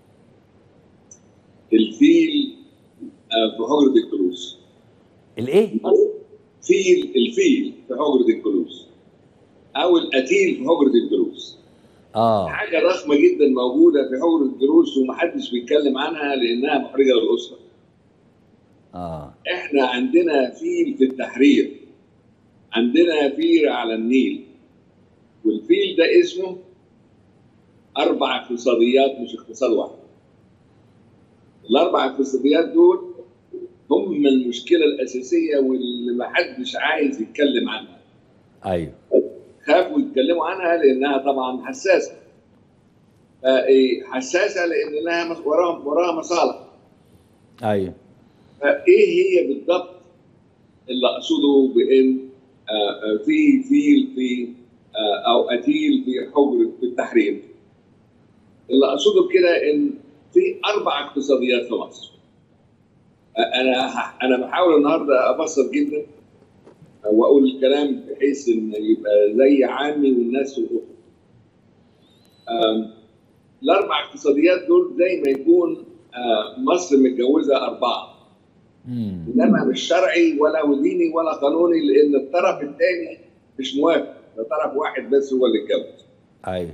الفيل آه، في حجره الجلوس الايه فيل الفيل في حجره الجلوس او القتيل في حجره الجلوس اه حاجه ضخمه جدا موجوده في حجره الجلوس ومحدش بيتكلم عنها لانها محرجه للاسره اه احنا عندنا فيل في التحرير عندنا فيل على النيل والفيل ده اسمه اربع اقتصاديات مش اقتصاد واحد الاربع اقتصاديات دول هم المشكله الاساسيه واللي محدش عايز يتكلم عنها ايوه خافوا يتكلموا عنها لانها طبعا حساسه آه، إيه، حساسه لان لها مس- وراها وراها مصالح ايوه فايه هي بالضبط اللي اقصده بان آه، آه، في فيل في آه، او قتيل في حجر في التحرير اللي اقصده بكده ان في اربع اقتصاديات في مصر آه، انا ه- انا بحاول النهارده ابسط جدا آه، واقول الكلام بحيث ان يبقى زي عامي والناس في الافق آم، الاربع اقتصاديات دول زي ما يكون آه، مصر متجوزه اربعه امم انما مش شرعي ولا ديني ولا قانوني لان الطرف الثاني مش موافق ده طرف واحد بس هو اللي اتجوز ايوه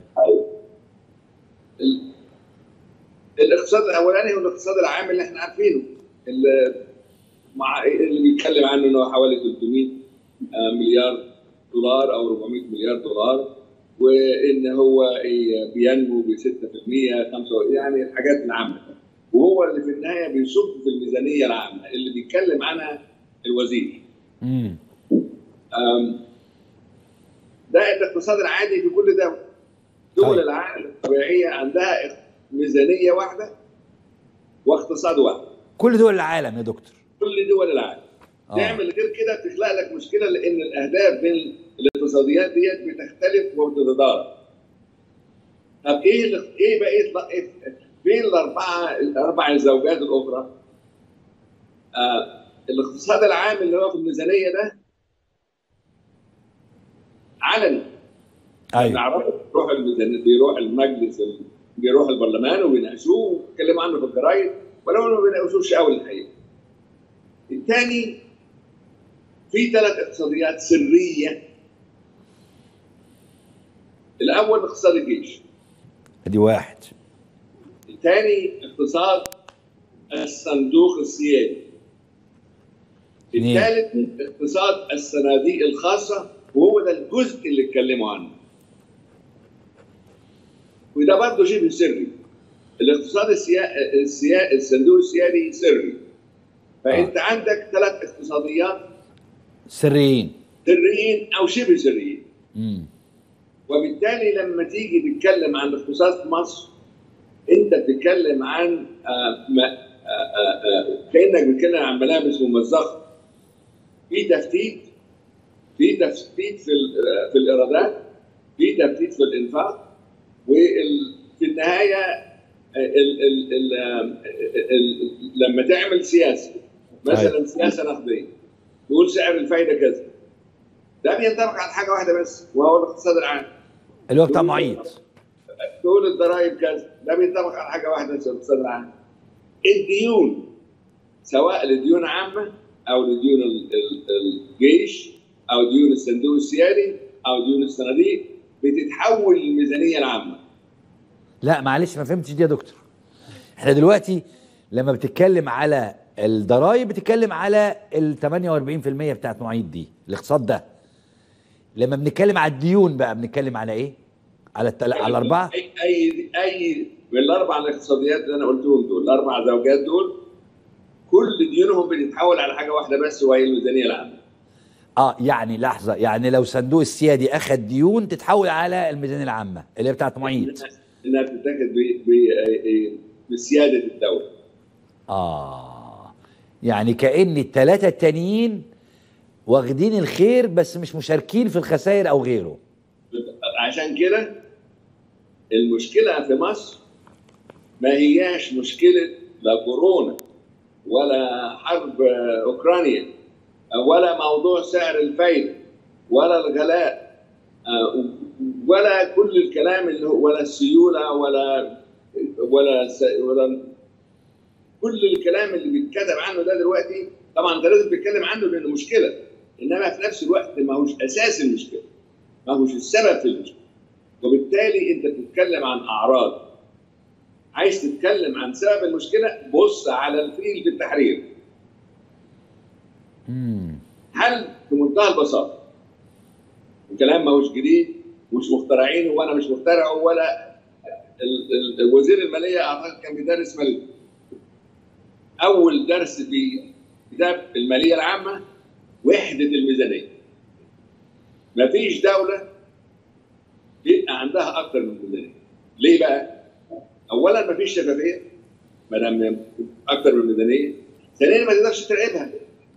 ال- الاقتصاد الاولاني هو الاقتصاد العام اللي احنا عارفينه اللي مع اللي بيتكلم عنه انه حوالي 300 آه، مليار دولار او 400 مليار دولار وان هو ي- بينمو ب 6% 5 يعني الحاجات العامه وهو اللي في النهايه بيصب في الميزانيه العامه اللي بيتكلم عنها الوزير امم أم، ده الاقتصاد العادي في كل دوله دول طيب. العالم الطبيعيه عندها ميزانيه واحده واقتصاد واحد كل دول العالم يا دكتور كل دول العالم آه. تعمل غير كده تخلق لك مشكله لان الاهداف بين الاقتصاديات ديت بتختلف وبتتضارب طب ايه ال- ايه بقيه إيه- فين الاربعه الاربع زوجات الاخرى؟ آه الاقتصاد العام اللي هو في الميزانيه ده علني ايوه نعرفه بيروح الميزانيه بيروح المجلس ال- بيروح البرلمان وبيناقشوه وبيتكلموا عنه في الجرايد ولو ما بيناقشوش قوي الحقيقه. الثاني في ثلاث اقتصاديات سريه الاول اقتصاد الجيش ادي واحد الثاني اقتصاد الصندوق السيادي اثنين. الثالث اقتصاد الصناديق الخاصه وهو ده الجزء اللي اتكلموا عنه وده برضه شبه سري الاقتصاد السيا... السيا... الصندوق السيادي سري فانت عندك ثلاث اقتصاديات سريين سريين او شبه سريين امم وبالتالي لما تيجي تتكلم عن الاقتصاد في مصر انت بتتكلم عن آه ما آه آه آه كانك بتتكلم عن ملابس ممزقه في تفتيت في تفتيت في ال- آه، في الايرادات في تفتيت في الانفاق وفي النهايه آه، ال ال ال آه، ال لما تعمل سياسه مثلا أيوة. سياسه نقديه تقول سعر الفايده كذا ده بينطبق على حاجه واحده بس وهو الاقتصاد العام اللي هو بتاع معيط تقول الضرائب كذا ده بينطبق على حاجه واحده بس الاقتصاد العام الديون سواء لديون عامه او لديون ال- ال- الجيش او ديون الصندوق السيادي او ديون الصناديق بتتحول للميزانيه العامه لا معلش ما فهمتش دي يا دكتور احنا دلوقتي لما بتتكلم على الضرايب بتتكلم على ال 48% بتاعت معيد دي الاقتصاد ده لما بنتكلم على الديون بقى بنتكلم على ايه على التل... على الاربعه اي اي اي من الاربع الاقتصاديات اللي انا قلتهم دول الاربع زوجات دول كل ديونهم بتتحول على حاجه واحده بس وهي الميزانيه العامه اه يعني لحظه يعني لو صندوق السيادي اخذ ديون تتحول على الميزانيه العامه اللي هي بتاعت معيد انها بتتاخد ب- ب- بسياده الدوله اه يعني كأن الثلاثه التانيين واخدين الخير بس مش مشاركين في الخسائر او غيره عشان كده المشكله في مصر ما هياش مشكله لا كورونا ولا حرب اوكرانيا ولا موضوع سعر الفايده ولا الغلاء آه، ولا كل الكلام اللي هو ولا السيوله ولا ولا س- ولا كل الكلام اللي بيتكتب عنه ده دلوقتي طبعا ده لازم بيتكلم عنه لانه مشكله انما في نفس الوقت ما هوش اساس المشكله ما هوش السبب في المشكله وبالتالي انت بتتكلم عن اعراض عايز تتكلم عن سبب المشكله بص على الفيل في التحرير امم حل في منتهى البساطه الكلام ما هوش جديد مش مخترعينه وانا مش مخترعه ولا ال- ال- وزير الماليه اعتقد كان بيدرس ماليه اول درس في كتاب الماليه العامه وحده الميزانيه مفيش دوله بيبقى عندها اكثر من ميزانيه ليه بقى؟ اولا مفيش شفافيه ما دام اكثر من ميزانيه ثانيا ما تقدرش تراقبها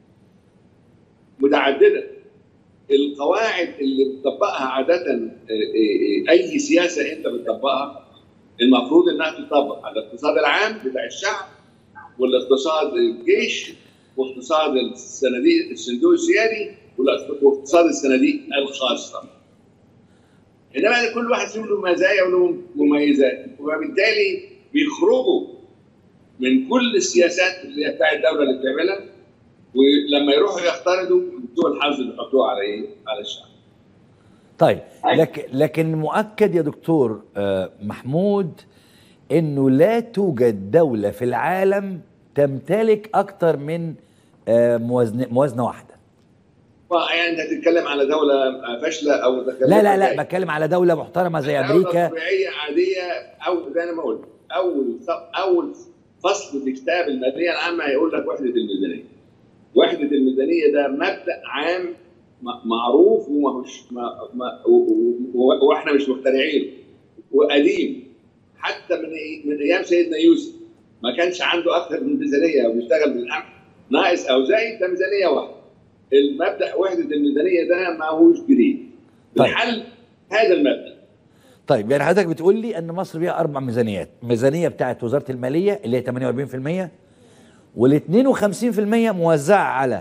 متعدده القواعد اللي بتطبقها عاده آه، آه، آه، اي سياسه انت بتطبقها المفروض انها تطبق على الاقتصاد العام بتاع الشعب والاقتصاد الجيش واقتصاد الصناديق الصندوق السيادي والاقتص- واقتصاد الصناديق الخاصه انما كل واحد فيهم له مزايا وله مميزات وبالتالي بيخرجوا من كل السياسات اللي هي بتاع الدوله اللي بتعملها ولما يروحوا يقترضوا سوء الحظ بيحطوه على ايه؟ على الشعب. طيب لكن لكن مؤكد يا دكتور آه، محمود انه لا توجد دوله في العالم تمتلك اكتر من آه، موازنه موازنه واحده يعني انت هتتكلم على دوله فاشله او متكلمه لا لا لا زي- بتكلم على دوله محترمه زي دولة امريكا طبيعيه عاديه او زي ما قلت اول اول فصل في كتاب الماليه العامه هيقول لك وحده الميزانيه. وحده الميزانيه ده مبدا عام م- معروف وماهوش ما ما و- و- واحنا مش مخترعينه وقديم حتى من إيه- من ايام سيدنا يوسف ما كانش عنده اكثر من ميزانيه وبيشتغل بالقمح ناقص او زايد ده ميزانيه واحده. المبدا وحده الميزانيه ده ما هوش جديد. طيب. الحل هذا المبدا. طيب يعني حضرتك بتقول لي ان مصر فيها اربع ميزانيات ميزانيه بتاعت وزاره الماليه اللي هي 48% وال 52% موزعه على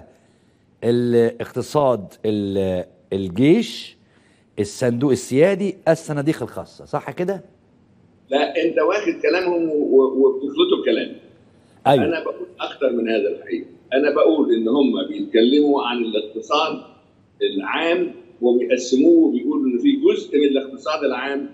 الاقتصاد ال- الجيش الصندوق السيادي الصناديق الخاصه صح كده لا انت واخد كلامهم و- وبتخلطه بكلام ايوه انا بقول اكتر من هذا الحقيقه انا بقول ان هم بيتكلموا عن الاقتصاد العام وبيقسموه وبيقولوا ان في جزء من الاقتصاد العام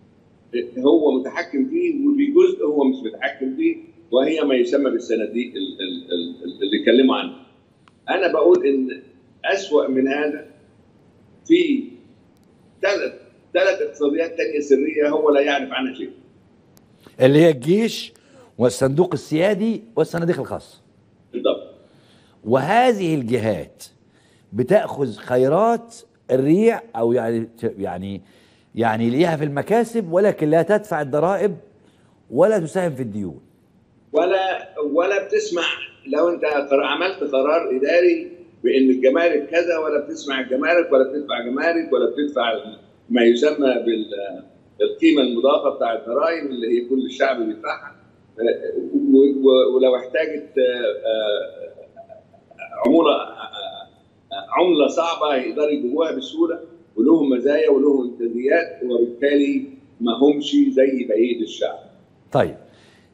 هو متحكم فيه وفي جزء هو مش متحكم فيه وهي ما يسمى بالصناديق ال- ال- ال- اللي اتكلموا عنه انا بقول ان اسوأ من هذا في ثلاث ثلاث اقتصاديات تانية سريه هو لا يعرف عنها شيء اللي هي الجيش والصندوق السيادي والصناديق الخاصه بالضبط وهذه الجهات بتاخذ خيرات الريع او يعني يعني يعني ليها في المكاسب ولكن لا تدفع الضرائب ولا تساهم في الديون ولا ولا بتسمع لو انت قر- عملت قرار اداري بان الجمارك كذا ولا بتسمع الجمارك ولا بتدفع جمارك ولا بتدفع ما يسمى بالقيمه المضافه بتاع الضرائب اللي هي كل الشعب بيدفعها آه، و- و- ولو احتاجت آه، آه، عموله آه، آه، عمله صعبه يقدروا يجيبوها بسهوله ولهم مزايا ولهم امتيازات وبالتالي ما همش زي بقيه الشعب طيب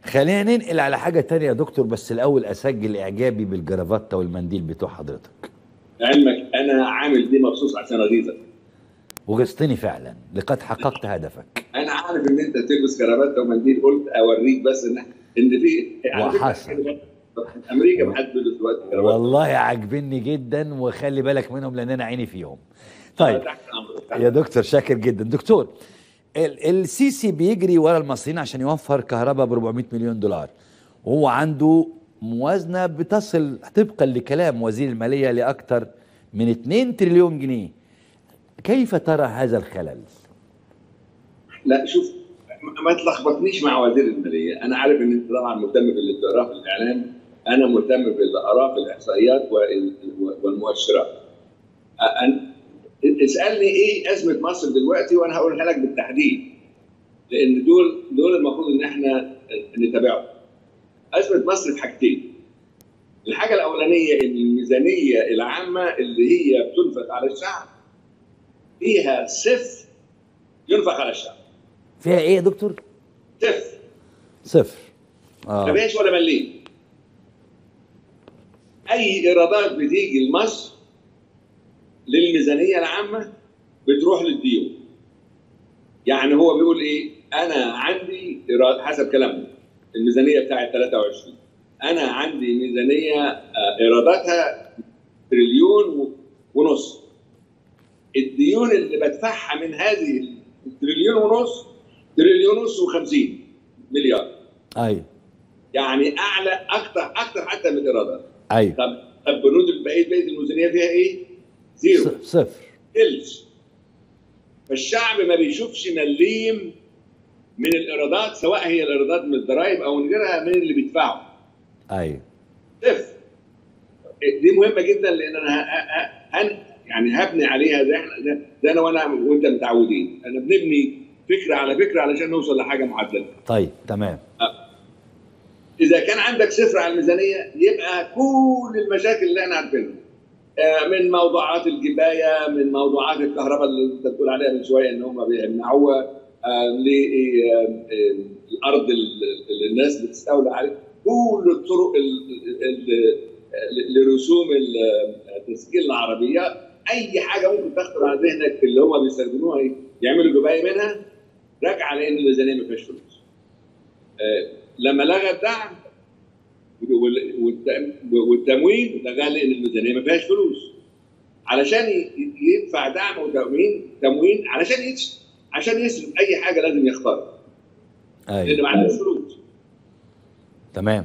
خلينا ننقل على حاجه تانية يا دكتور بس الاول اسجل اعجابي بالجرافته والمنديل بتوع حضرتك علمك انا عامل دي مخصوص عشان اغيظك وغزتني فعلا لقد حققت هدفك انا عارف ان انت تلبس كرافته ومنديل قلت اوريك بس ان ان في على فكرة وحصل. امريكا ما حد بيلبس دلوقتي كرافته والله عاجبني جدا وخلي بالك منهم لان انا عيني فيهم طيب تحت امرك يا دكتور شاكر جدا دكتور ال- السيسي بيجري ورا المصريين عشان يوفر كهرباء ب 400 مليون دولار وهو عنده موازنه بتصل طبقا لكلام وزير الماليه لاكثر من 2 تريليون جنيه كيف ترى هذا الخلل؟ لا شوف ما- ما تلخبطنيش مع وزير الماليه انا عارف ان انت طبعا مهتم باللي بتقراه في الاعلام انا مهتم باللي اراه في الاحصائيات وال- والمؤشرات أ- أن- اسالني ايه ازمه مصر دلوقتي وانا هقولها لك بالتحديد لان دول دول المفروض ان احنا نتابعهم ازمه مصر في حاجتين الحاجه الاولانيه ان الميزانيه العامه اللي هي بتنفق على الشعب فيها صفر ينفق على الشعب فيها ايه يا دكتور؟ صفر صفر ما اه فيهاش ولا مليم اي ايرادات بتيجي لمصر للميزانيه العامه بتروح للديون يعني هو بيقول ايه انا عندي إيراد حسب كلامه الميزانيه بتاعت 23 انا عندي ميزانيه آه، ايراداتها تريليون و- ونص الديون اللي بدفعها من هذه التريليون ونص تريليون ونص و50 مليار ايوه يعني اعلى اكتر اكتر حتى من الايرادات ايوه طب طب بنود البقيه بقيه الميزانيه فيها ايه؟ زيرو ص- صفر تلج فالشعب ما بيشوفش مليم من الايرادات سواء هي الايرادات من الضرائب او من غيرها من اللي بيدفعوا ايوه صفر دي مهمه جدا لان انا ه- ه- هن يعني هبني عليها زي احنا ده- ده انا وانا وانت متعودين انا بنبني فكره على فكره علشان نوصل لحاجه معدله طيب تمام اذا كان عندك صفر على الميزانيه يبقى كل المشاكل اللي احنا عارفينها آه، من موضوعات الجبايه من موضوعات الكهرباء اللي انت بتقول عليها من شويه ان هم بيمنعوها للارض اللي الناس بتستولى عليها كل الطرق ال- ال- ال- لرسوم ال- تسجيل العربيات اي حاجه ممكن تخطر على ذهنك اللي هم بيستخدموها إيه؟ يعملوا جبايه منها راجعه لان الميزانيه ما فيهاش فلوس. آه، لما لغى الدعم وال- والت- والتموين لغى لان الميزانيه ما فيهاش فلوس. علشان ي- يدفع دعم وتموين تموين علشان يصرف عشان يصرف اي حاجه لازم يختارها لان ايوه ما عندوش فلوس. تمام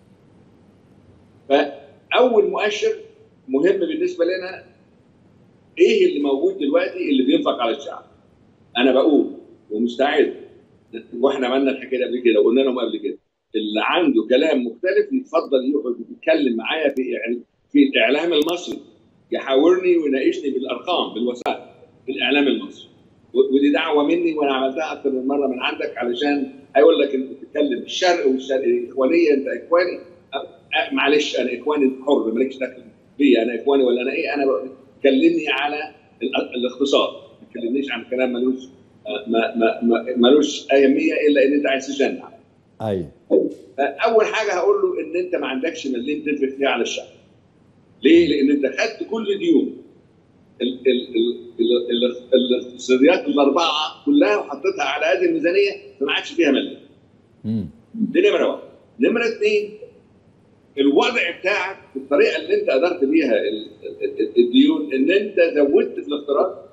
فاول مؤشر مهم بالنسبه لنا ايه اللي موجود دلوقتي اللي بينفق على الشعب انا بقول ومستعد واحنا عملنا الحكايه دي قبل كده وقلنا لهم قبل كده اللي عنده كلام مختلف يتفضل يقعد يتكلم معايا في إعل- في الاعلام المصري يحاورني ويناقشني بالارقام بالوسائل في الاعلام المصري و- ودي دعوه مني وانا عملتها اكثر من مره من عندك علشان هيقول لك انت بتتكلم الشرق والشرق اخوانيه انت اخواني أ- أ- معلش انا اخواني حر مالكش دخل بيا انا اخواني ولا انا ايه انا ب- كلمني على ال- الاقتصاد ما تكلمنيش عن كلام ملوش ما ما ما ملوش اهميه الا ان انت عايز تشنع ايوه اول حاجه هقول له ان انت ما عندكش مليم تنفق فيها على الشعب ليه؟ لان انت خدت كل ديون ال- ال- ال- ال- ال- الاقتصاديات الاربعه كلها وحطيتها على هذه الميزانيه فما عادش فيها مليم امم دي نمره واحد نمره اثنين الوضع بتاعك الطريقه اللي انت ادرت بيها ال- ال- ال- الديون ان انت زودت في الاقتراض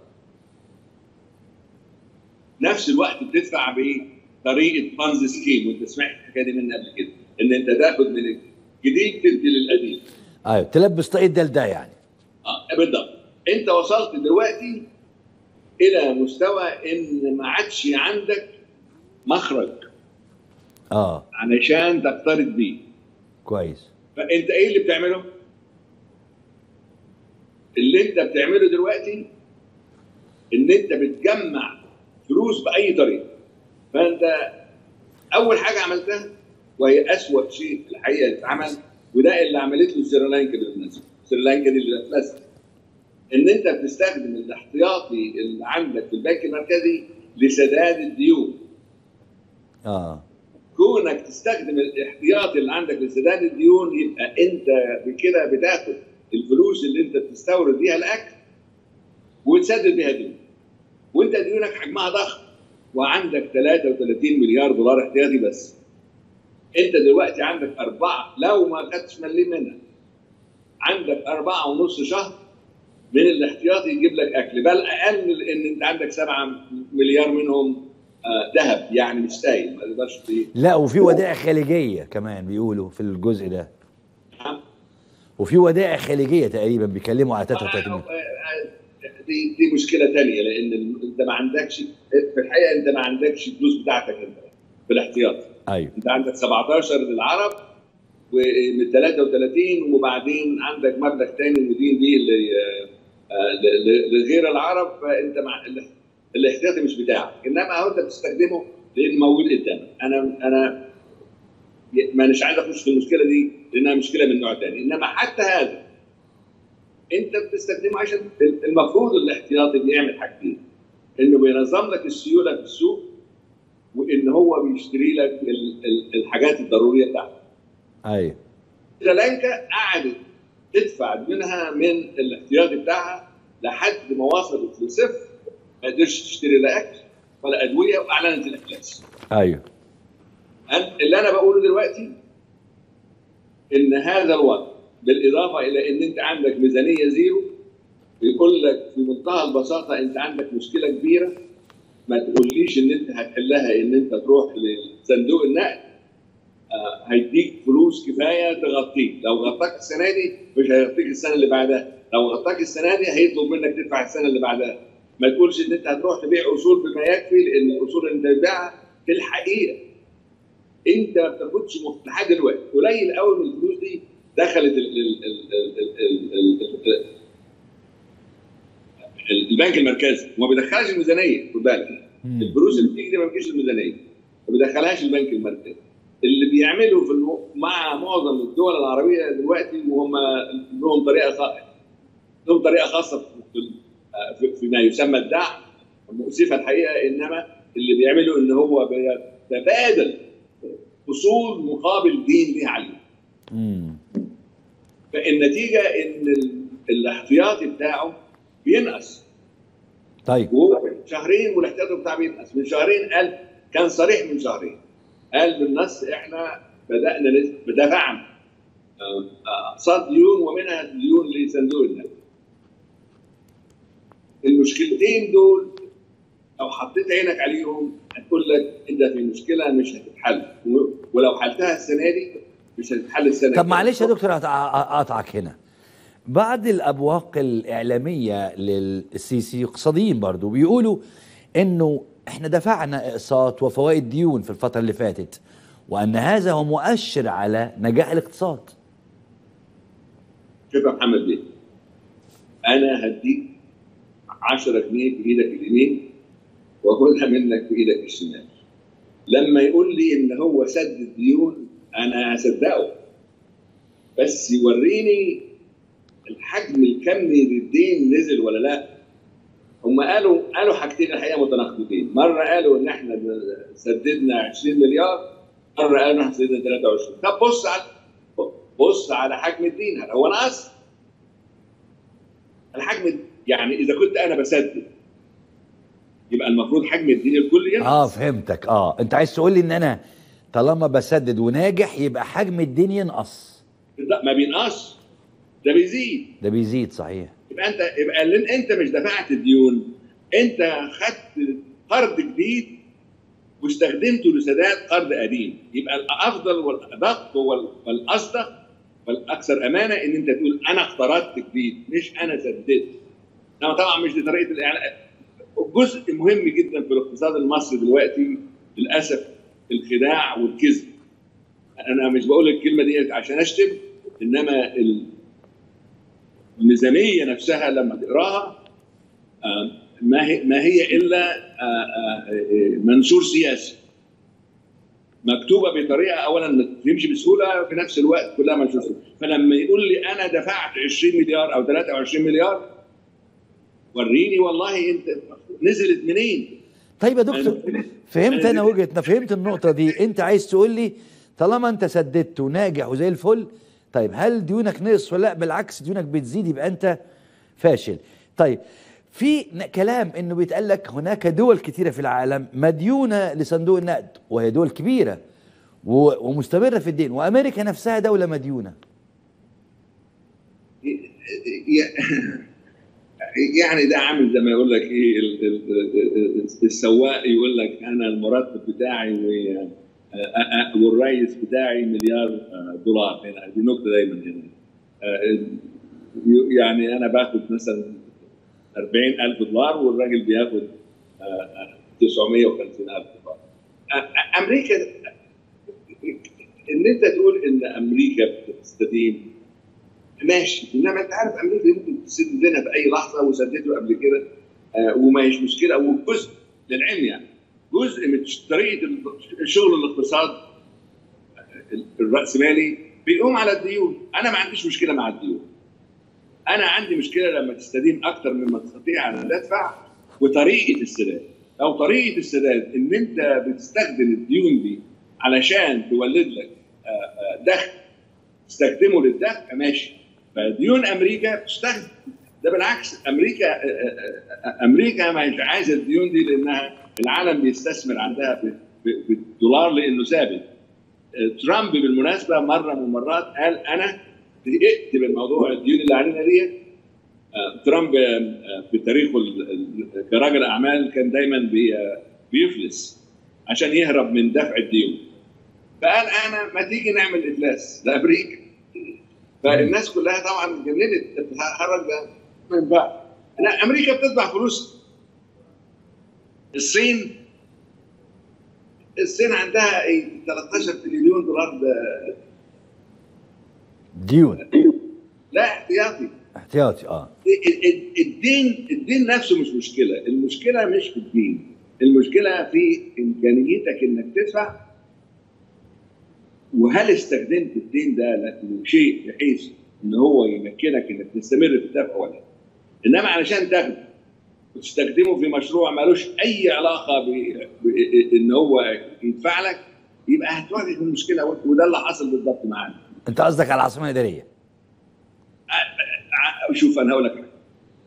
نفس الوقت بتدفع بطريقه فانز سكيم وانت سمعت الحكايه دي مني قبل كده ان انت تاخد من الجديد تدي للقديم ايوه تلبس طاقية ده لده يعني اه بالضبط انت وصلت دلوقتي الى مستوى ان ما عادش عندك مخرج اه علشان تقترض بيه كويس فانت ايه اللي بتعمله؟ اللي انت بتعمله دلوقتي ان انت بتجمع فلوس باي طريقه فانت اول حاجه عملتها وهي اسوأ شيء في الحقيقه اتعمل وده اللي عملته سريلانكا بالمناسبه سريلانكا دي اللي اتلست ان انت بتستخدم الاحتياطي اللي عندك في البنك المركزي لسداد الديون اه كونك تستخدم الاحتياطي اللي عندك لسداد الديون يبقى انت بكده بتاخد الفلوس اللي انت بتستورد بيها الاكل وتسدد بيها ديون وانت ديونك حجمها ضخم وعندك 33 مليار دولار احتياطي بس انت دلوقتي عندك اربعه لو ما خدتش مليم منها عندك أربعة ونص شهر من الاحتياطي يجيب لك اكل بل اقل ان انت عندك 7 مليار منهم آه، ذهب يعني مش سايل ما تقدرش ت- لا وفي ودائع خليجيه كمان بيقولوا في الجزء ده نعم. وفي ودائع خليجيه تقريبا بيكلموا على 33 آه، آه، دي دي مشكله ثانيه لان ال- انت ما عندكش في الحقيقه انت ما عندكش الفلوس بتاعتك انت في الاحتياطي ايوه انت عندك 17 للعرب ومن 33 وبعدين عندك مبلغ تاني مدين بيه ل- آه، ل- ل- لغير العرب فانت مع ال- الاحتياطي مش بتاعك انما هو انت بتستخدمه لان موجود قدامك انا انا ما مش عايز اخش في المشكله دي لانها مشكله من نوع تاني انما حتى هذا انت بتستخدمه عشان المفروض الاحتياطي بيعمل حاجتين انه بينظم لك السيوله في السوق وان هو بيشتري لك ال- ال- الحاجات الضروريه بتاعتك ايوه سريلانكا قعدت تدفع منها من الاحتياطي بتاعها لحد ما وصلت لصفر ما قدرتش تشتري لا اكل ولا ادويه واعلنت الافلاس. ايوه أنا- اللي انا بقوله دلوقتي ان هذا الوضع بالاضافه الى ان انت عندك ميزانيه زيرو بيقول لك في منتهى البساطه انت عندك مشكله كبيره ما تقوليش ان انت هتحلها ان انت تروح لصندوق النقد آه، هيديك فلوس كفايه تغطيك لو غطاك السنه دي مش هيغطيك السنه اللي بعدها لو غطاك السنه دي هيطلب منك تدفع السنه اللي بعدها ما تقولش ان انت هتروح تبيع اصول بما يكفي لان الاصول اللي انت بتبيعها في الحقيقه انت ما بتاخدش مخ- لحد دلوقتي قليل قوي من الفلوس دي دخلت ال ال ال ال ال ال ال ال البنك المركزي وما بيدخلش الميزانيه خد بالك مم. الفلوس اللي بتيجي دي ما بتجيش الميزانيه ما بيدخلهاش البنك المركزي اللي بيعملوا في الم... مع معظم الدول العربيه دلوقتي وهم لهم طريقه خاصه لهم طريقه خاصه في, في, فيما يسمى الدعم مؤسفه الحقيقه انما اللي بيعملوا ان هو بيتبادل اصول مقابل دين ليه عليه مم. فالنتيجه ان ال- الاحتياطي بتاعه بينقص طيب وهو شهرين والاحتياطي بتاعه بينقص من شهرين قال كان صريح من شهرين قال بالنص احنا بدانا نز- دفعنا آه، آه، اقساط ديون ومنها ديون لصندوق النقد المشكلتين دول لو حطيت عينك عليهم هتقول لك انت في مشكله مش هتتحل و- ولو حلتها السنه دي مش هتتحل السنه طب الجاية. معلش يا دكتور أقطع- اقطعك هنا بعض الابواق الاعلاميه للسيسي اقتصاديين برضو بيقولوا انه احنا دفعنا اقساط وفوائد ديون في الفتره اللي فاتت وان هذا هو مؤشر على نجاح الاقتصاد شوف يا محمد بيه انا هديك 10 جنيه في ايدك اليمين واخدها منك في ايدك الشمال لما يقول لي ان هو سدد ديون انا هصدقه بس يوريني الحجم الكمي للدين نزل ولا لا هم قالوا قالوا حاجتين الحقيقه متناقضتين مره قالوا ان احنا سددنا 20 مليار مره قالوا ان احنا سددنا 23 طب بص على بص على حجم الدين هل هو نقص الحجم يعني اذا كنت انا بسدد يبقى المفروض حجم الدين الكلي ينقص اه فهمتك اه انت عايز تقول لي ان انا طالما بسدد وناجح يبقى حجم الدين ينقص لا ما بينقص ده بيزيد ده بيزيد صحيح يبقى انت يبقى اللي انت مش دفعت الديون انت خدت قرض جديد واستخدمته لسداد قرض قديم يبقى الافضل والادق وال- والاصدق والاكثر امانه ان انت تقول انا اقترضت جديد مش انا سددت انما طبعا مش دي طريقه الاعلان جزء مهم جدا في الاقتصاد المصري دلوقتي للاسف الخداع والكذب انا مش بقول الكلمه دي عشان اشتم انما ال- الميزانيه نفسها لما تقراها آه، ما هي ما هي الا آه، آه، آه، منشور سياسي مكتوبه بطريقه اولا ما تمشي بسهوله في نفس الوقت كلها منشور سياسي فلما يقول لي انا دفعت 20 مليار او 23 مليار وريني والله انت نزلت منين طيب يا دكتور فهمت انا وجهه فهمت النقطه دي انت عايز تقول لي طالما انت سددت وناجح وزي الفل طيب هل ديونك نقص ولا لا بالعكس ديونك بتزيد يبقى انت فاشل طيب في ن- كلام انه بيتقال لك هناك دول كثيره في العالم مديونه لصندوق النقد وهي دول كبيره و- ومستمره في الدين وامريكا نفسها دوله مديونه يعني ده عامل زي ما يقول لك ايه ال- ال- ال- السواق يقول لك انا المرتب بتاعي و- أ- أ- والرئيس بتاعي مليار دولار هنا دي نكته دايما هنا آه، يعني انا باخد مثلا 40000 دولار والراجل بياخد آه، آه، 950000 دولار آه، آه، امريكا ان انت تقول ان امريكا بتستدين ماشي انما انت عارف امريكا ممكن تسد لنا في اي لحظه وسدته قبل كده آه وما هيش مشكله وجزء للعلم يعني جزء من طريقه الشغل الاقتصاد الراسمالي بيقوم على الديون انا ما عنديش مشكله مع الديون انا عندي مشكله لما تستدين اكتر مما تستطيع ان تدفع وطريقه السداد لو طريقه السداد ان انت بتستخدم الديون دي علشان تولد لك آه، آه، دخل تستخدمه للدفع ماشي فديون امريكا بتستخدم ده بالعكس امريكا آه، آه، آه، امريكا ما هيش عايزه الديون دي لانها العالم بيستثمر عندها ب- ب- بالدولار لانه ثابت آه، ترامب بالمناسبه مره من المرات قال انا زهقت بالموضوع الديون اللي علينا دي آه، ترامب آه، آه، في تاريخه ال- ال- كراجل اعمال كان دايما بي- آه، بيفلس عشان يهرب من دفع الديون فقال انا ما تيجي نعمل افلاس لامريكا فالناس كلها طبعا اتجننت الهرج ده ما ينفعش لا امريكا بتدفع فلوس الصين الصين عندها ايه 13 تريليون دولار ده ديون لا احتياطي احتياطي اه ال- ال- الدين الدين نفسه مش مشكله المشكله مش في الدين المشكله في امكانيتك انك تدفع وهل استخدمت الدين ده لشيء بحيث ان هو يمكنك انك تستمر في الدفع ولا لا انما علشان تاخده وتستخدمه في مشروع ملوش اي علاقه ب- بان هو يدفع لك يبقى هتواجه المشكله وده اللي حصل بالضبط معانا انت قصدك على العاصمه الاداريه ع- شوف انا هقول لك حاجة.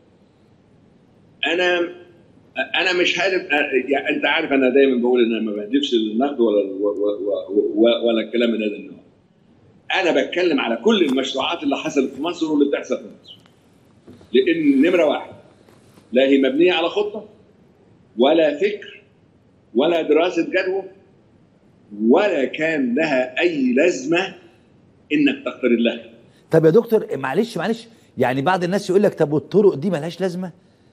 انا انا مش عارف يعني انت عارف انا دايما بقول ان انا ما بهدفش للنقد ولا و- و- و- ولا الكلام من هذا النوع انا بتكلم على كل المشروعات اللي حصلت في مصر واللي بتحصل في مصر لان نمره واحد لا هي مبنيه على خطه ولا فكر ولا دراسه جدوى ولا كان لها اي لازمه انك تقترض لها طب يا دكتور معلش معلش يعني بعض الناس يقول لك طب والطرق دي ملهاش لازمه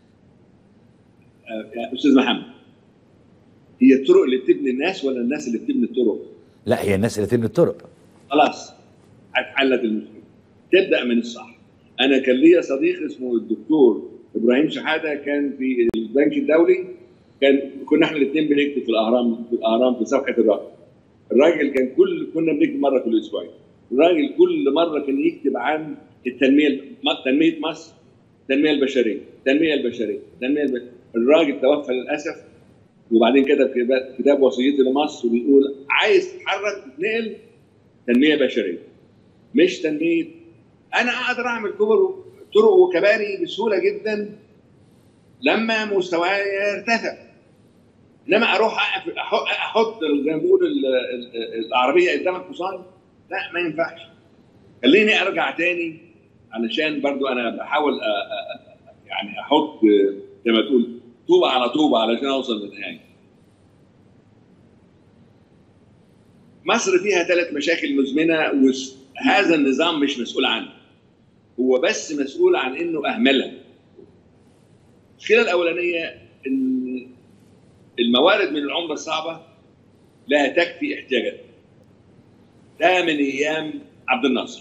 يا استاذ محمد هي الطرق اللي بتبني الناس ولا الناس اللي بتبني الطرق؟ لا هي الناس اللي تبني الطرق خلاص اتحلت المشكله تبدا من الصح انا كان ليا صديق اسمه الدكتور ابراهيم شحاته كان في البنك الدولي كان كنا احنا الاثنين بنكتب في الاهرام في الاهرام في صفحه الرقم الراجل كان كل كنا بنكتب مره كل اسبوعين الراجل كل مره كان يكتب عن التنميه تنميه مصر التنميه البشريه التنميه البشريه التنميه البشريه الراجل توفى للاسف وبعدين كتب كتاب- كتاب وصيتي لمصر وبيقول عايز تتحرك تتنقل تنميه بشريه مش تنميه انا اقدر اعمل كبر طرق وكباري بسهوله جدا لما مستواي يرتفع انما اروح أقف- أح- احط زي ما بيقول ال- ال- العربيه قدام الحصان لا ما ينفعش خليني ارجع تاني علشان برضو انا بحاول أ- أ- أ- يعني احط زي ما تقول طوبه على طوبه علشان اوصل للنهايه مصر فيها ثلاث مشاكل مزمنه وهذا النظام مش مسؤول عنه هو بس مسؤول عن انه اهملها المشكله الاولانيه ان الموارد من العمله الصعبه لا تكفي احتياجاتنا ده من ايام عبد الناصر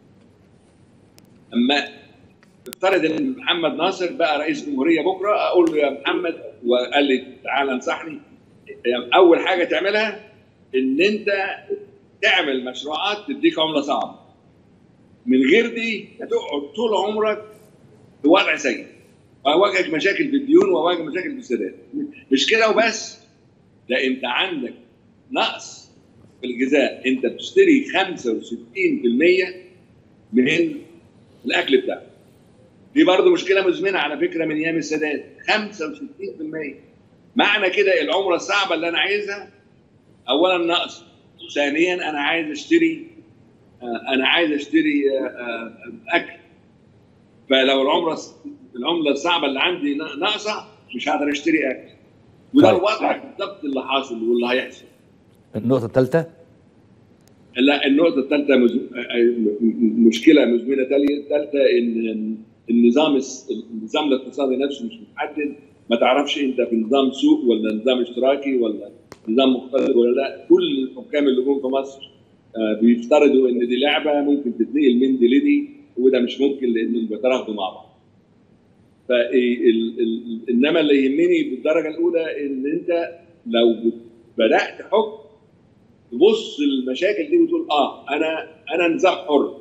اما افترض ان محمد ناصر بقى رئيس جمهوريه بكره اقول له يا محمد وقال لي تعالى انصحني اول حاجه تعملها ان انت تعمل مشروعات تديك عمله صعبه من غير دي هتقعد طول عمرك في وضع سيء وهواجهك مشاكل في الديون وهواجهك مشاكل في السداد مش كده وبس ده انت عندك نقص في الغذاء انت بتشتري 65% من الاكل بتاعك دي برضه مشكله مزمنه على فكره من ايام السادات 65% معنى كده العمره الصعبه اللي انا عايزها اولا نقص ثانيا انا عايز اشتري آه، انا عايز اشتري آه، آه، اكل فلو العمره العمله الصعبه اللي عندي ناقصه مش هقدر اشتري اكل وده طيب. الوضع بالظبط اللي حاصل واللي هيحصل النقطة الثالثة لا النقطة الثالثة مز... مشكلة مزمنة ثالثة إن النظام الس- النظام الاقتصادي نفسه مش متحدد ما تعرفش أنت في نظام سوق ولا نظام اشتراكي ولا نظام مختلف ولا لا كل الحكام اللي جم في مصر آه، بيفترضوا إن دي لعبة ممكن تتنقل من دي لدي وده مش ممكن لأنهم بيتراخوا مع بعض. فال... ال... انما اللي يهمني بالدرجه الاولى ان انت لو بدات حكم تبص المشاكل دي وتقول اه انا انا نظام حر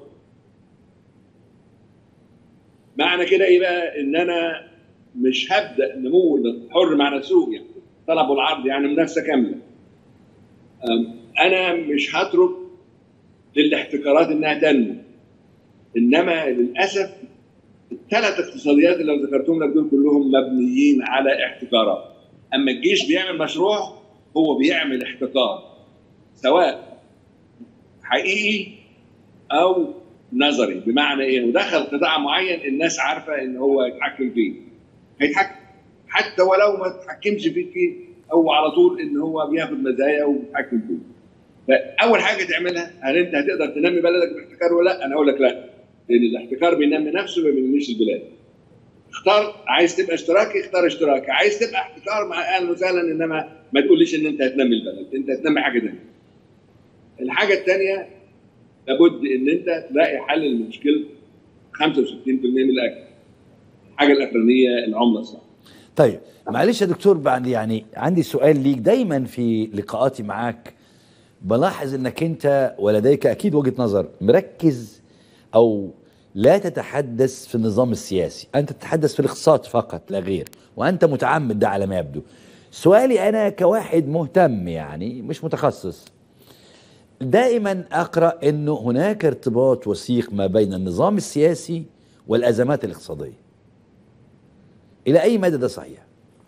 معنى كده ايه بقى ان انا مش هبدا نمو حر معنى سوق يعني طلب والعرض يعني منافسه كامله أم، انا مش هترك للاحتكارات انها تنمو انما للاسف الثلاث اقتصاديات اللي لو ذكرتهم لك دول كلهم مبنيين على احتكارات اما الجيش بيعمل مشروع هو بيعمل احتكار سواء حقيقي او نظري بمعنى ايه انه دخل قطاع معين الناس عارفه ان هو يتحكم فيه هيتحكم حتى ولو ما تحكمش فيك فيه او على طول ان هو بياخد مزايا وبيتحكم فيه فاول حاجه تعملها هل انت هتقدر تنمي بلدك باحتكار ولا لا؟ انا اقول لك لا لان الاحتكار بينمي نفسه ما بينميش البلاد اختار عايز تبقى اشتراكي اختار اشتراكي عايز تبقى احتكار مع اهلا وسهلا انما ما تقوليش ان انت هتنمي البلد انت هتنمي حاجه ثانيه الحاجه الثانيه لابد ان انت تلاقي حل لمشكله 65% من الاكل الحاجه الاخرانيه العمله الصعبه طيب معلش يا دكتور بعد يعني عندي سؤال ليك دايما في لقاءاتي معاك بلاحظ انك انت ولديك اكيد وجهة نظر مركز او لا تتحدث في النظام السياسي انت تتحدث في الاقتصاد فقط لا غير وانت متعمد ده على ما يبدو سؤالي انا كواحد مهتم يعني مش متخصص دائما اقرا انه هناك ارتباط وثيق ما بين النظام السياسي والازمات الاقتصاديه الى اي مدى ده صحيح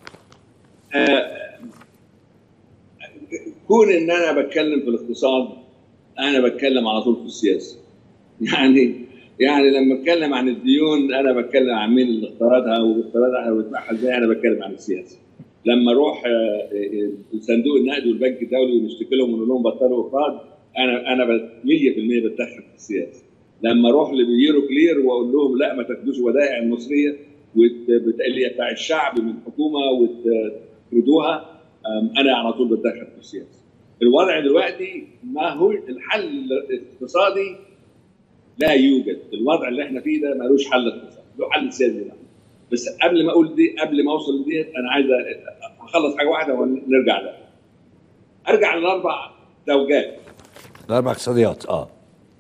كون ان انا بتكلم في الاقتصاد انا بتكلم على طول في السياسه يعني يعني لما اتكلم عن الديون انا بتكلم عن مين اللي اختارتها واختارتها واتبعها ازاي انا بتكلم عن السياسه لما اروح آه، آه، صندوق النقد والبنك الدولي ونشتكي لهم ونقول لهم بطلوا اقراض انا انا ب- 100% بتدخل في السياسه لما اروح لبيرو كلير واقول لهم لا ما تاخدوش ودائع المصريه وت- بت- اللي هي بتاع الشعب من الحكومه وتردوها انا على طول بتدخل في السياسه الوضع دلوقتي ما هو الحل الاقتصادي لا يوجد الوضع اللي احنا فيه ده ملوش حل اقتصادي له حل سياسي بقى. بس قبل ما اقول دي قبل ما اوصل لديت انا عايز أ- اخلص حاجه واحده ونرجع لها ارجع للاربع زوجات الاربع اقتصاديات اه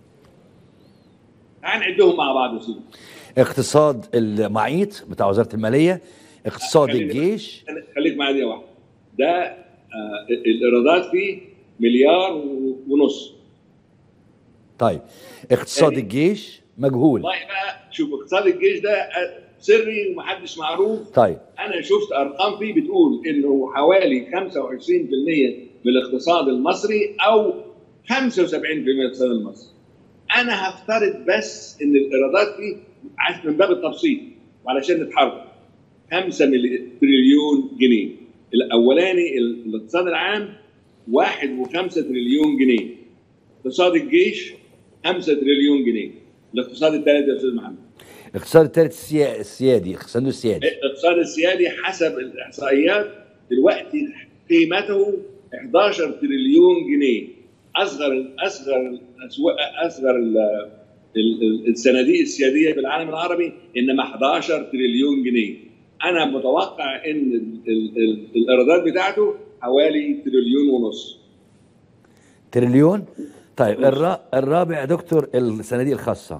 تعال نعدهم مع بعض يا سيدي اقتصاد المعيط بتاع وزاره الماليه اقتصاد خليني- الجيش خليك معايا دي واحده ده آه الايرادات فيه مليار و- ونص طيب اقتصاد تاني. الجيش مجهول والله بقى شوف اقتصاد الجيش ده آه، سري ومحدش معروف طيب انا شفت ارقام فيه بتقول انه حوالي 25% من الاقتصاد المصري او 75% من الاقتصاد المصري انا هفترض بس ان الايرادات فيه عارف من باب التبسيط وعلشان نتحرك 5 تريليون جنيه الاولاني ال- الاقتصاد العام 1.5 تريليون جنيه اقتصاد الجيش 5 تريليون جنيه الاقتصاد الثالث يا استاذ محمد الاقتصاد الثالث السيا- السيادي الاقتصاد السيادي الاقتصاد السيادي حسب الاحصائيات دلوقتي قيمته 11 تريليون جنيه اصغر اصغر الأسواق- اصغر ال- ال- ال- الصناديق السياديه في العالم العربي انما 11 تريليون جنيه انا متوقع ان ال- ال- ال- الايرادات بتاعته حوالي تريليون ونص تريليون طيب الرا الرابع يا دكتور الصناديق الخاصه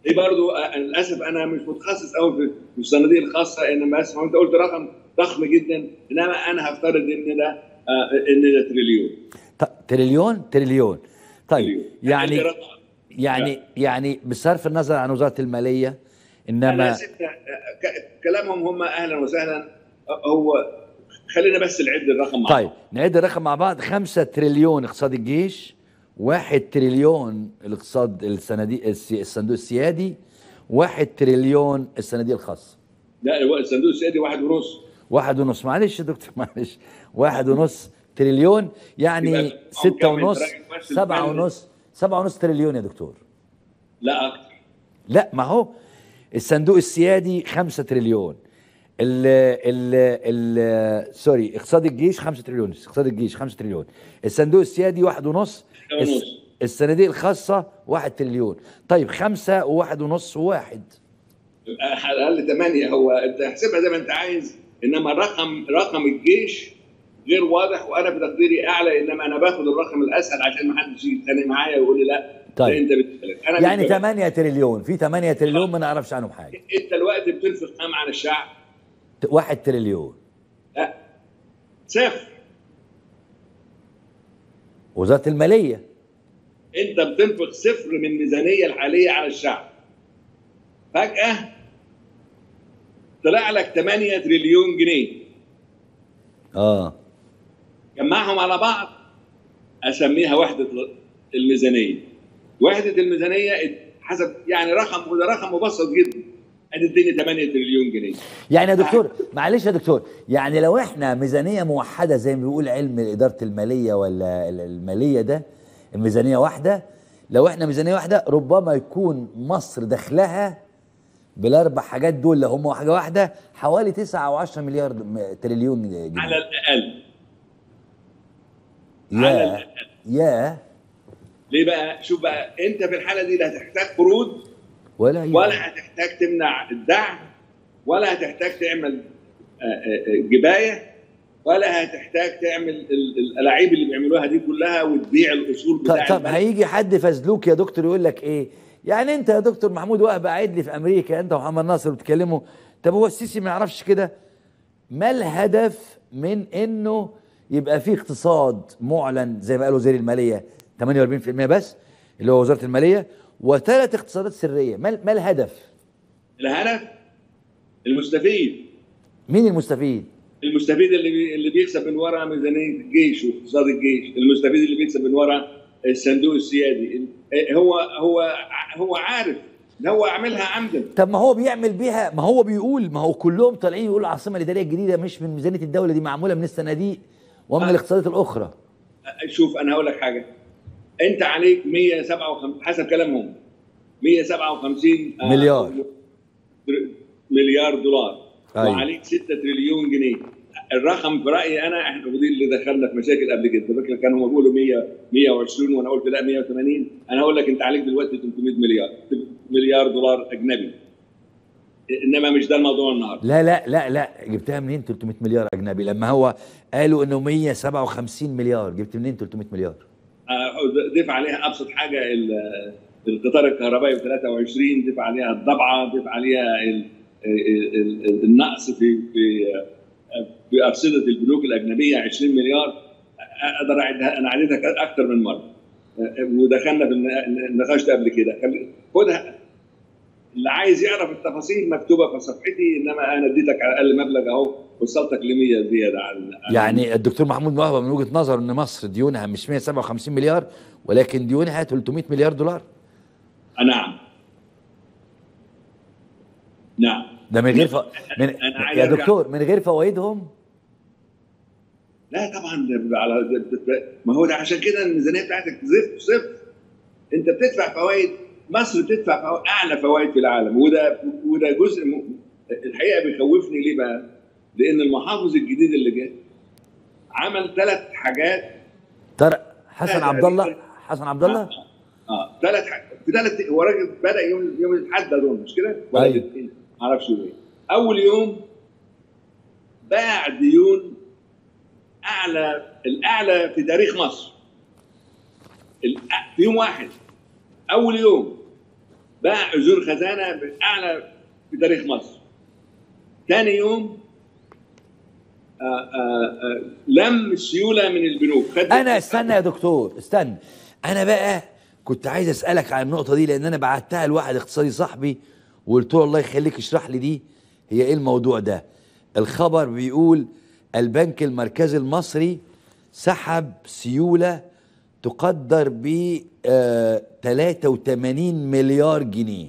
دي برضو آه، للاسف انا مش متخصص قوي في في الصناديق الخاصه انما اسمع انت قلت رقم ضخم جدا انما انا هفترض ان ده آه، ان ده تريليون ط- تريليون تريليون طيب تريليون. يعني ده رقم. يعني يعني بصرف النظر عن وزاره الماليه انا انما سبت ك- كلامهم هم اهلا وسهلا هو خلينا بس نعد الرقم مع طيب بعض. نعد الرقم مع بعض خمسة تريليون اقتصاد الجيش واحد تريليون الاقتصاد الصناديق السي- الصندوق السيادي واحد تريليون الصناديق الخاصة لا هو الصندوق السيادي واحد ونص واحد ونص معلش يا دكتور معلش واحد ونص تريليون يعني يبقى ستة كام ونص انت راجل ماشي سبعة بالبلد. ونص سبعة ونص تريليون يا دكتور لا اكتر لا ما هو الصندوق السيادي خمسة تريليون ال ال ال سوري اقتصاد الجيش خمسة تريليون اقتصاد الجيش خمسة تريليون الصندوق السيادي واحد ونص ونص. الس- الصناديق الخاصة واحد تريليون طيب خمسة وواحد ونص وواحد على الاقل ثمانيه هو انت احسبها زي ما انت عايز انما رقم رقم الجيش غير واضح وانا في تقديري اعلى انما انا باخد الرقم الاسهل عشان ما حدش يتخانق معايا ويقول لي لا طيب. ده انت بتتكلم انا يعني بتكلم. 8 تريليون في 8 تريليون ما نعرفش عنهم حاجة انت الوقت بتنفق كام على الشعب؟ ت- واحد تريليون لا صفر وزارة المالية انت بتنفق صفر من الميزانيه الحاليه على الشعب فجاه طلع لك 8 تريليون جنيه اه جمعهم على بعض اسميها وحده الميزانيه وحده الميزانيه حسب يعني رقم وده رقم مبسط جدا هتديني 8 تريليون جنيه يعني يا دكتور معلش يا دكتور يعني لو احنا ميزانيه موحده زي ما بيقول علم اداره الماليه ولا ال- الماليه ده الميزانيه واحده لو احنا ميزانيه واحده ربما يكون مصر دخلها بالاربع حاجات دول اللي هم حاجه واحده حوالي 9 او 10 مليار م- تريليون جنيه على الاقل على يا الأقل. يا ليه بقى؟ شوف بقى انت في الحاله دي لا هتحتاج قروض ولا ولا هتحتاج تمنع الدعم ولا هتحتاج تعمل آه، آه، آه، جبايه ولا هتحتاج تعمل ال- الالاعيب اللي بيعملوها دي كلها وتبيع الاصول طب, بتاع طب البلد. هيجي حد فزلوك يا دكتور يقول لك ايه يعني انت يا دكتور محمود وهب قاعد لي في امريكا انت ومحمد ناصر بتتكلموا طب هو السيسي ما يعرفش كده ما الهدف من انه يبقى في اقتصاد معلن زي ما قال وزير الماليه 48% بس اللي هو وزاره الماليه وثلاث اقتصادات سريه ما, ما الهدف الهدف المستفيد مين المستفيد المستفيد اللي بي اللي بيكسب من وراء ميزانيه الجيش واقتصاد الجيش المستفيد اللي بيكسب من وراء الصندوق السيادي ال- هو هو هو عارف ان هو عاملها عمدا طب ما هو بيعمل بيها ما هو بيقول ما هو كلهم طالعين يقولوا العاصمه الاداريه الجديده مش من ميزانيه الدوله دي معموله من الصناديق ومن آه. الاقتصادات الاخرى شوف انا هقول لك حاجه انت عليك 157 حسب كلامهم 157 آه، مليار. مليار دولار أيوة. وعليك 6 تريليون جنيه الرقم في رايي انا احنا ودي اللي دخلنا في مشاكل قبل كده فاكر كانوا بيقولوا 100 120 وانا قلت لا 180 انا اقول لك انت عليك دلوقتي 300 مليار مليار دولار اجنبي انما مش ده الموضوع النهارده لا لا لا لا جبتها منين 300 مليار اجنبي لما هو قالوا انه 157 مليار جبت منين 300 مليار آه، ضيف عليها ابسط حاجه ال- القطار الكهربائي ب 23 ضيف عليها الضبعه ضيف عليها ال- ال- ال- النقص في في في ارصده البنوك الاجنبيه 20 مليار اقدر اعدها انا عديتها اكثر من مره ودخلنا في الن- النقاش ده قبل كده خلي- خدها اللي عايز يعرف التفاصيل مكتوبه في صفحتي انما انا اديتك على الاقل مبلغ اهو وصلتك ل 100 زياده عن عن- يعني الدكتور محمود موهبه من وجهه نظره ان مصر ديونها مش 157 مليار ولكن ديونها 300 مليار دولار نعم نعم ده من غير ف... من... أنا عايز يا أرجع. دكتور من غير فوائدهم لا طبعا ده على ده- ده- ده- ما هو ده عشان كده الميزانيه بتاعتك زفت صفر انت بتدفع فوائد مصر بتدفع فوائد اعلى فوائد في العالم وده وده جزء م... الحقيقه بيخوفني ليه بقى؟ لان المحافظ الجديد اللي جه عمل ثلاث حاجات ترى حسن لا، عبد لا، الله لا. حسن عبد الله اه ثلاث في ثلاث هو راجل بدا يوم يوم الاحد ده دول مش كده؟ ولا أيوة. الاثنين؟ ما اعرفش يوم ايه اول يوم باع ديون اعلى الاعلى في تاريخ مصر الأ- في يوم واحد اول يوم باع اذون خزانه باعلى في تاريخ مصر ثاني يوم آآ آآ لم السيوله من البنوك خد انا استنى يا دكتور استنى انا بقى كنت عايز اسالك عن النقطه دي لان انا بعتها لواحد اقتصادي صاحبي وقلت له الله يخليك اشرح لي دي هي ايه الموضوع ده الخبر بيقول البنك المركزي المصري سحب سيوله تقدر ب آه، 83 مليار جنيه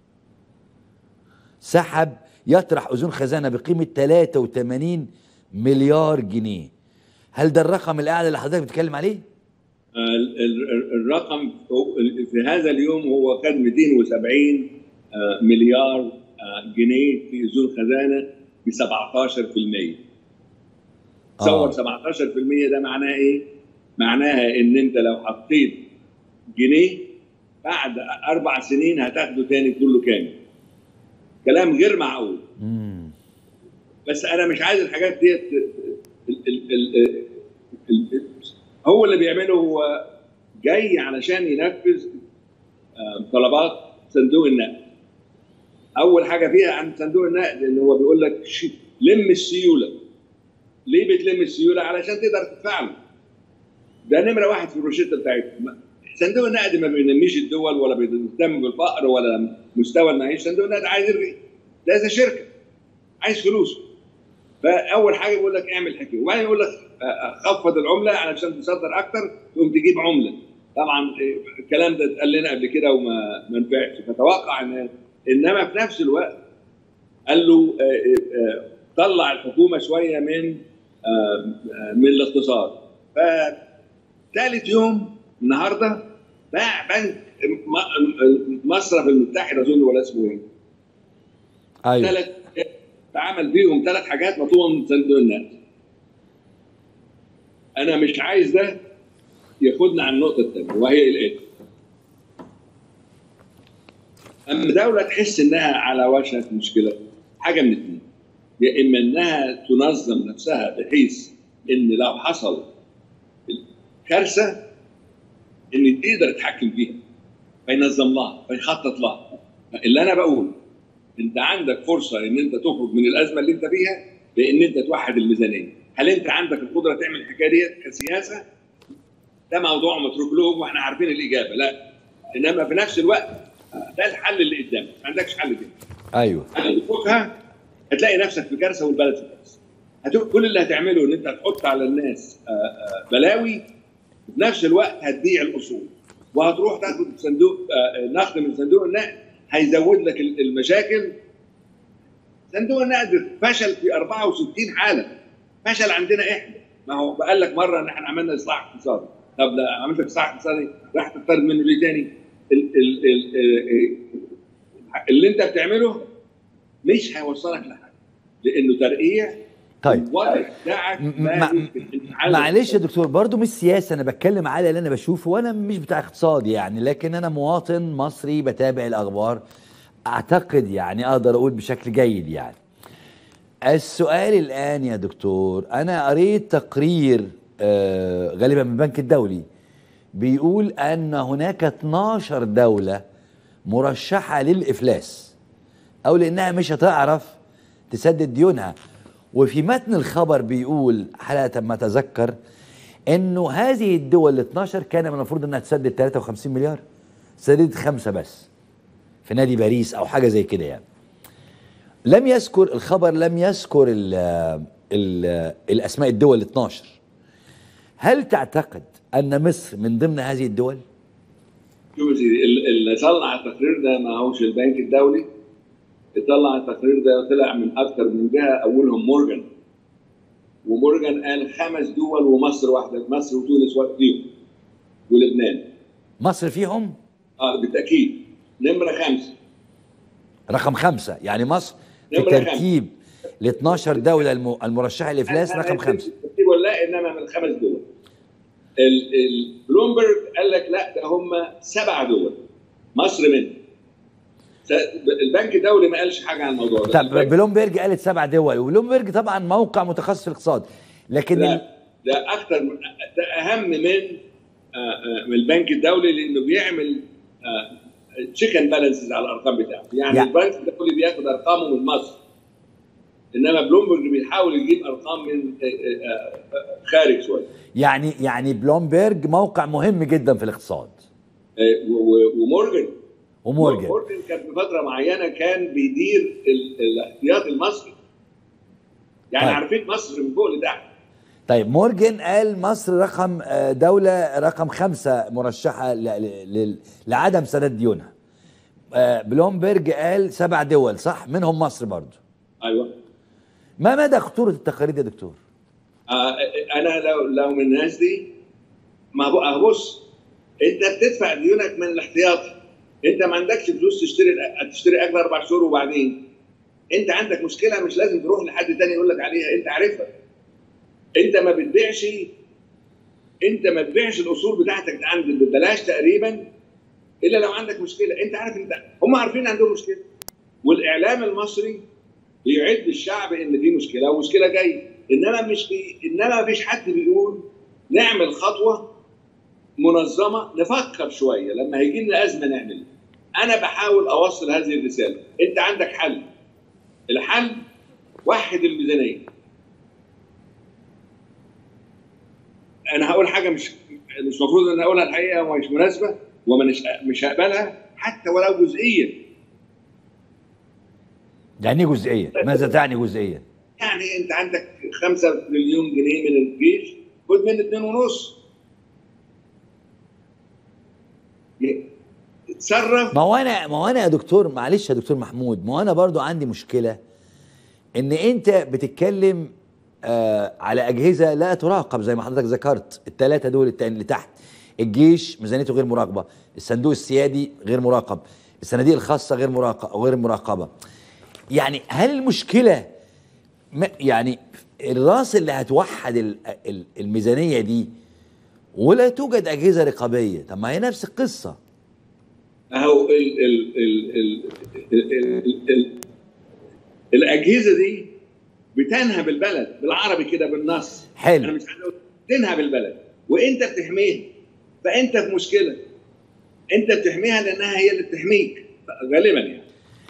سحب يطرح اذون خزانه بقيمه 83 مليار جنيه هل ده الرقم الاعلى اللي حضرتك بتتكلم عليه؟ ال- ال- الرقم هو- في هذا اليوم هو خد 270 آه، مليار آه، جنيه في اذون خزانه ب 17% تصور آه. 17% ده معناه ايه؟ معناها ان انت لو حطيت جنيه بعد اربع سنين هتاخده تاني كله كامل كلام غير معقول مم. بس انا مش عايز الحاجات ديت ال- ال- ال- ال- هو اللي بيعمله هو جاي علشان ينفذ آه، طلبات صندوق النقد اول حاجه فيها عن صندوق النقد ان هو بيقول لك ش- لم السيوله ليه بتلم السيوله علشان تقدر تدفع له ده نمره واحد في الروشته بتاعتهم صندوق النقد ما بينميش الدول ولا بيهتم بالفقر ولا مستوى المعيشه صندوق النقد عايز يرغي ده زي شركه عايز فلوسه فاول حاجه يقول لك اعمل حكايه وبعدين يقول لك آه، خفض العمله علشان تصدر اكتر تقوم تجيب عمله طبعا آه، الكلام ده اتقال لنا قبل كده وما ما نفعش فتوقع ان انما في نفس الوقت قال له آه، آه، آه، طلع الحكومه شويه من آه، آه، من الاقتصاد فثالث يوم النهارده باع بنك م- مصرف المتحد اظن ولا اسمه ايه ايوه ثلاث تعمل بيهم ثلاث حاجات مطلوبه من صندوق النقد. انا مش عايز ده ياخدنا عن النقطه الثانيه وهي الاتي. اما دوله تحس انها على وشك مشكله حاجه من اثنين يا اما انها تنظم نفسها بحيث ان لو حصل كارثه ان تقدر تتحكم فيها فينظم لها فيخطط لها اللي انا بقول انت عندك فرصه ان انت تخرج من الازمه اللي انت فيها بان انت توحد الميزانيه هل انت عندك القدره تعمل الحكايه ديت كسياسه ده موضوع متروك لهم واحنا عارفين الاجابه لا انما في نفس الوقت ده الحل اللي قدامك ما عندكش حل تاني ايوه هتفكها هتلاقي نفسك في كارثه والبلد في كارثه هتبقى كل اللي هتعمله ان انت هتحط على الناس آه، آه، بلاوي وفي نفس الوقت هتبيع الاصول وهتروح تاخد صندوق آه، نقد من صندوق النقد هيزود لك ال- المشاكل صندوق النقد فشل في 64 حاله فشل عندنا احنا ما هو قال لك مره ان احنا عملنا اصلاح اقتصادي طب لا عملت لك اصلاح اقتصادي راح تفترض منه ليه تاني ال ال ال ال اللي انت بتعمله مش هيوصلك لحاجه لانه ترقيع طيب الوضع بتاعك م- ما مع- يمكن تتعلم. معلش يا دكتور برضو مش سياسه انا بتكلم على اللي انا بشوفه وانا مش بتاع اقتصاد يعني لكن انا مواطن مصري بتابع الاخبار اعتقد يعني اقدر اقول بشكل جيد يعني السؤال الان يا دكتور انا قريت تقرير آه غالبا من البنك الدولي بيقول ان هناك 12 دوله مرشحه للافلاس او لانها مش هتعرف تسدد ديونها وفي متن الخبر بيقول حالة ما اتذكر انه هذه الدول ال 12 كان من المفروض انها تسدد 53 مليار سددت خمسه بس في نادي باريس او حاجه زي كده يعني لم يذكر الخبر لم يذكر ال ال الاسماء الدول ال 12 هل تعتقد ان مصر من ضمن هذه الدول؟ شوف يا سيدي ال- اللي طلع التقرير ده ما هوش البنك الدولي اللي طلع التقرير ده طلع من اكثر من جهه اولهم مورجان ومورجان قال خمس دول ومصر واحده مصر وتونس واحد فيهم ولبنان مصر فيهم اه بالتاكيد نمره خمسه رقم خمسه يعني مصر في نمرة خمسة. ترتيب ال 12 دوله الم- المرشحه للافلاس أنا- رقم أنا خمسه الترتيب ولا لا انما من الخمس دول ال- ال- بلومبرج قال لك لا ده هم سبع دول مصر منهم س- البنك الدولي ما قالش حاجه عن الموضوع ده طب البنك- بلومبرج قالت سبع دول وبلومبرج طبعا موقع متخصص في الاقتصاد لكن ال- لا ده اكتر من ده اهم من آه، آه، من البنك الدولي لانه بيعمل آه، تشيكن بالانسز على الارقام بتاعته يعني يعني- البنك الدولي بياخد ارقامه من مصر انما بلومبرج بيحاول يجيب ارقام من آه، آه، آه، خارج شويه يعني يعني بلومبرج موقع مهم جدا في الاقتصاد آه، و- و- ومورجان ومورجان مورجان كان في فتره معينه كان بيدير ال- الاحتياط المصري يعني طيب. عارفين مصر من فوق لتحت طيب مورجان قال مصر رقم آه، دولة رقم خمسة مرشحة ل- ل- ل- لعدم سداد ديونها آه، بلومبرج قال سبع دول صح منهم مصر برضو ايوه ما مدى خطورة التقارير دي يا دكتور آه، انا لو لو من الناس دي ما بقى بص انت بتدفع ديونك من الاحتياطي انت ما عندكش فلوس تشتري تشتري اكل اربع شهور وبعدين انت عندك مشكله مش لازم تروح لحد تاني يقول لك عليها انت عارفها انت ما بتبيعش انت ما تبيعش الاصول بتاعتك عند ببلاش تقريبا الا لو عندك مشكله انت عارف انت هم عارفين عندهم مشكله والاعلام المصري بيعد الشعب ان في مشكله ومشكله جايه انما مش بي... انما ما فيش حد بيقول نعمل خطوه منظمه نفكر شويه لما هيجي لنا ازمه نعمل إيه. انا بحاول اوصل هذه الرساله انت عندك حل الحل وحد الميزانيه انا هقول حاجه مش مش المفروض ان اقولها الحقيقه ومش مناسبه ومش مش هقبلها حتى ولو جزئيا يعني ايه جزئيا ماذا تعني جزئيا يعني انت عندك 5 مليون جنيه من الجيش خد منه 2 ونص اتصرف ما هو انا ما هو انا يا دكتور معلش يا دكتور محمود ما هو انا برضو عندي مشكله ان انت بتتكلم آه على اجهزه لا تراقب زي ما حضرتك ذكرت الثلاثه دول التاني اللي تحت الجيش ميزانيته غير مراقبه الصندوق السيادي غير مراقب الصناديق الخاصه غير مراقبه غير مراقبه يعني هل المشكله ما يعني الراس اللي هتوحد ال- ال- الميزانيه دي ولا توجد اجهزه رقابيه طب ما هي نفس القصه اهو ال ال ال ال ال ال ال الاجهزه دي بتنهب البلد بالعربي كده بالنص حلو. انا مش عايز أقول تنهب البلد وانت بتحميها فانت في مشكله انت بتحميها لانها هي اللي بتحميك غالبا يعني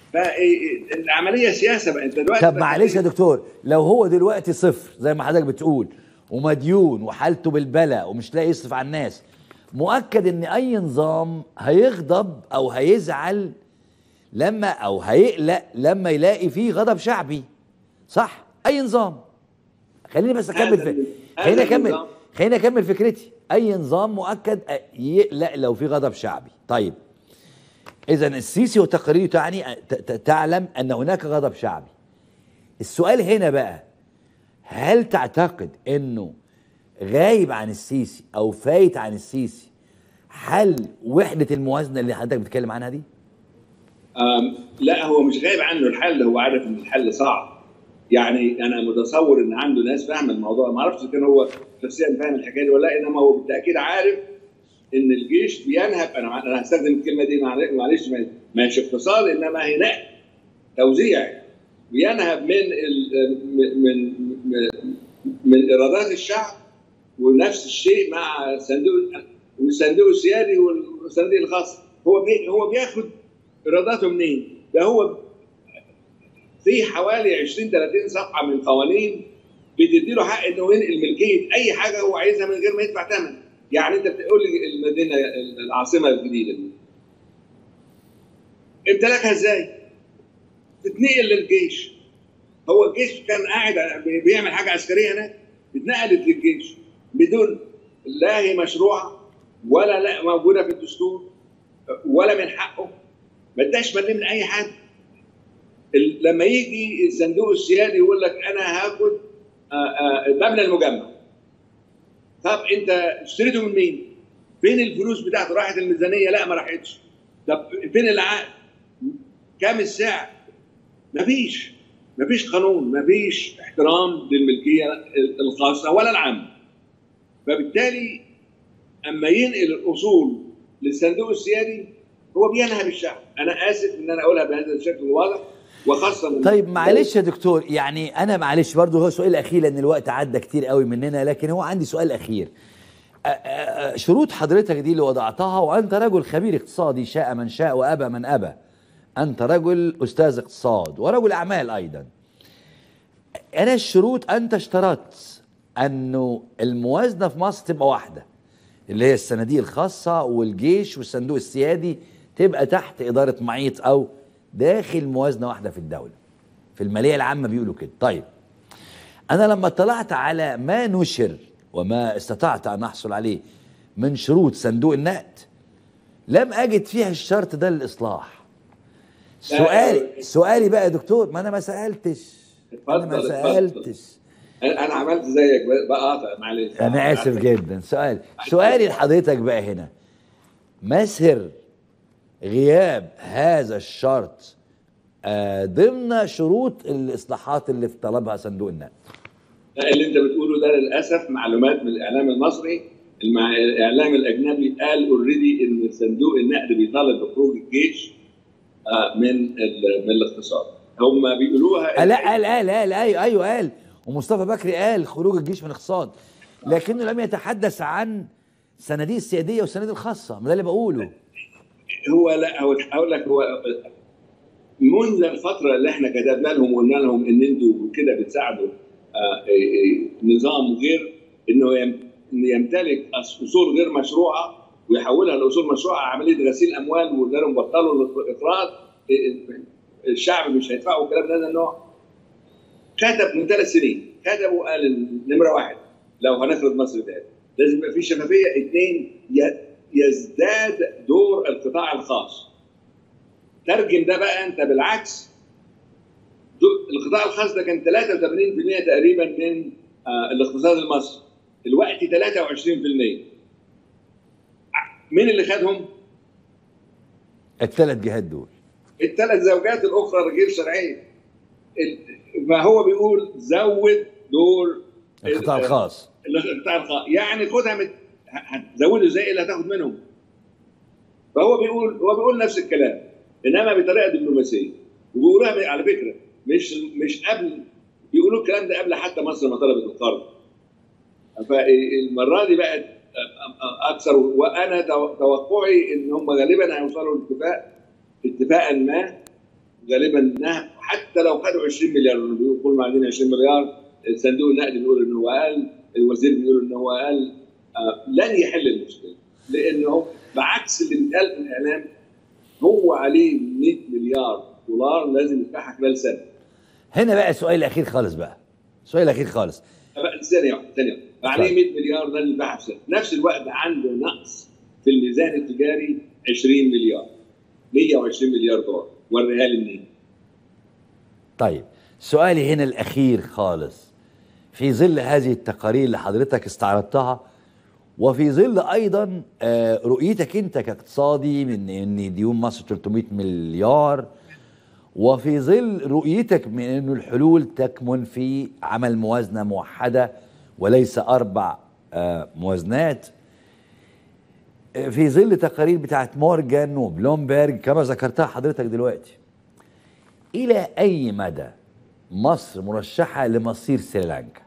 فالعمليه سياسه بقى انت دلوقتي طب معلش يا دكتور لو هو دلوقتي صفر زي ما حضرتك بتقول ومديون وحالته بالبلاء ومش لاقي يصرف على الناس مؤكد ان اي نظام هيغضب او هيزعل لما او هيقلق لما يلاقي فيه غضب شعبي صح اي نظام خليني بس اكمل هذا في ال- خليني هذا اكمل النظام. خليني اكمل فكرتي اي نظام مؤكد يقلق لو في غضب شعبي طيب اذا السيسي وتقاريره تعني ت- ت- تعلم ان هناك غضب شعبي السؤال هنا بقى هل تعتقد انه غايب عن السيسي او فايت عن السيسي حل وحده الموازنه اللي حضرتك بتتكلم عنها دي أم، لا هو مش غايب عنه الحل هو عارف ان الحل صعب يعني انا متصور ان عنده ناس فاهمه الموضوع ما اعرفش كان هو شخصيا فاهم الحكايه دي ولا لا انما هو بالتاكيد عارف ان الجيش بينهب انا انا هستخدم الكلمه دي معل- معلش ما- مش اقتصاد انما هي نقل توزيع بينهب من ال- من من من ايرادات الشعب ونفس الشيء مع الصندوق والصندوق السيادي والصناديق الخاصه هو بي هو بياخد ايراداته منين؟ ده هو في حوالي 20 30 صفحه من القوانين بتدي له حق انه ينقل ملكيه اي حاجه هو عايزها من غير ما يدفع ثمن يعني انت بتقول لي المدينه العاصمه الجديده دي امتلكها ازاي؟ تتنقل للجيش هو الجيش كان قاعد بيعمل حاجه عسكريه هناك اتنقلت للجيش بدون لا هي مشروعه ولا لا موجوده في الدستور ولا من حقه ما اداش مليم من اي حد ال- لما يجي الصندوق السيادي يقول لك انا هاخد آه، آه، المبنى المجمع طب انت اشتريته من مين؟ فين الفلوس بتاعته؟ راحت الميزانيه؟ لا ما راحتش. طب فين العقد؟ كام السعر؟ مفيش مفيش قانون مفيش احترام للملكيه الخاصه ولا العامه. فبالتالي اما ينقل الاصول للصندوق السيادي هو بينهب الشعب، انا اسف ان انا اقولها بهذا الشكل الواضح وخاصه من- طيب معلش يا دكتور يعني انا معلش برضو هو سؤال اخير لان الوقت عدى كتير قوي مننا لكن هو عندي سؤال اخير آه، آه، شروط حضرتك دي اللي وضعتها وانت رجل خبير اقتصادي شاء من شاء وابى من ابى انت رجل استاذ اقتصاد ورجل اعمال ايضا انا الشروط انت اشترطت انه الموازنه في مصر تبقى واحده اللي هي الصناديق الخاصه والجيش والصندوق السيادي تبقى تحت اداره معيط او داخل موازنه واحده في الدوله في الماليه العامه بيقولوا كده طيب انا لما اطلعت على ما نشر وما استطعت ان احصل عليه من شروط صندوق النقد لم اجد فيها الشرط ده للاصلاح سؤالي سؤالي بقى يا دكتور ما انا ما سالتش انا ما اتفضل، اتفضل. سالتش انا أنا عملت زيك بقاطع معلش انا اسف جدا سؤال سؤالي لحضرتك بقى هنا مسهر غياب هذا الشرط آه ضمن شروط الاصلاحات اللي في طلبها صندوق النقد اللي انت بتقوله ده للاسف معلومات من الاعلام المصري المع... الاعلام الاجنبي قال اوريدي ان صندوق النقد بيطالب بخروج الجيش آه، من ال... من الاقتصاد هم بيقولوها آه لا قال قال قال ايوه ايوه قال ومصطفى بكري قال خروج الجيش من الاقتصاد لكنه لم يتحدث عن صناديق السياديه والصناديق الخاصه ما ده اللي بقوله هو لا هو هقول لك هو منذ الفتره اللي احنا كتبنا لهم وقلنا لهم ان انتوا كده بتساعدوا آه، إيه، إيه، نظام غير انه يم- إنه يمتلك أص- اصول غير مشروعه ويحولها لاصول مشروعه عمليه غسيل اموال وقلنا لهم بطلوا الاقراض إيه، إيه، الشعب مش هيدفعوا كلام من هذا النوع كتب من ثلاث سنين كتبوا قال إن نمره واحد لو هنفرض مصر تاني لازم يبقى في شفافيه اثنين ي- يزداد دور القطاع الخاص ترجم ده بقى انت بالعكس دو- القطاع الخاص ده كان 83% تقريبا من آه، الاقتصاد المصري دلوقتي 23% ع- مين اللي خدهم؟ الثلاث جهات دول الثلاث زوجات الاخرى غير شرعيه ال- فهو بيقول زود دور القطاع ال- الخاص القطاع الخاص يعني خدها مت... ه- هتزوده ازاي اللي هتاخد منهم فهو بيقول هو بيقول نفس الكلام انما بطريقه دبلوماسيه وبيقولوها على فكره مش مش قبل بيقولوا الكلام ده قبل حتى مصر ما طلبت القرض فالمره دي بقت اكثر وانا تو- توقعي ان هم غالبا هيوصلوا لاتفاق اتفاقا ما غالبا انها حتى لو خدوا 20 مليار لأنه بيقول ما عندنا 20 مليار صندوق النقد بيقول ان هو اقل الوزير بيقول ان هو اقل آه، لن يحل المشكله لانه بعكس اللي بيتقال في الاعلام هو عليه 100 مليار دولار لازم يدفعها خلال سنه هنا بقى السؤال الاخير خالص بقى السؤال الاخير خالص بقى ثانيه واحده ثانيه واحده عليه 100 مليار لازم يدفعها في سنه في نفس الوقت عنده نقص في الميزان التجاري 20 مليار 120 مليار دولار وريها لي منين؟ طيب سؤالي هنا الاخير خالص في ظل هذه التقارير اللي حضرتك استعرضتها وفي ظل ايضا آه، رؤيتك انت كاقتصادي من ان ديون مصر 300 مليار وفي ظل رؤيتك من انه الحلول تكمن في عمل موازنه موحده وليس اربع آه، موازنات آه، في ظل تقارير بتاعت مورجان وبلومبرج كما ذكرتها حضرتك دلوقتي الى اي مدى مصر مرشحه لمصير سريلانكا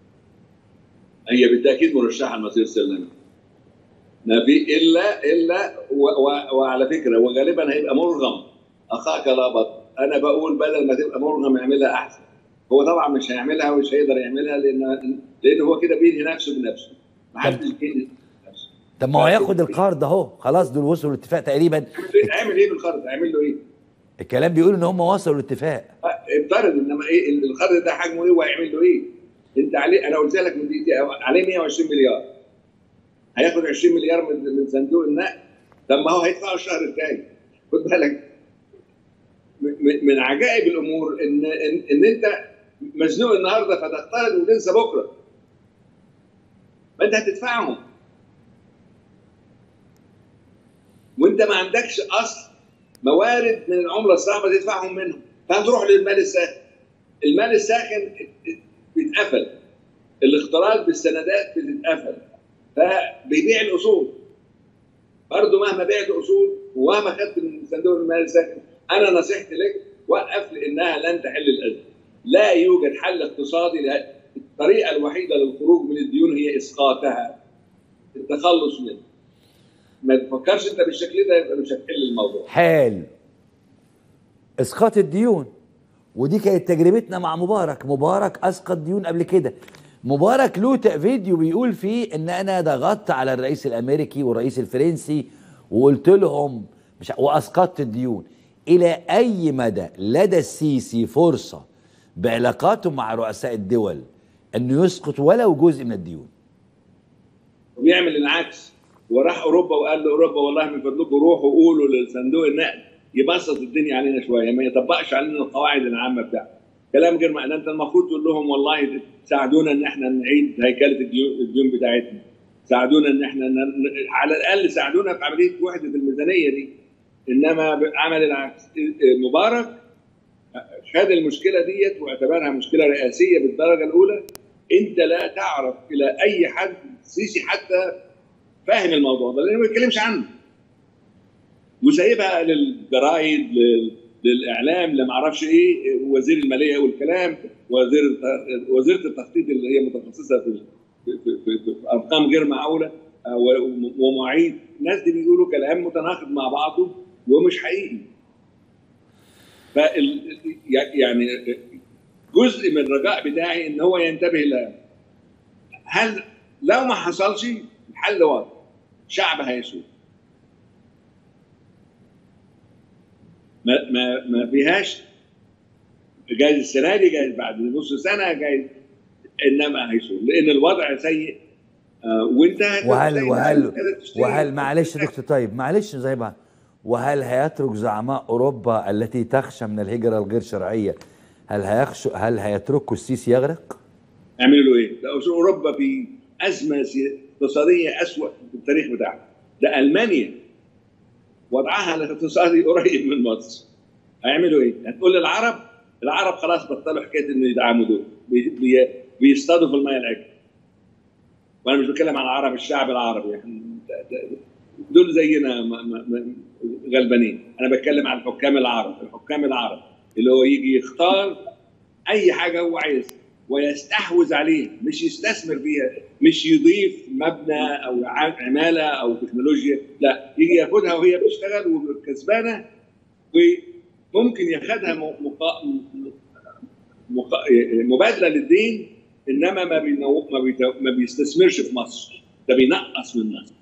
هي بالتاكيد مرشحه لمصير سلم ما في الا الا و و وعلى فكره وغالبا هيبقى مرغم اخاك لا بطل انا بقول بدل ما تبقى مرغم يعملها احسن هو طبعا مش هيعملها ومش هيقدر يعملها لان لان هو كده بينهي نفسه بنفسه ما حدش بينهي نفسه طب ما هو هياخد القرض اهو خلاص دول وصلوا لاتفاق تقريبا هيعمل ايه بالقرض؟ هيعمل له ايه؟ الكلام بيقول ان هم وصلوا لاتفاق افترض انما ايه القرض ده حجمه ايه وهيعمل له ايه؟ انت عليه انا قلت لك من دقيقتين عليه 120 مليار هياخد 20 مليار من من صندوق النقد طب ما هو هيدفعه الشهر الجاي خد بالك م- من عجائب الامور ان ان, إن انت مزنوق النهارده فتقترض وتنسى بكره ما انت هتدفعهم وانت ما عندكش اصل موارد من العمله الصعبه تدفعهم منهم فهتروح للمال الساخن المال الساخن بيتقفل الاختراق بالسندات بتتقفل فبيبيع الاصول برضه مهما بعت اصول ومهما خدت من صندوق المال الساخن انا نصيحتي لك وقف لانها لن تحل الازمه لا يوجد حل اقتصادي لها. الطريقه الوحيده للخروج من الديون هي اسقاطها التخلص منه ما تفكرش انت بالشكل ده يبقى مش هتحل الموضوع حلو اسقاط الديون ودي كانت تجربتنا مع مبارك مبارك اسقط ديون قبل كده مبارك له ت- فيديو بيقول فيه ان انا ضغطت على الرئيس الامريكي والرئيس الفرنسي وقلت لهم مش ع- واسقطت الديون الى اي مدى لدى السيسي فرصه بعلاقاته مع رؤساء الدول انه يسقط ولو جزء من الديون وبيعمل العكس وراح اوروبا وقال لاوروبا والله من فضلكم روحوا قولوا لصندوق النقد يبسط الدنيا علينا شويه ما يطبقش علينا القواعد العامه بتاعته كلام غير معنى انت المفروض تقول لهم والله ساعدونا ان احنا نعيد هيكله الديون, الديون بتاعتنا ساعدونا ان احنا ن... على الاقل ساعدونا في عمليه وحده الميزانيه دي انما عمل العكس مبارك خد المشكله ديت واعتبرها مشكله رئاسيه بالدرجه الاولى انت لا تعرف الى اي حد السيسي حتى فاهم الموضوع ده لانه ما بيتكلمش عنه وسايبها للجرايد لل... للاعلام لما اعرفش ايه وزير الماليه والكلام وزير وزيره التخطيط اللي هي متخصصه في في, في, في, في ارقام غير معقوله ومواعيد الناس دي بيقولوا كلام متناقض مع بعضه ومش حقيقي فال يعني جزء من الرجاء بتاعي ان هو ينتبه لها هل لو ما حصلش الحل واضح شعب هيسوق ما ما ما فيهاش جايز السنه دي جايز بعد نص سنه جايز انما هيسوق لان الوضع سيء آه وانت وهل وهل وهل معلش يا دكتور طيب معلش زي ما وهل هيترك زعماء اوروبا التي تخشى من الهجره الغير شرعيه هل هيخشوا هل هيتركوا السيسي يغرق؟ يعملوا له ايه؟ ده اوروبا في ازمه اقتصاديه اسوء في التاريخ بتاعها ده المانيا وضعها الاقتصادي قريب من مصر هيعملوا ايه؟ هتقول للعرب العرب خلاص بطلوا حكايه انه يدعموا دول بي بي بيصطادوا في الميه العكر وانا مش بتكلم عن العرب الشعب العربي يعني دول زينا غلبانين انا بتكلم عن الحكام العرب الحكام العرب اللي هو يجي يختار اي حاجه هو عايزها ويستحوذ عليه مش يستثمر فيها مش يضيف مبنى او عماله او تكنولوجيا لا يجي ياخدها وهي بتشتغل وكسبانه وممكن ياخدها مقا... مقا... مبادله للدين انما ما بينو... ما, بي... ما بيستثمرش في مصر ده بينقص من مصر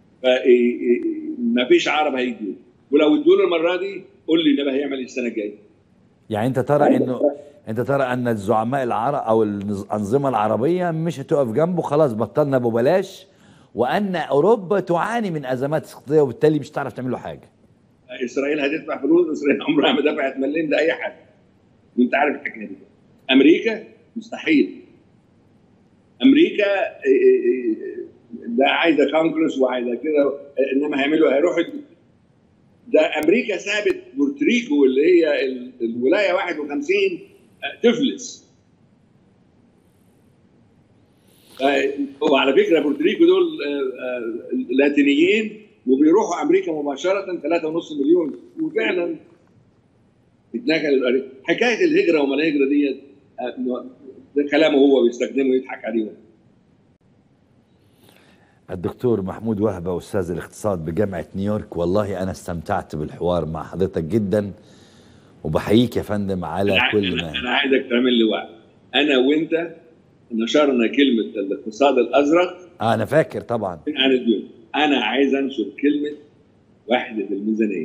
فما فيش عرب هيجوا ولو ادوا له المره دي قول لي ده هيعمل السنه الجايه يعني انت ترى انه انت ترى ان الزعماء العرب او الانظمه العربيه مش هتقف جنبه خلاص بطلنا ببلاش وان اوروبا تعاني من ازمات اقتصاديه وبالتالي مش هتعرف تعمل له حاجه اسرائيل هتدفع فلوس اسرائيل عمرها ما دفعت مليم لاي حد وانت عارف الحكايه دي امريكا مستحيل امريكا ده عايزه كونجرس وعايزه كده انما هيعملوا هيروحوا ده امريكا سابت بورتريكو اللي هي الولايه 51 تفلس وعلى فكره بورتريكو دول لاتينيين وبيروحوا امريكا مباشره 3.5 مليون وفعلا اتنقل حكايه الهجره وما الهجره ديت ده كلامه هو بيستخدمه يضحك عليهم الدكتور محمود وهبة أستاذ الاقتصاد بجامعة نيويورك والله أنا استمتعت بالحوار مع حضرتك جدا وبحييك يا فندم على أنا كل ما ما أنا عايزك تعمل لي وعد أنا وأنت نشرنا كلمة الاقتصاد الأزرق آه أنا فاكر طبعا عن الدنيا أنا عايز أنشر كلمة وحدة الميزانية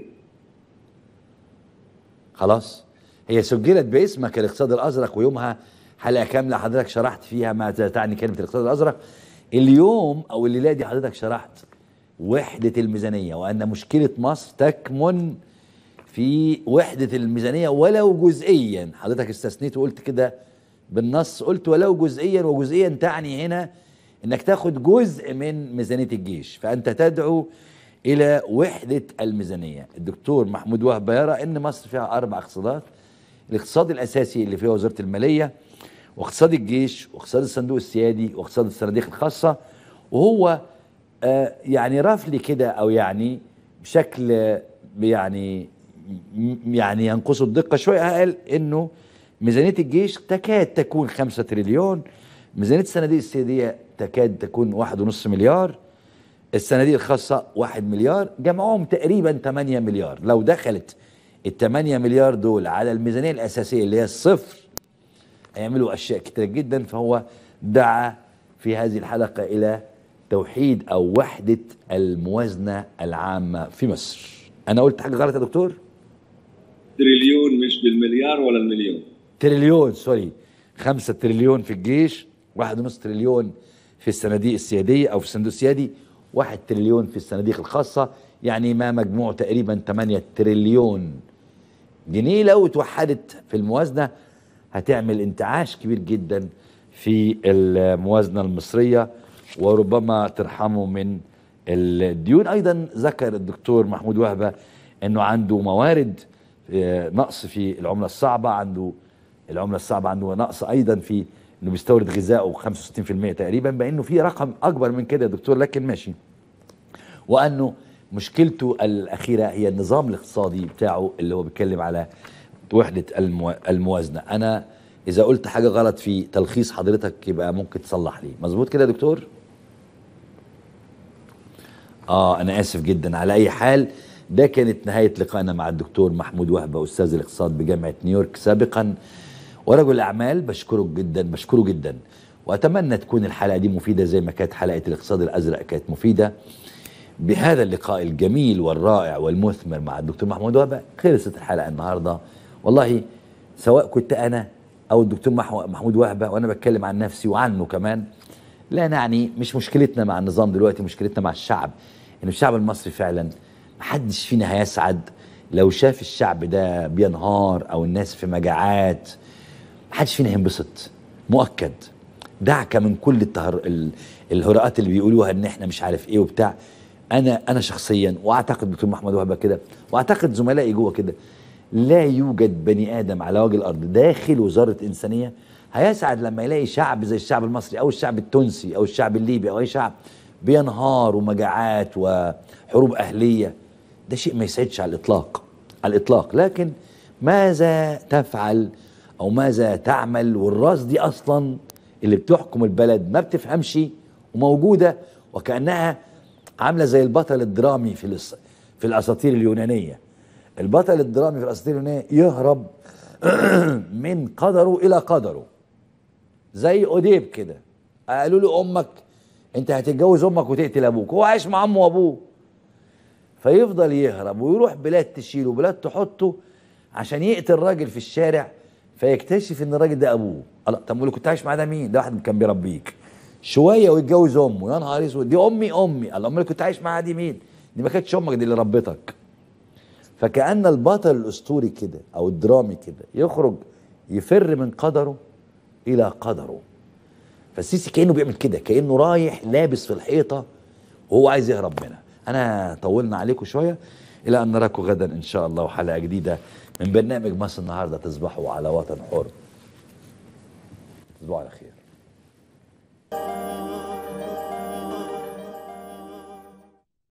خلاص هي سجلت باسمك الاقتصاد الأزرق ويومها حلقة كاملة حضرتك شرحت فيها ما تعني كلمة الاقتصاد الأزرق اليوم أو الليلة دي حضرتك شرحت وحدة الميزانية وأن مشكلة مصر تكمن في وحدة الميزانية ولو جزئيا حضرتك استثنيت وقلت كده بالنص قلت ولو جزئيا وجزئيا تعني هنا انك تاخد جزء من ميزانية الجيش فانت تدعو الى وحدة الميزانية الدكتور محمود وهبة يرى ان مصر فيها اربع اقتصادات الاقتصاد الاساسي اللي فيها وزارة المالية واقتصاد الجيش واقتصاد الصندوق السيادي واقتصاد الصناديق الخاصة وهو آه يعني رفلي كده او يعني بشكل آه، يعني م- يعني ينقص الدقة شوية قال انه ميزانية الجيش تكاد تكون خمسة تريليون ميزانية الصناديق السيادية تكاد تكون واحد ونص مليار الصناديق الخاصة واحد مليار جمعهم تقريبا 8 مليار لو دخلت ال 8 مليار دول على الميزانية الأساسية اللي هي الصفر هيعملوا أشياء كتير جدا فهو دعا في هذه الحلقة إلى توحيد أو وحدة الموازنة العامة في مصر أنا قلت حاجة غلط يا دكتور؟ تريليون مش بالمليار ولا المليون تريليون سوري خمسة تريليون في الجيش واحد ونص تريليون في الصناديق السيادية أو في الصندوق السيادي واحد تريليون في الصناديق الخاصة يعني ما مجموع تقريبا 8 تريليون جنيه لو اتوحدت في الموازنة هتعمل انتعاش كبير جدا في الموازنة المصرية وربما ترحمه من الديون أيضا ذكر الدكتور محمود وهبة أنه عنده موارد آه، نقص في العملة الصعبة عنده العملة الصعبة عنده نقص أيضا في أنه بيستورد غذائه 65% تقريبا بأنه في رقم أكبر من كده يا دكتور لكن ماشي وأنه مشكلته الأخيرة هي النظام الاقتصادي بتاعه اللي هو بيتكلم على وحدة المو... الموازنة أنا إذا قلت حاجة غلط في تلخيص حضرتك يبقى ممكن تصلح لي مظبوط كده يا دكتور؟ اه انا اسف جدا على اي حال ده كانت نهايه لقائنا مع الدكتور محمود وهبه استاذ الاقتصاد بجامعه نيويورك سابقا ورجل اعمال بشكره جدا بشكره جدا واتمنى تكون الحلقه دي مفيده زي ما كانت حلقه الاقتصاد الازرق كانت مفيده بهذا اللقاء الجميل والرائع والمثمر مع الدكتور محمود وهبه خلصت الحلقه النهارده والله سواء كنت انا او الدكتور محو- محمود وهبه وانا بتكلم عن نفسي وعنه كمان لا نعني مش مشكلتنا مع النظام دلوقتي مشكلتنا مع الشعب ان الشعب المصري فعلا محدش فينا هيسعد لو شاف الشعب ده بينهار او الناس في مجاعات محدش فينا هينبسط مؤكد دعك من كل التهر... ال... الهراءات اللي بيقولوها ان احنا مش عارف ايه وبتاع انا انا شخصيا واعتقد دكتور محمد وهبه كده واعتقد زملائي جوه كده لا يوجد بني ادم على وجه الارض داخل وزاره انسانيه هيسعد لما يلاقي شعب زي الشعب المصري او الشعب التونسي او الشعب الليبي او اي شعب بينهار ومجاعات وحروب اهليه ده شيء ما يسعدش على الاطلاق على الاطلاق لكن ماذا تفعل او ماذا تعمل والراس دي اصلا اللي بتحكم البلد ما بتفهمش وموجوده وكانها عامله زي البطل الدرامي في الأس... في الاساطير اليونانيه البطل الدرامي في الاساطير اليونانيه يهرب من قدره الى قدره زي اوديب كده قالوا له امك انت هتتجوز امك وتقتل ابوك هو عايش مع امه وابوه فيفضل يهرب ويروح بلاد تشيله بلاد تحطه عشان يقتل راجل في الشارع فيكتشف ان الراجل ده ابوه الله طب اللي كنت عايش معاه ده مين ده واحد كان بيربيك شويه ويتجوز امه يا نهار اسود دي امي امي الله امال اللي كنت عايش معاها دي مين دي ما كانتش امك دي اللي ربتك فكأن البطل الأسطوري كده أو الدرامي كده يخرج يفر من قدره إلى قدره فالسيسي كأنه بيعمل كده كأنه رايح لابس في الحيطة وهو عايز يهرب منها أنا طولنا عليكم شوية إلى أن نراكم غدا إن شاء الله وحلقة جديدة من برنامج مصر النهاردة تصبحوا على وطن حر تصبحوا على خير